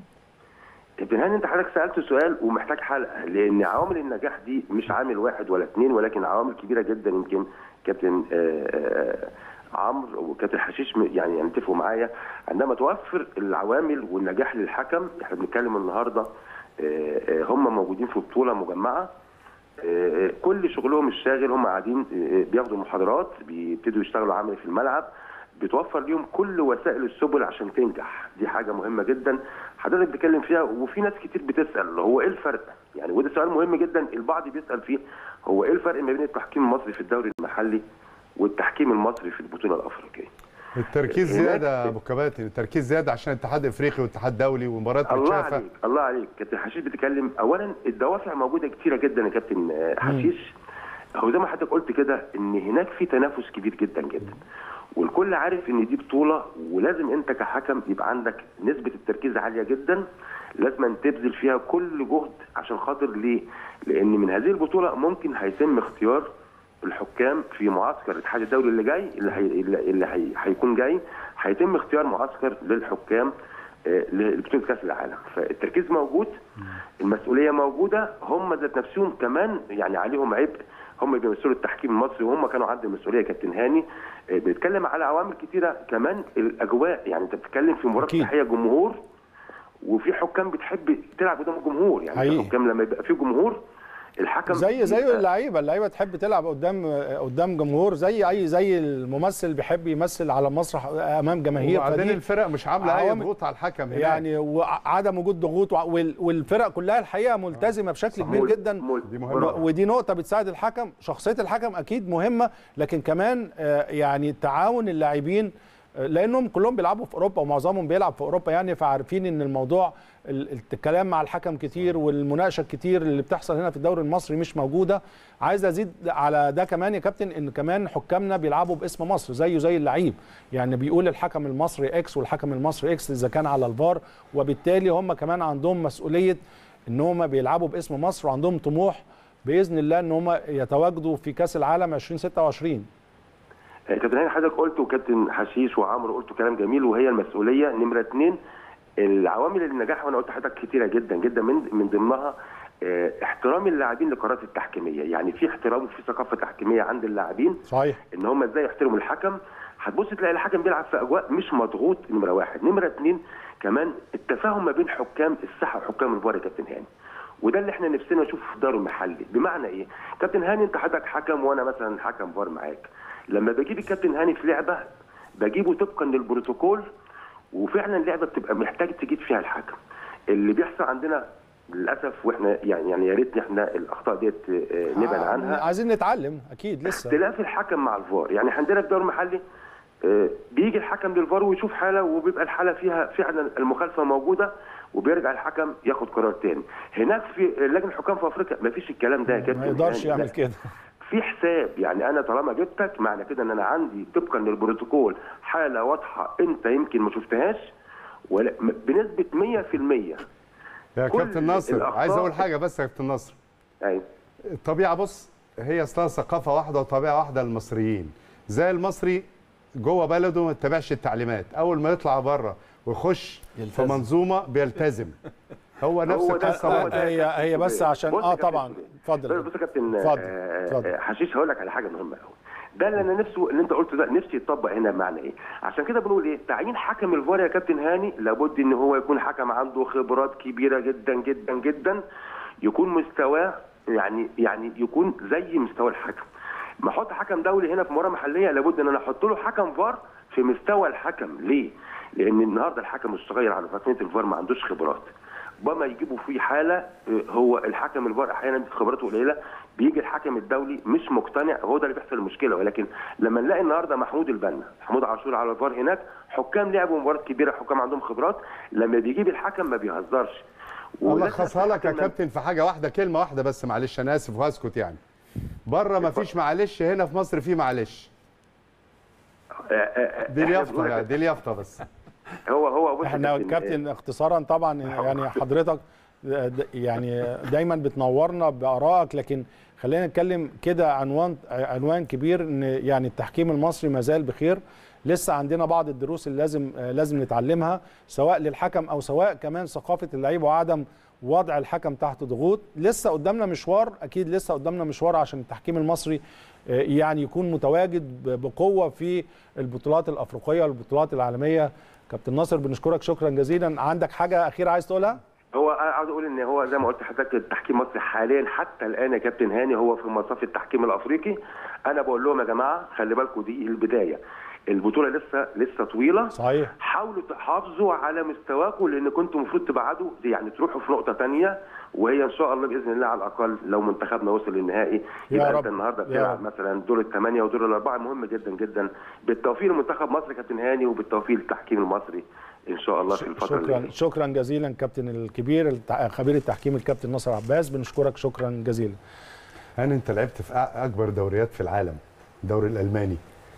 ابن هاني انت حضرتك سالت سؤال ومحتاج حلقه لان عوامل النجاح دي مش عامل واحد ولا اثنين ولكن عوامل كبيره جدا يمكن كابتن آه، آه، عمرو وكابتن حشيش م- يعني يتفقوا معايا عندما توفر العوامل والنجاح للحكم احنا بنتكلم النهارده آه، آه، هم موجودين في بطوله مجمعه آه، كل شغلهم الشاغل هم قاعدين آه، بياخدوا محاضرات بيبتدوا يشتغلوا عملي في الملعب بتوفر ليهم كل وسائل السبل عشان تنجح دي حاجه مهمه جدا حضرتك بتتكلم فيها وفي ناس كتير بتسال هو ايه الفرق يعني وده سؤال مهم جدا البعض بيسال فيه هو ايه الفرق ما بين التحكيم المصري في الدوري المحلي والتحكيم المصري في البطوله الافريقيه التركيز هناك- زياده يا ابو كباتن التركيز زياده عشان الاتحاد الافريقي والاتحاد الدولي ومباريات الله متشافه عليك الله عليك كابتن حشيش بتتكلم اولا الدوافع موجوده كتيره جدا يا كابتن آه، حشيش هو زي ما حضرتك قلت كده ان هناك في تنافس كبير جدا جدا والكل عارف ان دي بطوله ولازم انت كحكم يبقى عندك نسبه التركيز عاليه جدا لازم أن تبذل فيها كل جهد عشان خاطر ليه؟ لان من هذه البطوله ممكن هيتم اختيار الحكام في معسكر الاتحاد الدولي اللي جاي اللي هي اللي اللي هي هيكون جاي هيتم اختيار معسكر للحكام آه، لبطوله كاس العالم فالتركيز موجود المسؤوليه موجوده هم ذات نفسهم كمان يعني عليهم عبء هم بيمثلوا التحكيم المصري وهم كانوا عندهم المسؤوليه كابتن هاني آه، بيتكلم على عوامل كتيره كمان الاجواء يعني انت بتتكلم في مباراه أكيد. تحيه جمهور وفي حكام بتحب تلعب قدام الجمهور يعني حقيقي. في حكام لما يبقى في جمهور الحكم زي زي بيبقى- اللعيبه اللعيبه تحب تلعب قدام قدام جمهور زي اي زي الممثل بيحب يمثل على مسرح امام جماهير وبعدين فدي الفرق مش عامله اي عوامل- ضغوط على الحكم هناك. يعني وعدم وجود ضغوط وع- وال- والفرق كلها الحقيقه ملتزمه بشكل كبير مول- جدا مول- دي مهمة. برافو. ودي نقطه بتساعد الحكم شخصيه الحكم اكيد مهمه لكن كمان آه، يعني تعاون اللاعبين آه، لانهم كلهم بيلعبوا في اوروبا ومعظمهم بيلعب في اوروبا يعني فعارفين ان الموضوع ال- الكلام مع الحكم كتير والمناقشه الكتير اللي بتحصل هنا في الدوري المصري مش موجوده عايز ازيد على ده كمان يا كابتن ان كمان حكامنا بيلعبوا باسم مصر زيه زي اللعيب يعني بيقول الحكم المصري اكس والحكم المصري اكس اذا كان على الفار وبالتالي هم كمان عندهم مسؤوليه ان هم بيلعبوا باسم مصر وعندهم طموح باذن الله ان هم يتواجدوا في كاس العالم 2026 آه، كابتن هاني حضرتك قلت وكابتن حشيش وعمرو قلتوا كلام جميل وهي المسؤوليه نمره اثنين العوامل النجاح وانا قلت لحضرتك كتيره جدا جدا من من ضمنها آه، احترام اللاعبين للقرارات التحكيميه يعني في احترام وفي ثقافه تحكيميه عند اللاعبين صحيح ان هم ازاي يحترموا الحكم هتبص تلاقي الحكم بيلعب في اجواء مش مضغوط نمره واحد نمره اثنين كمان التفاهم ما بين حكام الساحه وحكام الفار يا كابتن هاني وده اللي احنا نفسنا نشوفه في الدوري المحلي بمعنى ايه كابتن هاني انت حضرتك حكم وانا مثلا حكم فار معاك لما بجيب الكابتن هاني في لعبه بجيبه طبقا للبروتوكول وفعلا اللعبه بتبقى محتاج تجيب فيها الحكم اللي بيحصل عندنا للاسف واحنا يعني يعني يا ريت احنا الاخطاء ديت آه، نبعد عنها عايزين نتعلم اكيد لسه اختلاف الحكم مع الفار يعني عندنا في الدوري المحلي آه، بيجي الحكم للفار ويشوف حاله وبيبقى الحاله فيها فعلا المخالفه موجوده وبيرجع الحكم ياخد قرار تاني هناك في لجنه الحكام في افريقيا ما فيش الكلام ده يا كابتن ما يقدرش يعني لا. يعمل كده في حساب يعني انا طالما جبتك معنى كده ان انا عندي طبقا للبروتوكول حاله واضحه انت يمكن ما شفتهاش ولا م- بنسبه 100% يا كل كابتن ناصر الأخطاء- عايز اقول حاجه بس يا كابتن ناصر يعني الطبيعه بص هي اصلها ثقافه واحده وطبيعه واحده للمصريين زي المصري جوه بلده ما يتبعش التعليمات اول ما يطلع بره ويخش في يلتزم. منظومه بيلتزم هو نفس هو ده- القصه هو برضه. ده هي هي بس عشان بص يا اه كابتن طبعا سوري. اتفضل بص يا كابتن اتفضل، آه، اتفضل. آه، حشيش هقول لك على حاجه مهمه قوي ده اللي انا نفسه اللي انت قلته ده نفسي يتطبق هنا بمعنى ايه عشان كده بنقول ايه تعيين حكم الفار يا كابتن هاني لابد ان هو يكون حكم عنده خبرات كبيره جدا جدا جدا يكون مستواه يعني يعني يكون زي مستوى الحكم ما احط حكم دولي هنا في مباراه محليه لابد ان انا احط له حكم فار في مستوى الحكم ليه لان النهارده الحكم الصغير على تقنيه الفار ما عندوش خبرات ربما يجيبوا فيه حاله آه، هو الحكم الفار احيانا خبراته قليله بيجي الحكم الدولي مش مقتنع هو ده اللي بيحصل المشكله ولكن لما نلاقي النهارده محمود البنا محمود عاشور على الفار هناك حكام لعبوا مباريات كبيره حكام عندهم خبرات لما بيجيب الحكم ما بيهزرش الله وده خصها لك يا الحكم- كابتن في حاجه واحده كلمه واحده بس معلش انا اسف وهسكت يعني بره ما فيش معلش هنا في مصر في معلش آه، آه، آه، دي إحنا اليافطه بنقول يعني دي اليافطه بس هو هو بص يا احنا آه، كابتن اختصارا طبعا يعني حضرتك د- يعني دايما بتنورنا بارائك لكن خلينا نتكلم كده عنوان عنوان كبير ان يعني التحكيم المصري ما زال بخير لسه عندنا بعض الدروس اللي لازم لازم نتعلمها سواء للحكم او سواء كمان ثقافه اللعيب وعدم وضع الحكم تحت ضغوط لسه قدامنا مشوار اكيد لسه قدامنا مشوار عشان التحكيم المصري آه، يعني يكون متواجد ب- بقوه في البطولات الافريقيه والبطولات العالميه كابتن ناصر بنشكرك شكرا جزيلا عندك حاجه اخيره عايز تقولها هو أنا عاوز اقول ان هو زي ما قلت لحضرتك التحكيم المصري حاليا حتى الان يا كابتن هاني هو في مصاف التحكيم الافريقي انا بقول لهم يا جماعه خلي بالكم دي البدايه البطوله لسه لسه طويله صحيح حاولوا تحافظوا على مستواكم لان كنتوا المفروض تبعدوا يعني تروحوا في نقطه تانية وهي ان شاء الله باذن الله على الاقل لو منتخبنا وصل للنهائي يا يبقى رب. انت النهارده يا بتلعب رب. مثلا دور الثمانيه ودور الاربعه مهم جدا جدا بالتوفيق لمنتخب مصر كابتن هاني وبالتوفيق للتحكيم المصري ان شاء الله في الفتره اللي شكرا جايه شكرا جزيلا كابتن الكبير التع- خبير التحكيم الكابتن ناصر عباس بنشكرك شكرا جزيلا هاني انت لعبت في أ- اكبر دوريات في العالم الدوري الالماني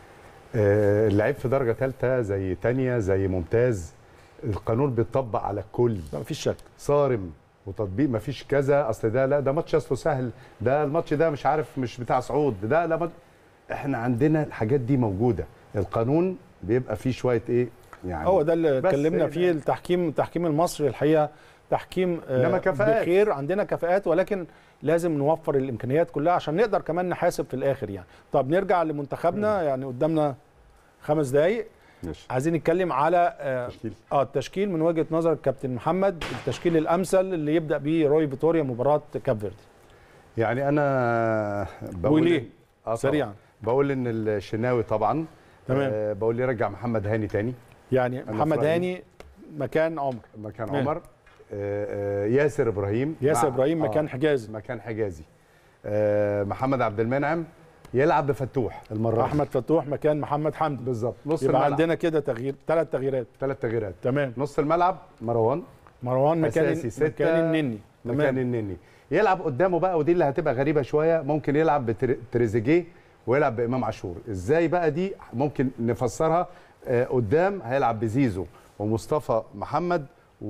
آه، اللعيب في درجه ثالثه زي تانية زي ممتاز القانون بيتطبق على الكل لا مفيش شك صارم وتطبيق مفيش كذا اصل ده لا ده ماتش اصله سهل ده الماتش ده مش عارف مش بتاع صعود ده لا ماتش احنا عندنا الحاجات دي موجوده القانون بيبقى فيه شويه ايه يعني هو ده اللي بس اتكلمنا إيه فيه ده؟ التحكيم التحكيم المصري الحقيقه تحكيم آه، إنما كفاءات. بخير عندنا كفاءات ولكن لازم نوفر الامكانيات كلها عشان نقدر كمان نحاسب في الاخر يعني طب نرجع لمنتخبنا يعني قدامنا خمس دقايق ماشي عايزين نتكلم على آه، تشكيل اه التشكيل من وجهه نظر الكابتن محمد التشكيل الامثل اللي يبدا بيه روي فيتوريا مباراه كاب فيردي يعني انا بقول وليه؟ آه طبعاً. سريعا بقول ان الشناوي طبعا تمام. آه بقول لي رجع محمد هاني تاني يعني أنا محمد في رأيي. هاني مكان عمر مكان ماشي. عمر آه آه ياسر ابراهيم ياسر مع- ابراهيم آه، مكان حجازي مكان حجازي آه محمد عبد المنعم يلعب بفتوح المره دي. احمد فتوح مكان محمد حمدي بالظبط نص يبقى الملعب عندنا كده تغيير ثلاث تغييرات ثلاث تغييرات تمام نص الملعب مروان مروان مكان أساسي ستة، مكان النني مكان تمام النني يلعب قدامه بقى ودي اللي هتبقى غريبه شويه ممكن يلعب بتريزيجيه ويلعب بامام عاشور ازاي بقى دي ممكن نفسرها آه قدام هيلعب بزيزو ومصطفى محمد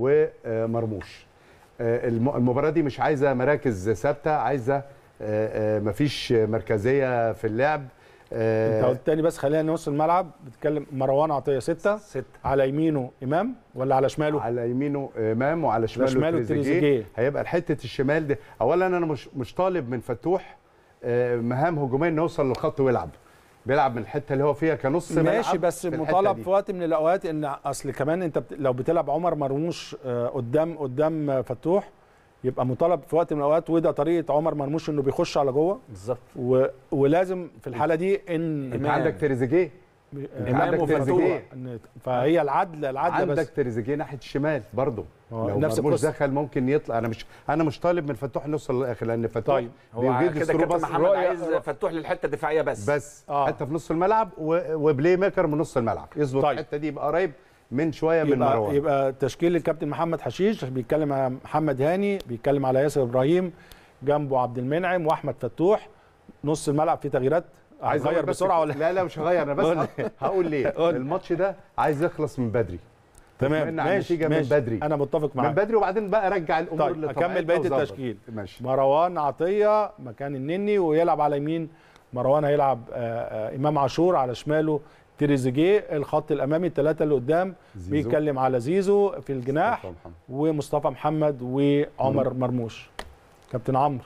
ومرموش آه الم- المباراه دي مش عايزه مراكز ثابته عايزه آه آه مفيش مركزيه في اللعب انت آه قلت تاني بس خلينا نص الملعب بتتكلم مروان عطيه ستة ستة على يمينه امام ولا على شماله على يمينه امام وعلى شماله, شماله تريزيجيه تريزيجيه. هيبقى حته الشمال دي اولا انا مش مش طالب من فتوح آه، مهام هجوميه انه يوصل للخط ويلعب بيلعب من الحته اللي هو فيها كنص ملعب ماشي بس في الحتة مطالب دي. في وقت من الاوقات ان اصل كمان انت بت... لو بتلعب عمر مرموش آه، قدام قدام آه، فتوح يبقى مطالب في وقت من الاوقات وده طريقه عمر مرموش انه بيخش على جوه بالظبط و... ولازم في الحاله دي ان انت عندك تريزيجيه إمام عندك وفتوح. تريزيجيه إن- فهي العدل العدل عندك بس تريزيجيه ناحيه الشمال برضه هو لو نفس مرموش القصة. دخل ممكن يطلع انا مش انا مش طالب من فتوح نوصل للاخر لان فتوح طيب. هو بيوجد كده ثرو كابتن بس محمد رؤية- عايز فتوح للحته الدفاعيه بس بس آه. حتى في نص الملعب و- وبلاي ميكر من نص الملعب يظبط طيب. الحته دي يبقى قريب من شويه من يبقى مروان يبقى تشكيل الكابتن محمد حشيش بيتكلم على محمد هاني بيتكلم على ياسر ابراهيم جنبه عبد المنعم واحمد فتوح نص الملعب فيه تغييرات عايز أقول اغير بس- بسرعه ولا لا لا مش هغير انا بس قول. ه- هقول ليه قول. الماتش ده عايز يخلص من بدري تمام نتمنى على ماشي النتيجة من ماشي. بدري. انا متفق من معاك بدري وبعدين بقى رجع الامور طيب لطبيعتها اكمل بقيه وظبط. التشكيل ماشي مروان عطيه مكان النني ويلعب على يمين مروان هيلعب آه، آه، امام عاشور على شماله تريزيجيه الخط الامامي الثلاثه اللي قدام زيزو. بيتكلم على زيزو في الجناح مصطفى محمد. ومصطفى محمد وعمر مرموش كابتن عمرو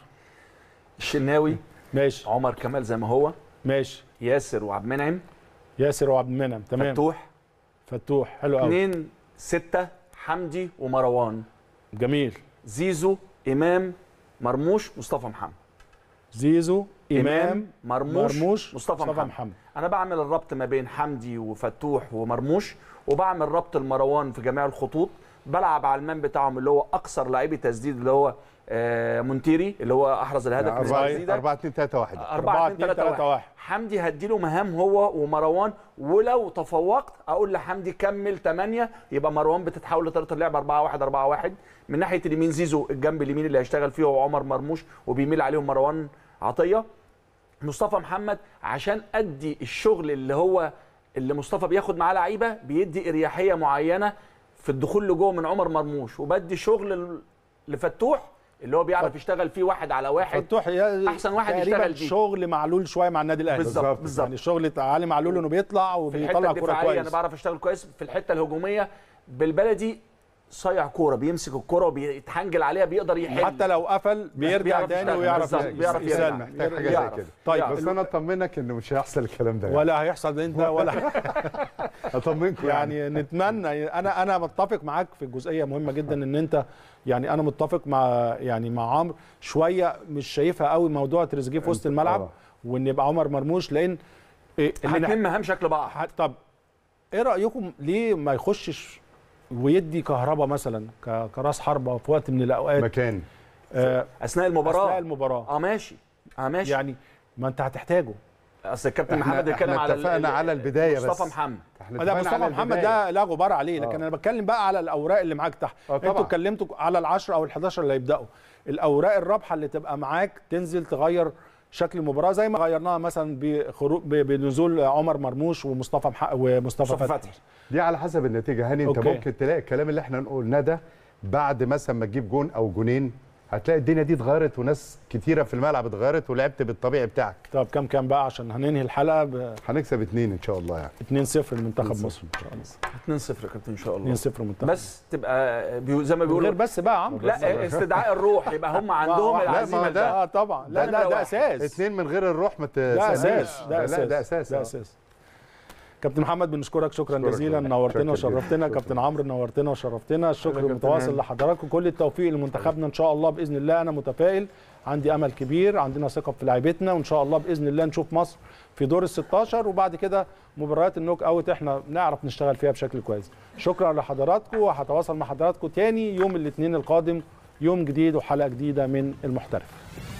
الشناوي ماشي عمر كمال زي ما هو ماشي ياسر وعبد المنعم ياسر وعبد المنعم تمام فتوح فتوح حلو قوي اثنين ستة حمدي ومروان جميل زيزو امام مرموش مصطفى محمد زيزو امام مرموش, مرموش مصطفى, مصطفى محمد. محمد انا بعمل الربط ما بين حمدي وفتوح ومرموش وبعمل ربط المروان في جميع الخطوط بلعب على المان بتاعهم اللي هو اكثر لاعبي تسديد اللي هو آه مونتيري اللي هو احرز الهدف من 4 التسديده 4 2 3 1 4 2 3 1 حمدي هديله مهام هو ومروان ولو تفوقت اقول لحمدي كمل 8 يبقى مروان بتتحول لطريقه اللعب 4 1 4 1 من ناحيه اليمين زيزو الجنب اليمين اللي هيشتغل فيه هو عمر مرموش وبيميل عليهم مروان عطيه مصطفى محمد عشان ادي الشغل اللي هو اللي مصطفى بياخد معاه لعيبه بيدي اريحيه معينه في الدخول لجوه من عمر مرموش وبدي شغل ال- لفتوح اللي هو بيعرف يشتغل فيه واحد على واحد فتوح يا- أحسن واحد تقريباً يشتغل بيه. شغل معلول شويه مع النادي الاهلي بالظبط بالظبط يعني شغل علي معلول انه بيطلع في الحته وبيطلع كوره الدفاعيه انا كويس بعرف اشتغل كويس في الحته الهجوميه بالبلدي صايع كوره بيمسك الكوره وبيتحنجل عليها بيقدر يحل حتى لو قفل بيرجع بيعرف تاني يشتغل. ويعرف بالظبط، بيعرف يرجع. يسلم محتاج حاجه زي يعرف. كده طيب بس انا اطمنك ان مش هيحصل الكلام ده يعني. ولا هيحصل انت ولا اطمنكم يعني, يعني نتمنى انا انا متفق معاك في جزئيه مهمه جدا ان انت يعني انا متفق مع يعني مع عمرو شويه مش شايفها قوي موضوع تريزيجيه في وسط الملعب آه. وان يبقى عمر مرموش لان إيه الاثنين مهام شكل بعض ح- طب ايه رايكم ليه ما يخشش ويدي كهربا مثلا ك- كراس حربه في وقت من الاوقات مكان آه اثناء المباراه اثناء المباراه اه ماشي اه ماشي يعني ما انت هتحتاجه اصل الكابتن احنا- محمد بيتكلم احنا على ال- اتفقنا ال- على البداية مصطفى بس. محمد احنا ده اتفقنا مصطفى على محمد البداية. ده لا غبار عليه لكن آه. انا بتكلم بقى على الاوراق اللي معاك تحت آه طبعا. انتوا اتكلمتوا على ال10 او ال11 اللي هيبداوا الاوراق الرابحه اللي تبقى معاك تنزل تغير شكل المباراه زي ما غيرناها مثلا بخروج ب- بنزول عمر مرموش ومصطفى مح... ومصطفى مصطفى فتحي فتحي دي على حسب النتيجه هاني انت أوكي. ممكن تلاقي الكلام اللي احنا قلناه ده بعد مثلا ما تجيب جون او جونين هتلاقي الدنيا دي اتغيرت وناس كتيره في الملعب اتغيرت ولعبت بالطبيعي بتاعك طب كام كام بقى عشان هننهي الحلقه ب هنكسب اتنين ان شاء الله يعني 2-0 لمنتخب مصر ان شاء الله 2-0 يا كابتن ان شاء الله 2-0 منتخب بس تبقى بيو- زي ما غير بيقولوا بس بقى يا عمرو لا استدعاء الروح يبقى هم عندهم لا، ما العزيمه ده- ده اه طبعا لا ده لا نمرة ده واحد. اساس اتنين من غير الروح ما ده تسألنيش. اساس ده اساس لا ده اساس ده آه. اساس كابتن محمد بنشكرك شكرا شكرا جزيلا لك. نورتنا شكرا وشرفتنا جدا. كابتن عمرو نورتنا وشرفتنا الشكر كابتن المتواصل هاني. لحضراتكم كل التوفيق لمنتخبنا ان شاء الله باذن الله انا متفائل عندي امل كبير عندنا ثقه في لعيبتنا وان شاء الله باذن الله نشوف مصر في دور ال 16 وبعد كده مباريات النوك اوت احنا نعرف نشتغل فيها بشكل كويس شكرا لحضراتكم وهتواصل مع حضراتكم تاني يوم الاثنين القادم يوم جديد وحلقه جديده من المحترف